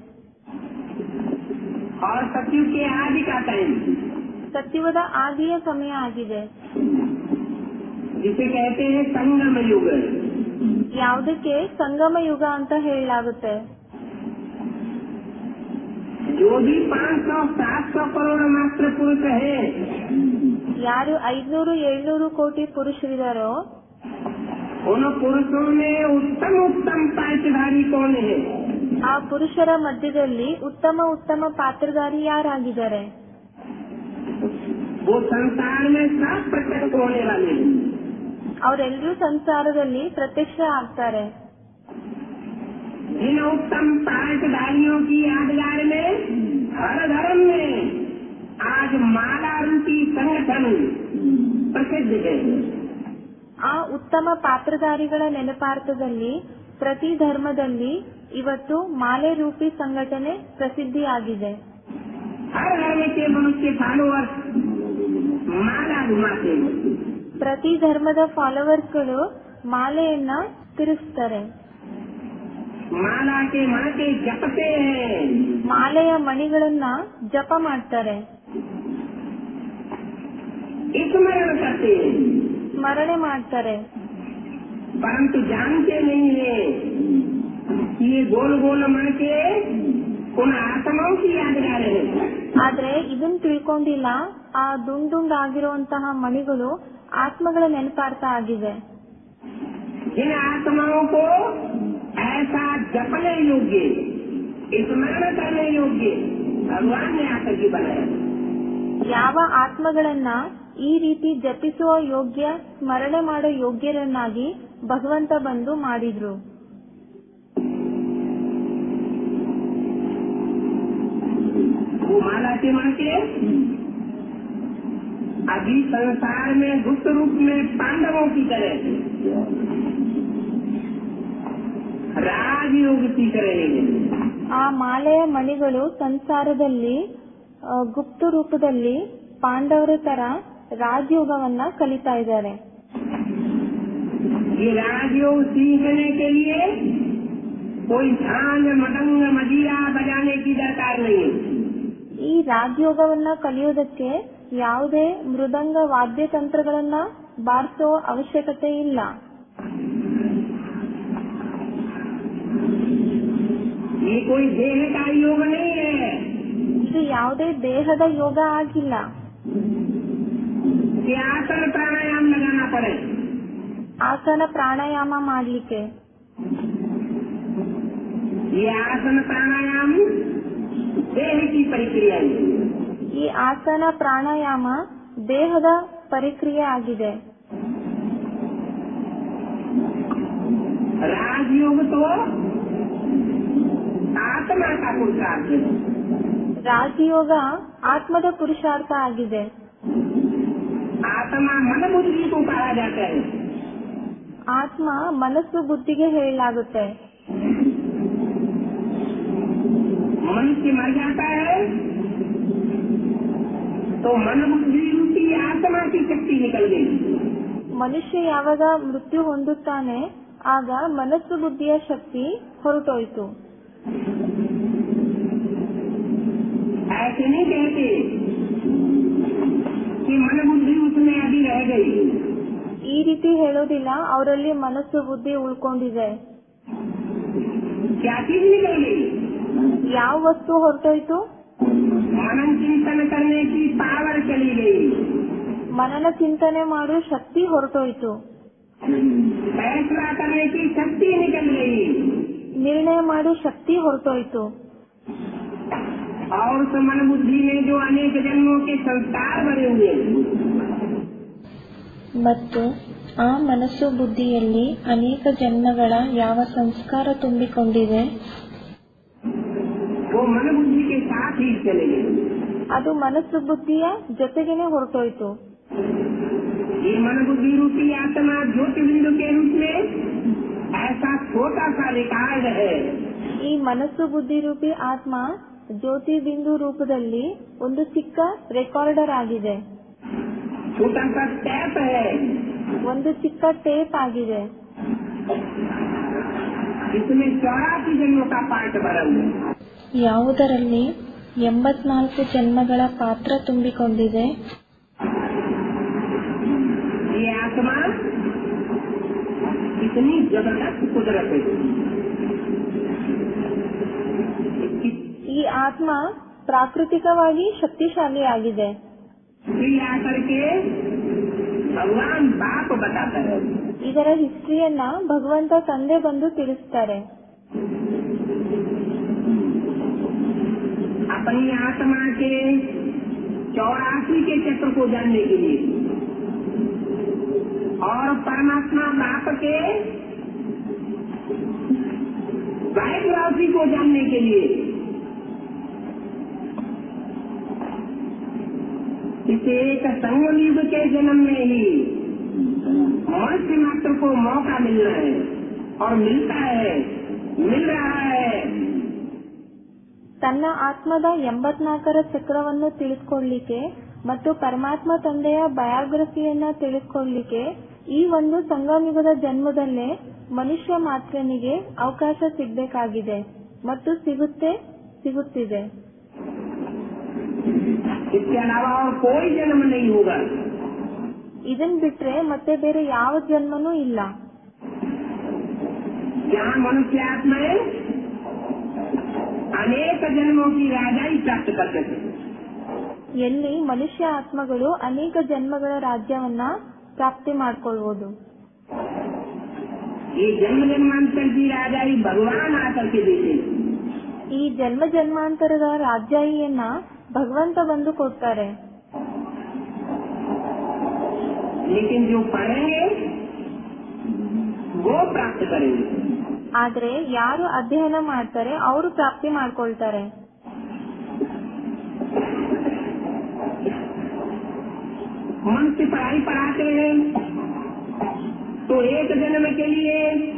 और सतयुग के आदि का टाइम ಸತ್ಯುಗದ ಆದಿಯ ಸಮಯ ಆಗಿದೆ जिसे कहते हैं संगम युग ಯಾವುದಕ್ಕೆ ಸಂಗಮ ಯುಗ ಅಂತ ಹೇಳಲಾಗುತ್ತೆ जो भी पाँच सौ सात सौ करोड़ मात्र पुरुष है ಯಾರು ಐದ್ನೂರು ಏಳ್ನೂರು ಕೋಟಿ ಪುರುಷರಿದಾರೋ उन पुरुषों में उत्तम उत्तम पाठधारी कौन है ಆ ಪುರುಷರ ಮಧ್ಯದಲ್ಲಿ ಉತ್ತಮ ಉತ್ತಮ ಪಾತ್ರಧಾರಿ ಯಾರಾಗಿದ್ದಾರೆ वो संसार में सब प्रत्यक्ष होने वाले हैं ಅವರೆಲ್ಲರೂ ಸಂಸಾರದಲ್ಲಿ ಪ್ರತ್ಯಕ್ಷ ಆಗ್ತಾರೆ जिन उत्तम पाठधारियों की यादगार में हर धर्म में आज माला रूपी संगठन प्रसिद्ध है ಆ ಉತ್ತಮ ಪಾತ್ರಧಾರಿಗಳ ನೆನಪಾರ್ಥದಲ್ಲಿ ಪ್ರತಿ ಧರ್ಮದಲ್ಲಿ ಇವತ್ತು ಮಾಲೆ ರೂಪಿ ಸಂಘಟನೆ ಪ್ರಸಿದ್ಧಿಯಾಗಿದೆ हर धर्म के मनुष्य फॉलोअर्स माला घुमाते हैं ಪ್ರತಿ ಧರ್ಮದ ಫಾಲೋವರ್ಸ್ಗಳು ಮಾಲೆಯನ್ನ ತಿರುಗಿಸ್ತಾರೆ माला के मन के जपते हैं ಮಾಲೆಯ ಮಣಿಗಳನ್ನ ಜಪ ಮಾಡ್ತಾರೆ स्मरण करते हैं ಸ್ಮರಣೆ ಮಾಡ್ತಾರೆ परंतु जानते नहीं है कि ये गोल गोल मन के उन आत्माओं की यादगार है ಆದ್ರೆ ಇದನ್ ತಿಳ್ಕೊಂಡಿಲ್ಲ ಆ ದುಂಡ್ ದುಂಡ್ ಆಗಿರುವಂತಹ ಮಣಿಗಳು ಆತ್ಮಗಳ ನೆನಪಾರ್ಥ ಆಗಿದೆ जिन आत्माओं को ऐसा जपने योग्य स्मरण करने योग्य भगवान ने आकर के बनाया ಯಾವ ಆತ್ಮಗಳನ್ನ ಈ ರೀತಿ ಜಪಿಸುವ ಯೋಗ್ಯ ಸ್ಮರಣೆ ಮಾಡೋ ಯೋಗ್ಯರನ್ನಾಗಿ ಭಗವಂತ ಬಂದು ಮಾಡಿದ್ರು वो माला के माँ के अभी संसार में गुप्त रूप में पांडवों की तरह राजयोग सीख रहे हैं ಆ ಮಾಲೆಯ ಮಣಿಗಳು ಸಂಸಾರದಲ್ಲಿ ಆ, ಗುಪ್ತ ರೂಪದಲ್ಲಿ ಪಾಂಡವರ ತರ ರಾಜಯೋಗವನ್ನ ಕಲಿತಾ ಇದ್ದಾರೆ ये राजयोग सीखने के लिए कोई झांझ मदंग मदिरा बजाने की दरकार नहीं है ಈ ರಾಜಯೋಗವನ್ನ ಕಲಿಯೋದಕ್ಕೆ ಯಾವುದೇ ಮೃದಂಗ ವಾದ್ಯ ತಂತ್ರಗಳನ್ನ ಬಾರಿಸೋ ಅವಶ್ಯಕತೆ ಇಲ್ಲ ये कोई देह का योग नहीं है ಇದು ಯಾವುದೇ ದೇಹದ ಯೋಗ ಆಗಿಲ್ಲ कि आसन प्राणायाम लगाना पड़े ಆಸನ ಪ್ರಾಣಾಯಾಮ ಮಾಡ್ಲಿಕ್ಕೆ ये आसन प्राणायाम देह की प्रक्रिया है ಈ ಆಸನ ಪ್ರಾಣಾಯಾಮ ದೇಹದ ಪರಿಕ್ರಿಯೆ ಆಗಿದೆ राजयोग तो आत्मा का पुरुषार्थ है ರಾಜಯೋಗ ಆತ್ಮದ ಪುರುಷಾರ್ಥ ಆಗಿದೆ आत्मा मन बुद्धि को कहा जाता है ಆತ್ಮ ಮನಸ್ಸು ಬುದ್ಧಿಗೆ ಹೇಳಲಾಗುತ್ತೆ मनुष्य मर जाता है तो मन बुद्धि रूपी आत्मा की शक्ति निकल गई ಮನುಷ್ಯ ಯಾವಾಗ ಮೃತ್ಯು ಹೊಂದುತ್ತಾನೆ ಆಗ ಮನಸ್ಸು ಬುದ್ಧಿಯ ಶಕ್ತಿ ಹೊರಟೋಯ್ತು ऐसे नहीं कहते कि मन बुद्धि उसमें अभी रह गई ಈ ರೀತಿ ಹೇಳೋದಿಲ್ಲ ಅವರಲ್ಲಿ ಮನಸ್ಸು ಬುದ್ಧಿ ಉಳ್ಕೊಂಡಿದೆ क्या चीज निकल गई ಯಾವ ವಸ್ತು ಹೊರಟೋಯ್ತು मनन चिंतन करने की पावर चली गई ಮನನ ಚಿಂತನೆ ಮಾಡೋ ಶಕ್ತಿ ಹೊರಟೋಯ್ತು फैसला करने की शक्ति निकल गई ನಿರ್ಣಯ ಮಾಡೋ ಶಕ್ತಿ ಹೊರಟೋಯ್ತು और उस मन बुद्धि में जो अनेक जन्मों के संस्कार भरे हुए हैं, ಮತ್ತು ಆ ಮನಸ್ಸು ಬುದ್ಧಿಯಲ್ಲಿ ಅನೇಕ ಜನ್ಮಗಳ ಯಾವ ಸಂಸ್ಕಾರ ತುಂಬಿಕೊಂಡಿದೆ वो मन बुद्धि के साथ ही चले गए ಅದು ಮನಸ್ಸು ಬುದ್ಧಿಯ ಜೊತೆಗೇನೆ ಹೊರಟೋಯ್ತು ये मन बुद्धि रूपी आत्मा ज्योतिर्बिंद के रूप में ऐसा छोटा सा रिकॉर्ड है ಈ ಮನಸ್ಸು ಬುದ್ಧಿ ರೂಪಿ ಆತ್ಮ ಜ್ಯೋತಿ ಬಿಂದು ರೂಪದಲ್ಲಿ ಒಂದು ಚಿಕ್ಕ ರೆಕಾರ್ಡರ್ ಆಗಿದೆ छोटा सा टैप है ಒಂದು ಚಿಕ್ಕ ಟೇಪ್ ಆಗಿದೆ इसमें चौरासी जन्मों का पार्ट भरा हुआ है ಯಾವುದರಲ್ಲಿ ಎಂಬತ್ನಾಲ್ಕು ಜನ್ಮಗಳ ಪಾತ್ರ ತುಂಬಿಕೊಂಡಿದೆ ये आत्मा इतनी जबरदस्त कुदरत है इसकी ಈ ಆತ್ಮ ಪ್ರಾಕೃತಿಕವಾಗಿ ಶಕ್ತಿಶಾಲಿಯಾಗಿದೆ फिर आकर के भगवान बाप बताता है ಇದರ ಹಿಸ್ಟ್ರಿಯನ್ನ ಭಗವಂತ ತಂದೆ ಬಂದು ತಿಳಿಸ್ತಾರೆ अपनी आत्मा के चौरासी के चक्र को जानने के लिए और परमात्मा बाप के वाइट राशि को जानने के लिए इस एक संगम युग के जन्म में ही मनुष्य मात्र को मौका मिलना है और मिलता है मिल रहा है ತನ್ನ ಆತ್ಮದ ಎಂಬತ್ನಾಲ್ಕರ ಚಕ್ರವನ್ನು ತಿಳಿಸ್ಕೊಡ್ಲಿಕ್ಕೆ ಮತ್ತು ಪರಮಾತ್ಮ ತಂದೆಯ ಬಯೋಗ್ರಫಿಯನ್ನ ತಿಳಿಸ್ಕೊಡ್ಲಿಕ್ಕೆ ಈ ಒಂದು ಸಂಗಮಯುಗದ ಜನ್ಮದಲ್ಲೇ ಮನುಷ್ಯ ಮಾತ್ರನಿಗೆ ಅವಕಾಶ ಸಿಗ್ಬೇಕಾಗಿದೆ ಮತ್ತು ಸಿಗುತ್ತೆ ಸಿಗುತ್ತಿದೆ इसके अलावा और कोई जन्म नहीं होगा ಇದನ್ बिಟ್ರೆ ಮತ್ತೆ ಬೇರೆ ಯಾವ ಜನ್ಮನೂ ಇಲ್ಲ यहाँ मनुष्य आत्माएं अनेक जन्मों की राजाई प्राप्त करते थे ಎಲ್ಲಿ ಮನುಷ್ಯ ಆತ್ಮಗಳು ಅನೇಕ ಜನ್ಮಗಳ ರಾಜ್ಯವನ್ನ ಪ್ರಾಪ್ತಿ ಮಾಡ್ಕೊಳ್ಬಹುದು ये जन्म जन्मांतर की राजाई भगवान आकर के देते हैं। ಈ ಜನ್ಮ ಜನ್ಮಾಂತರದ ರಾಜ್ಯಾಯಿಯನ್ನ ಭಗವಂತ ಬಂದು ಕೊಡ್ತಾರೆ लेकिन जो पढ़ेंगे वो प्राप्त करेंगे ಆದ್ರೆ ಯಾರು ಅಧ್ಯಯನ ಮಾಡ್ತಾರೆ ಅವರು ಪ್ರಾಪ್ತಿ ಮಾಡ್ಕೊಳ್ತಾರೆ मन से पढ़ाई पढ़ाते हैं तो एक जन्म के लिए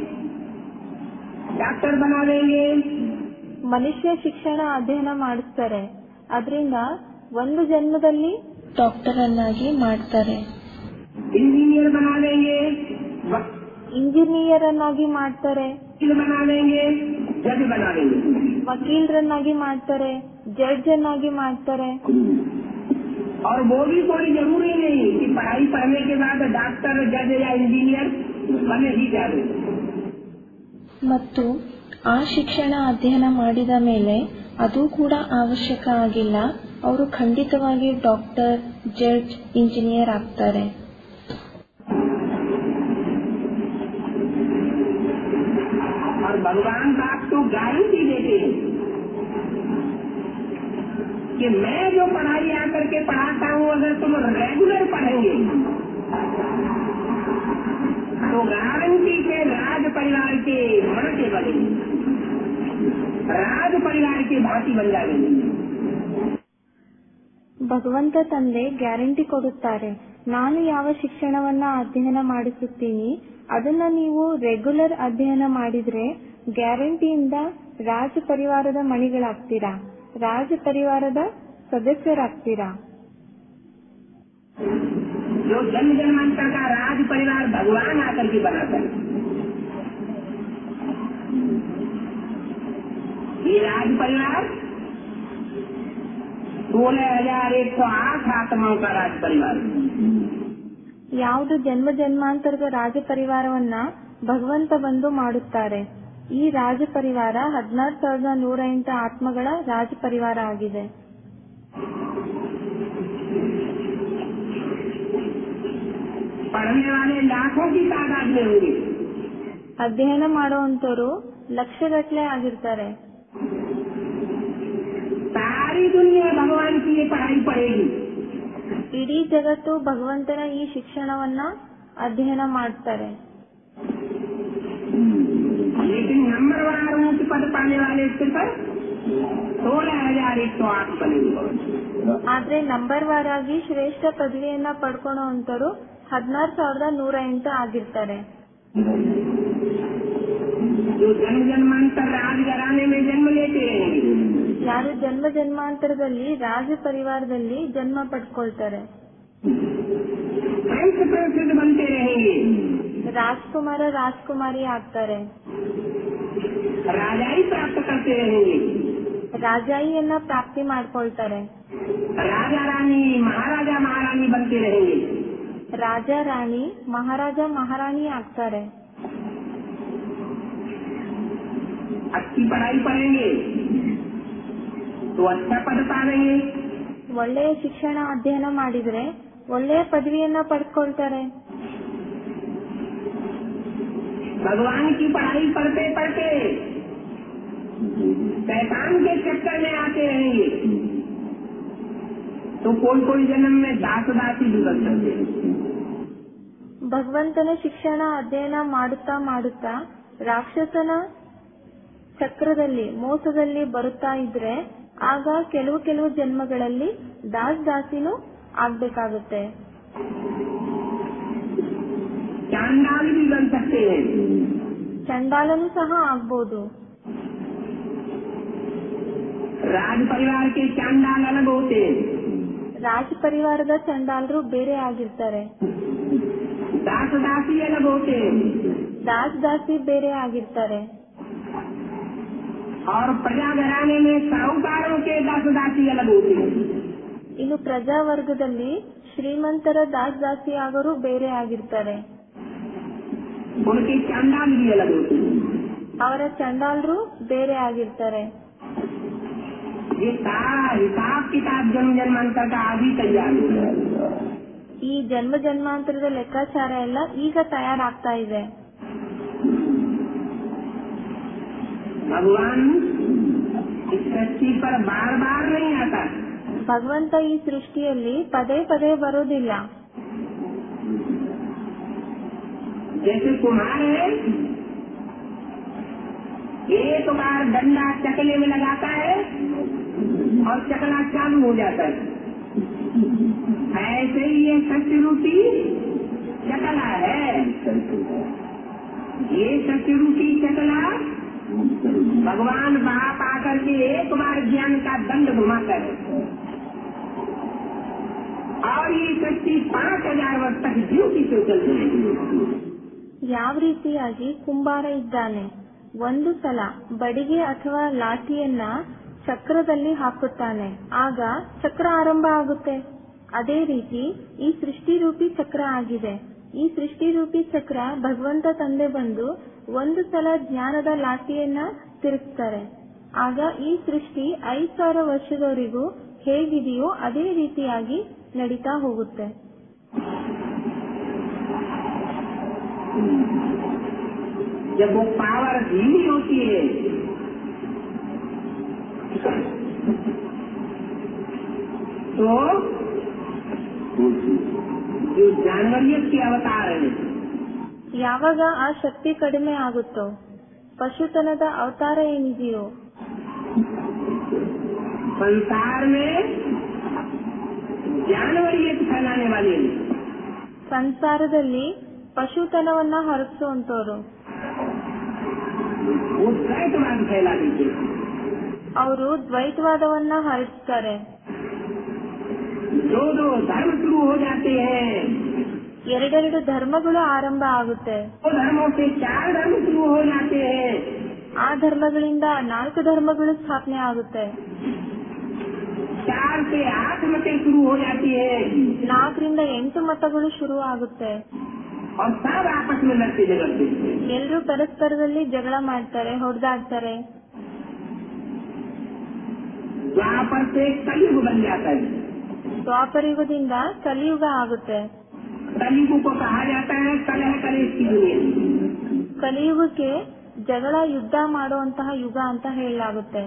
डॉक्टर बना देंगे ಮನುಷ್ಯ ಶಿಕ್ಷಣ ಅಧ್ಯಯನ ಮಾಡಿಸ್ತಾರೆ ಅದರಿಂದ ಒಂದು ಜನ್ಮದಲ್ಲಿ ಡಾಕ್ಟರ್ ಅನ್ನಾಗಿ ಮಾಡ್ತಾರೆ इंजीनियर बना देंगे वकील ಇಂಜಿನಿಯರ್ ಅನ್ನಾಗಿ ಮಾಡ್ತಾರೆ बना देंगे जज बना देंगे ವಕೀಲರನ್ನಾಗಿ ಮಾಡ್ತಾರೆ ಜಡ್ಜ್ ಅನ್ನಾಗಿ ಮಾಡ್ತಾರೆ और वो भी कोई जरूरी नहीं कि पढ़ाई पढ़ने के बाद डॉक्टर जज या इंजीनियर बने ही जाए ಮತ್ತು ಆ ಶಿಕ್ಷಣ ಅಧ್ಯಯನ ಮಾಡಿದ ಮೇಲೆ ಅದು ಕೂಡ ಅವಶ್ಯಕ ಆಗಿಲ್ಲ ಅವರು ಖಂಡಿತವಾಗಿ ಡಾಕ್ಟರ್ ಜಡ್ಜ್ ಇಂಜಿನಿಯರ್ ಆಗ್ತಾರೆ और भगवान बाप तो गारंटी देते हैं कि मैं जो पढ़ाई आकर के पढ़ाता हूँ अगर तुम रेगुलर पढ़ेंगे तो गारंटी से राज परिवार के मन के बनेंगे राज परिवार की भांति बन जाएंगे ಭಗವಂತ ತಂದೆ ಗ್ಯಾರಂಟಿ ಕೊಡುತ್ತಾರೆ ನಾನು ಯಾವ ಶಿಕ್ಷಣವನ್ನ ಅಧ್ಯಯನ ಮಾಡಿಸುತ್ತೀನಿ ಅದನ್ನ ನೀವು ರೆಗ್ಯುಲರ್ ಅಧ್ಯಯನ ಮಾಡಿದ್ರೆ ಗ್ಯಾರಂಟಿಯಿಂದ ರಾಜ ಪರಿವಾರದ ಮಣಿಗಳಾಗ್ತೀರಾ ರಾಜ ಪರಿವಾರದ ಸದಸ್ಯರಾಗ್ತೀರಾ जो जन्म जन्मांतर का राज परिवार भगवान आकर के बनाता है ये राज परिवार सोलह हजार एक सौ आठ आत्माओं का राज परिवार ಯಾವುದು ಜನ್ಮ ಜನ್ಮಾಂತರದ ರಾಜ ಪರಿವಾರವನ್ನ ಭಗವಂತ ಬಂದು ಮಾಡುತ್ತಾರೆ ಈ ರಾಜ ಪರಿವಾರ ಹದಿನಾರು ಸಾವಿರದ ನೂರ ಎಂಟು ಆತ್ಮಗಳ ರಾಜ ಪರಿವಾರ ಆಗಿದೆ पढ़ने वाले लाखों की तादाद में होंगे ಅಧ್ಯಯನ ಮಾಡುವಂತವರು ಲಕ್ಷಗಟ್ಟಲೆ ಆಗಿರ್ತಾರೆ सारी दुनिया भगवान की ये पढ़ाई पढ़ेगी ಇಡೀ ಜಗತ್ತು ಭಗವಂತನ ಈ ಶಿಕ್ಷಣವನ್ನ ಅಧ್ಯಯನ ಮಾಡ್ತಾರೆ लेकिन नंबरवार ऊंच पद पाने वाले सिर्फ सोलह हजार एक सौ आठ बनेंगे ಆದ್ರೆ ನಂಬರ್ ವಾರ್ ಆಗಿ ಶ್ರೇಷ್ಠ ಪದವಿಯನ್ನ ಪಡ್ಕೊಳ್ಳುವಂತರು ಹದಿನಾರು ಸಾವಿರದ ನೂರ ಎಂಟು ಆಗಿರ್ತಾರೆ जो जन्म जन्मांतर राज घराने में जन्म लेते रहेंगे ಯಾರು ಜನ್ಮ ಜನ್ಮಾಂತರದಲ್ಲಿ ರಾಜ ಪರಿವಾರದಲ್ಲಿ ಜನ್ಮ ಪಡ್ಕೊಳ್ತಾರೆ प्रिंस प्रिंसेस बनते रहेंगे ರಾಜ್ಕುಮಾರ ರಾಜ್ಕುಮಾರಿ ಆಗ್ತಾರೆ राजाई प्राप्त करते रहेंगे ರಾಜಾಯಿಯನ್ನ ಪ್ರಾಪ್ತಿ ಮಾಡ್ಕೊಳ್ತಾರೆ राजा रानी महाराजा महारानी बनते रहेंगे ರಾಜ ರಾಣಿ ಮಹಾರಾಜ ಮಹಾರಾಣಿ ಆಗ್ತಾರೆ अच्छी पढ़ाई पढ़ेंगे तो अच्छा पद पाएंगे ಒಳ್ಳೆಯ ಶಿಕ್ಷಣ ಅಧ್ಯಯನ ಮಾಡಿದ್ರೆ ಒಳ್ಳೆಯ ಪದವಿಯನ್ನ ಪಡ್ಕೊಳ್ತಾರೆ भगवान की पढ़ाई पढ़ते पढ़ते शैतान के चक्कर में आते रहेंगे तो कोई कोई जन्म में दास दासी भी बन सकते हैं ಭಗವಂತನ ಶಿಕ್ಷಣ ಅಧ್ಯಯನ ಮಾಡುತ್ತಾ ಮಾಡುತ್ತಾ ರಾಕ್ಷಸನ ಚಕ್ರದಲ್ಲಿ ಮೋಸದಲ್ಲಿ ಬರುತ್ತಾ ಇದ್ರೆ ಆಗ ಕೆಲವು ಕೆಲವು ಜನ್ಮಗಳಲ್ಲಿ ದಾಸ್ ದಾಸಿನೂ ಆಗ್ಬೇಕಾಗುತ್ತೆ चांडाल भी बन सकते हैं ಚಂಡಾಲನೂ ಸಹ ಆಗ್ಬೋದು राज परिवार के चांडाल अलग होते हैं ರಾಜ ಪರಿವಾರದ ಚಂಡಾಲರು ಬೇರೆ ಆಗಿರ್ತಾರೆ दास दासी अलग होते हैं ದಾಸ್ ದಾಸಿ ಬೇರೆ ಆಗಿರ್ತಾರೆ और प्रजा घराने में साहूकारों के दास दासी अलग होते हैं ಇನ್ನು ಪ್ರಜಾವರ್ಗದಲ್ಲಿ ಶ್ರೀಮಂತರ ದಾಸ್ ದಾಸಿ ಆಗೋರು ಬೇರೆ ಆಗಿರ್ತಾರೆ उनके चांडाल भी अलग होते हैं ಅವರ ಚಂಡಾಲರು ಬೇರೆ ಆಗಿರ್ತಾರೆ ये सारा हिसाब किताब जन्म जन्मांतर का अभी तैयार हो गया ಈ ಜನ್ಮ ಜನ್ಮಾಂತರದ ಲೆಕ್ಕಾಚಾರ ಎಲ್ಲ ಈಗ ತಯಾರಾಗ್ತಾ ಇದೆ भगवान इस सृष्टि पर बार बार नहीं आता ಭಗವಂತ ಈ ಸೃಷ್ಟಿಯಲ್ಲಿ ಪದೇ ಪದೇ ಬರೋದಿಲ್ಲ जैसे कुम्हार है एक बार डंडा चकले में लगाता है और चकला चालू हो जाता है ऐसे ही ये सत्य रूपी चकला है ये सत्य रूपी चकला भगवान बाप आकर के एक बार ज्ञान का दंड घुमाता है और ये शक्ति पांच हजार वर्ष तक ड्यूटी से चल जाएगी ಯಾವ ರೀತಿಯಾಗಿ ಕುಂಬಾರ ಇದ್ದಾನೆ ಒಂದು ಸಲ ಬಡಿಗೆ ಅಥವಾ ಲಾಠಿಯನ್ನ ಚಕ್ರದಲ್ಲಿ ಹಾಕುತ್ತಾನೆ ಆಗ ಚಕ್ರ ಆರಂಭ ಆಗುತ್ತೆ ಅದೇ ರೀತಿ ಈ ಸೃಷ್ಟಿರೂಪಿ ಚಕ್ರ ಆಗಿದೆ ಈ ಸೃಷ್ಟಿರೂಪಿ ಚಕ್ರ ಭಗವಂತ ತಂದೆ ಬಂದು ಒಂದು ಸಲ ಜ್ಞಾನದ ಲಾಠಿಯನ್ನ ತಿರುಗಿಸ್ತಾರೆ ಆಗ ಈ ಸೃಷ್ಟಿ ಐದ್ ಸಾವಿರ ವರ್ಷದವರೆಗೂ ಹೇಗಿದೆಯೋ ಅದೇ ರೀತಿಯಾಗಿ ನಡೀತಾ ಹೋಗುತ್ತೆ जब वो पावर धीमी होती है तो जो जानवरियत के अवतार है ಯಾವಾಗ ಆ ಶಕ್ತಿ ಕಡಿಮೆ ಆಗುತ್ತೋ ಪಶುತನದ ಅವತಾರ ಏನಿದೆಯೋ संसार में जानवरियत फैलाने वाले हैं। ಸಂಸಾರದಲ್ಲಿ ಪಶುತನವನ್ನ ಹರಡಿಸುವಂತವ್ರು वो द्वैतवाद फैला देते हैं। ಅವರು ದ್ವೈತವಾದವನ್ನ ಹರಡಿಸ್ತಾರೆ दो दो धर्म शुरू हो जाते हैं ಎರಡೆರಡು ಧರ್ಮಗಳು ಆರಂಭ ಆಗುತ್ತೆ दो धर्मों से चार धर्म शुरू हो जाते हैं ಆ ಧರ್ಮಗಳಿಂದ ನಾಲ್ಕು ಧರ್ಮಗಳು ಸ್ಥಾಪನೆ ಆಗುತ್ತೆ चार से आठ मतें शुरू हो जाती है ನಾಲ್ಕರಿಂದ ಎಂಟು ಮತಗಳು ಶುರು ಆಗುತ್ತೆ और सब आपस में लड़ते झगड़ते हैं। ಎಲ್ಲರೂ ಪರಸ್ಪರದಲ್ಲಿ ಜಗಳ ಮಾಡ್ತಾರೆ ಹೊಡೆದಾಡ್ತಾರೆ द्वापर से कलयुग बन जाता है ದ್ವಾಪರಯುಗದಿಂದ ಕಲಿಯುಗ ಆಗುತ್ತೆ कलयुग को कहा जाता है कलह कलेश की दुनिया ಕಲಿಯುಗಕ್ಕೆ ಜಗಳ ಯುದ್ಧ ಮಾಡುವಂತಹ ಯುಗ ಅಂತ ಹೇಳಲಾಗುತ್ತೆ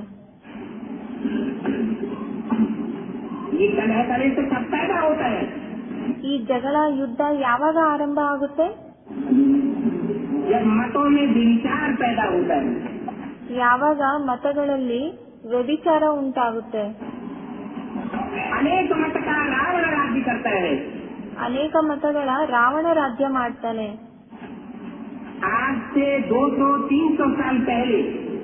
ये कलह कलेश से कब पैदा होता है ಈ ಜಗಳ ಯುದ್ಧ ಯಾವಾಗ ಆರಂಭ ಆಗುತ್ತೆ जब मतों में विचार पैदा होता है ಯಾವಾಗ ಮತಗಳಲ್ಲಿ ವ್ಯಭಿಚಾರ ಉಂಟಾಗುತ್ತೆ अनेक मत का रावण राज्य करता है ಅನೇಕ ಮತಗಳ ರಾವಣ ರಾಜ್ಯ ಮಾಡ್ತಾನೆ आज से 200-300 साल पहले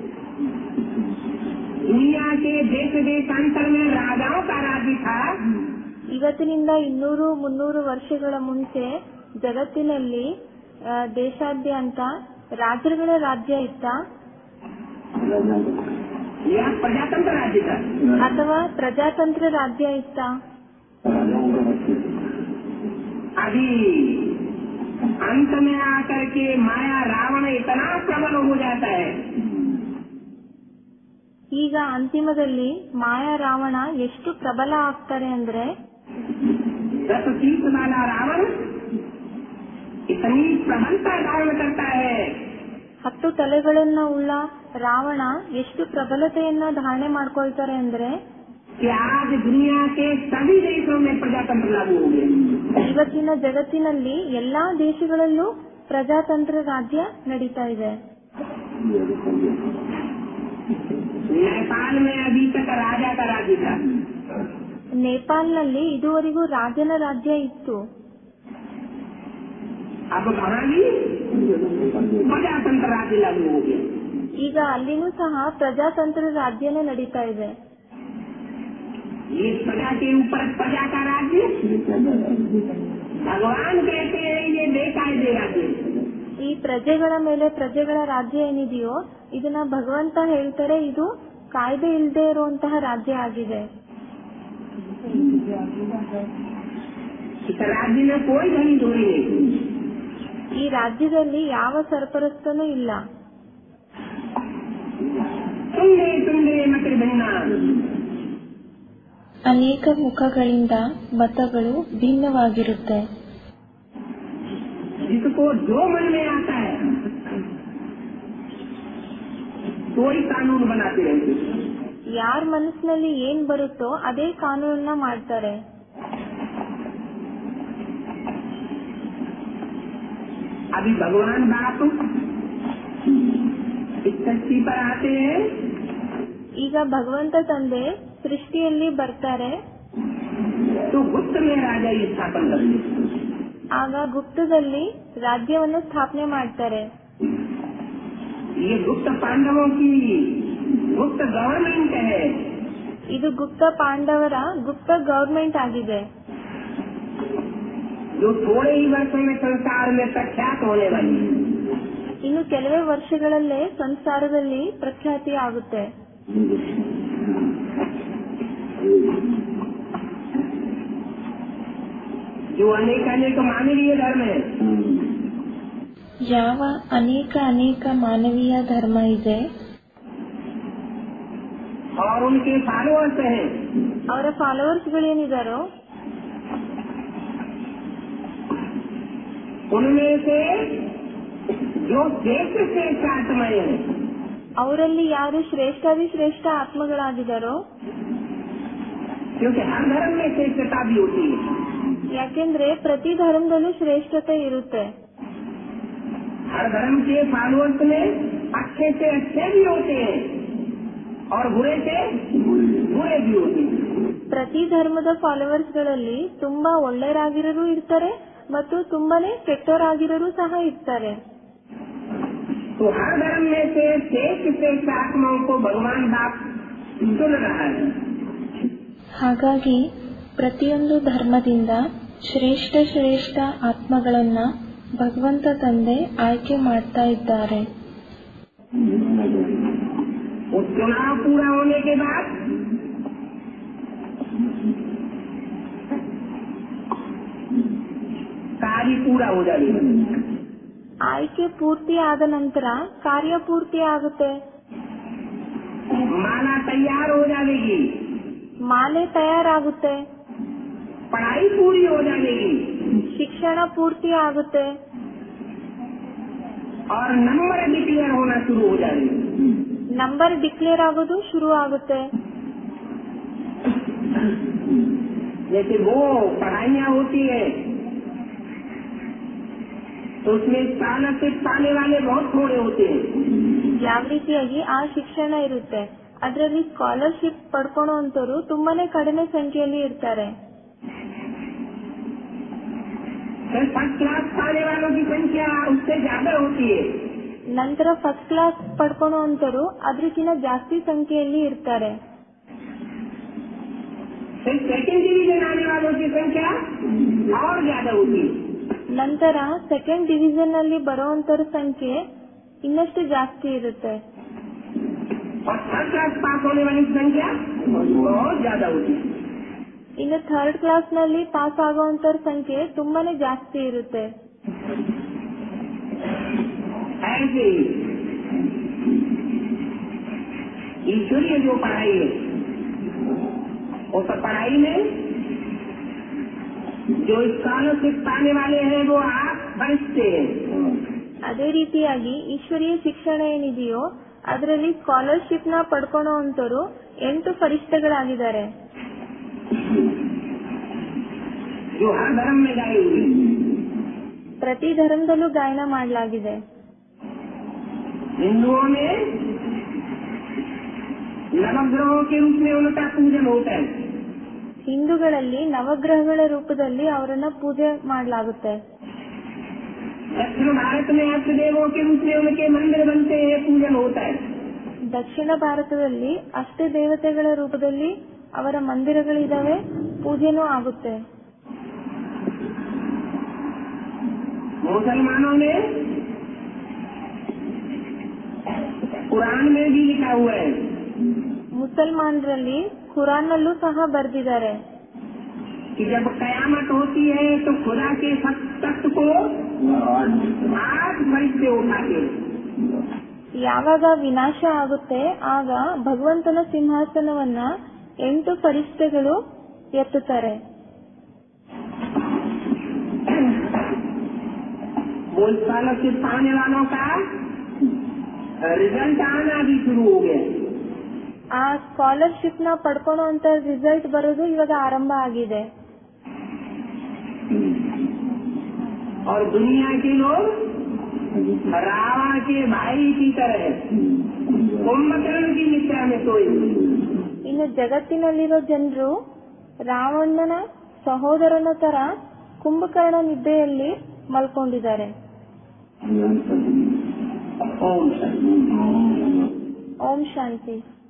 दुनिया के देश देशांतर में राजाओं का राज्य था ಇವತ್ತಿನಿಂದ ಇನ್ನೂರು ಮುನ್ನೂರು ವರ್ಷಗಳ ಮುಂಚೆ ಜಗತ್ತಿನಲ್ಲಿ ಆ, ದೇಶಾದ್ಯಂತ ರಾಜ್ಯಗಳ ರಾಜ್ಯ ಇತ್ತ यह प्रजातंत्र राज्य था ಅಥವಾ ಪ್ರಜಾತಂತ್ರ ರಾಜ್ಯ ಇತ್ತ अभी अंत में आकर के माया रावण इतना प्रबल हो जाता है ಈಗ ಅಂತಿಮದಲ್ಲಿ ಮಾಯಾ ರಾವಣ ಎಷ್ಟು ಪ್ರಬಲ ಆಗ್ತಾರೆ ಅಂದ್ರೆ दस शीत वाला रावण इतनी प्रबलता धारण करता है ಹತ್ತು ತಲೆಗಳನ್ನ ಉಳ್ಳ ರಾವಣ ಎಷ್ಟು ಪ್ರಬಲತೆಯನ್ನ ಧಾರಣೆ ಮಾಡ್ಕೊಳ್ತಾರೆ ಅಂದ್ರೆ कि आज दुनिया के सभी देशों में प्रजातंत्र लागू हो गए ಇವತ್ತಿನ ಜಗತ್ತಿನಲ್ಲಿ ಎಲ್ಲಾ ದೇಶಗಳಲ್ಲೂ ಪ್ರಜಾತಂತ್ರ ರಾಜ್ಯ ನಡೀತಾ ಇದೆ नेपाल में अभी तक राजा का राज्य था ನೇಪಾಲ್ನಲ್ಲಿ ಇದುವರೆಗೂ ರಾಜನ ರಾಜ್ಯ ಇತ್ತು अब वहाँ भी प्रजातंत्र राज्य लागू हो गया ಈಗ ಅಲ್ಲಿನೂ ಸಹ ಪ್ರಜಾತಂತ್ರ ರಾಜ್ಯನೇ ನಡೀತಾ ಇದೆ ये प्रजा के ऊपर प्रजा का राज्य भगवान कहते हैं ये बेकायदे राज्य ಈ ಪ್ರಜೆಗಳ ಮೇಲೆ ಪ್ರಜೆಗಳ ರಾಜ್ಯ ಏನಿದೆಯೋ ಇದನ್ನ ಭಗವಂತ ಹೇಳ್ತಾರೆ ಇದು ಕಾಯ್ದೆ ಇಲ್ಲದೆ ಇರುವಂತಹ ರಾಜ್ಯ ಆಗಿದೆ इस राज्य में कोई धनी धोरी नहीं ಈ ರಾಜ್ಯದಲ್ಲಿ ಯಾವ ಸರ್ಪರಸ್ತನೂ ಇಲ್ಲ सुनने सुनने मत भिन्ना ಅನೇಕ ಮುಖಗಳಿಂದ ಮತಗಳು ಭಿನ್ನವಾಗಿರುತ್ತೆ जिसको जो मन में आता है तो ही कानून बनाते रहते हैं। ಯಾರ ಮನಸ್ಸಿನಲ್ಲಿ ಏನ್ ಬರುತ್ತೋ ಅದೇ ಕಾನೂನನ್ನ ಮಾಡ್ತಾರೆ अभी भगवान बाप इस धरती पर आते हैं ಈಗ ಭಗವಂತ ತಂದೆ ಸೃಷ್ಟಿಯಲ್ಲಿ ಬರ್ತಾರೆ तो गुप्त में राजा ही स्थापन करते हैं। ಆಗ ಗುಪ್ತದಲ್ಲಿ ರಾಜ್ಯವನ್ನು ಸ್ಥಾಪನೆ ಮಾಡ್ತಾರೆ ये गुप्त पांडवों की गुप्त गवर्नमेंट है ಇದು ಗುಪ್ತ ಪಾಂಡವರ ಗುಪ್ತ ಗವರ್ಮೆಂಟ್ ಆಗಿದೆ जो थोड़े ही वर्षों में संसार में प्रख्यात होने वाली है ಇನ್ನು ಕೆಲವೇ ವರ್ಷಗಳಲ್ಲೇ ಸಂಸಾರದಲ್ಲಿ ಪ್ರಖ್ಯಾತಿ ಆಗುತ್ತೆ जो अनेक अनेक मानवीय धर्म है ಯಾವ ಅನೇಕ ಅನೇಕ ಮಾನವೀಯ ಧರ್ಮ ಇದೆ और उनके फॉलोअर्स हैं ಅವರ ಫಾಲೋವರ್ಸ್ ಗಳೇನಿದಾರೋ उनमें से जो श्रेष्ठ श्रेष्ठ आत्माएं हैं ಅವರಲ್ಲಿ ಯಾರು ಶ್ರೇಷ್ಠಾದಿ ಶ್ರೇಷ್ಠ ಆತ್ಮಗಳಾಗಿದಾರೋ क्योंकि हर धर्म में श्रेष्ठता भी होती है ಯಾಕೆಂದ್ರೆ ಪ್ರತಿ ಧರ್ಮದಲ್ಲೂ ಶ್ರೇಷ್ಠತೆ ಇರುತ್ತೆ हर धर्म के फॉलोअर्स में अच्छे से अच्छे भी होते हैं और बुरे से बुरे भी होते हैं ಪ್ರತಿ ಧರ್ಮದ ಫಾಲೋವರ್ಸ್ ಗಳಲ್ಲಿ ತುಂಬಾ ಒಳ್ಳೆಯರಾಗಿರೋರು ಇರ್ತಾರೆ ಮತ್ತು ತುಂಬಾನೇ ಕೆಟ್ಟವರಾಗಿರೋರು ಸಹ ಇರ್ತಾರೆ तो हर धर्म में से श्रेष्ठ श्रेष्ठ आत्माओं को भगवान बाप चुन रहा है ಹಾಗಾಗಿ ಪ್ರತಿಯೊಂದು ಧರ್ಮದಿಂದ ಶ್ರೇಷ್ಠ ಶ್ರೇಷ್ಠ ಆತ್ಮಗಳನ್ನ ಭಗವಂತ ತಂದೆ ಆಯ್ಕೆ ಮಾಡ್ತಾ ಇದ್ದಾರೆ वो चुनाव पूरा होने के बाद कार्य पूरा हो जाएगा ಆಯ್ಕೆ ಪೂರ್ತಿ ಆದ ನಂತರ ಕಾರ್ಯ ಪೂರ್ತಿ ಆಗುತ್ತೆ माला तैयार हो जाएगी ಮಾಲೆ ತಯಾರಾಗುತ್ತೆ पढ़ाई पूरी हो जाएगी ಶಿಕ್ಷಣ ಪೂರ್ತಿ ಆಗುತ್ತೆ और नंबर डिक्लेयर होना शुरू हो जाएंगे ನಂಬರ್ ಡಿಕ್ಲೇರ್ ಆಗೋದು ಶುರು ಆಗುತ್ತೆ जैसे वो पढ़ाइयाँ होती है तो उसमें स्कॉलरशिप पाने वाले बहुत थोड़े होते हैं ಯಾವ ರೀತಿಯಾಗಿ ಆ ಶಿಕ್ಷಣ ಇರುತ್ತೆ ಅದರಲ್ಲಿ ಸ್ಕಾಲರ್ಶಿಪ್ ಪಡ್ಕೊಳ್ಳುವಂತವ್ರು ತುಂಬಾನೇ ಕಡಿಮೆ ಸಂಖ್ಯೆಯಲ್ಲಿ ಇರ್ತಾರೆ फिर फर्स्ट क्लास पाने वालों की संख्या उससे ज्यादा होती है ನಂತರ ಫಸ್ಟ್ ಕ್ಲಾಸ್ ಪಡ್ಕೊಳ್ಳುವಂತರು ಅದ್ರಕ್ಕಿಂತ ಜಾಸ್ತಿ ಸಂಖ್ಯೆಯಲ್ಲಿ ಇರ್ತಾರೆ फिर सेकंड डिवीजन आने वालों की संख्या और ज्यादा होती है ನಂತರ ಸೆಕೆಂಡ್ ಡಿವಿಷನ್ ನಲ್ಲಿ ಬರುವಂತರ ಸಂಖ್ಯೆ ಇನ್ನಷ್ಟು ಜಾಸ್ತಿ ಇರುತ್ತೆ और थर्ड क्लास पास होने वाली की संख्या बहुत ज्यादा होती है ಇನ್ನು ಥರ್ಡ್ ಕ್ಲಾಸ್ ನಲ್ಲಿ ಪಾಸ್ ಆಗುವಂತರ ಸಂಖ್ಯೆ ತುಂಬಾನೇ ಜಾಸ್ತಿ ಇರುತ್ತೆ ऐसे ही ईश्वरीय जो पढ़ाई है उस पढ़ाई में जो स्कॉलरशिप पाने वाले हैं वो आप फरिश्ते हैं ಅದೇ ರೀತಿಯಾಗಿ ಈಶ್ವರೀಯ ಶಿಕ್ಷಣ ಏನಿದೆಯೋ ಅದರಲ್ಲಿ ಸ್ಕಾಲರ್ಶಿಪ್ ನ ಪಡ್ಕೊಳ್ಳುವಂತರು ಎಂಟು ಫರಿಷ್ಠಗಳಾಗಿದ್ದಾರೆ जो हर धर्म में गाए हुए हैं। ಪ್ರತಿ ಧರ್ಮದಲ್ಲೂ ಗಾಯನ ಮಾಡಲಾಗಿದೆ हिंदुओं में नवग्रहों के रूप में उनका पूजन होता है ಹಿಂದೂಗಳಲ್ಲಿ ನವಗ್ರಹಗಳ ರೂಪದಲ್ಲಿ ಅವರನ್ನ ಪೂಜೆ ಮಾಡಲಾಗುತ್ತೆ दक्षिण भारत में अष्टदेवों के रूप में उनके मंदिर बनते हैं पूजन होता है ದಕ್ಷಿಣ ಭಾರತದಲ್ಲಿ ಅಷ್ಟ ದೇವತೆಗಳ ರೂಪದಲ್ಲಿ ಅವರ ಮಂದಿರಗಳಿದಾವೆ ಪೂಜೆನೂ ಆಗುತ್ತೆ मुसलमानों में कुरान में भी लिखा हुआ है ಮುಸಲ್ಮಾನರಲ್ಲಿ ಖುರಾನ್ನಲ್ಲೂ ಸಹ ಬರೆದಿದ್ದಾರೆ कि जब कयामत होती है तो खुदा के सत- तख्त को आठ फरिश्ते उठाते हैं ಯಾವಾಗ ವಿನಾಶ ಆಗುತ್ತೆ ಆಗ ಭಗವಂತನ ಸಿಂಹಾಸನವನ್ನ ಎಂಟು ಫರಿಷ್ಠೆಗಳು ಎತ್ತುತ್ತಾರೆ वो स्कॉलरशिप पाने वालों का रिजल्ट आना भी शुरू हो गया ಆ ಸ್ಕಾಲರ್ಶಿಪ್ ನ ಪಡ್ಕೊಳ್ಳುವಂತ ರಿಸಲ್ಟ್ ಬರೋದು ಇವಾಗ ಆರಂಭ ಆಗಿದೆ और दुनिया के लोग रावण के भाई की तरह कुंभकर्ण की निद्रा में सोए ಇನ್ನು ಜಗತ್ತಿನಲ್ಲಿರೋ ಜನರು ರಾವಣನ ಸಹೋದರನ ತರ ಕುಂಭಕರ್ಣ ನಿದ್ದೆಯಲ್ಲಿ ಮಲ್ಕೊಂಡಿದ್ದಾರೆ ओम शांति ಓಂ ಶಾಂತಿ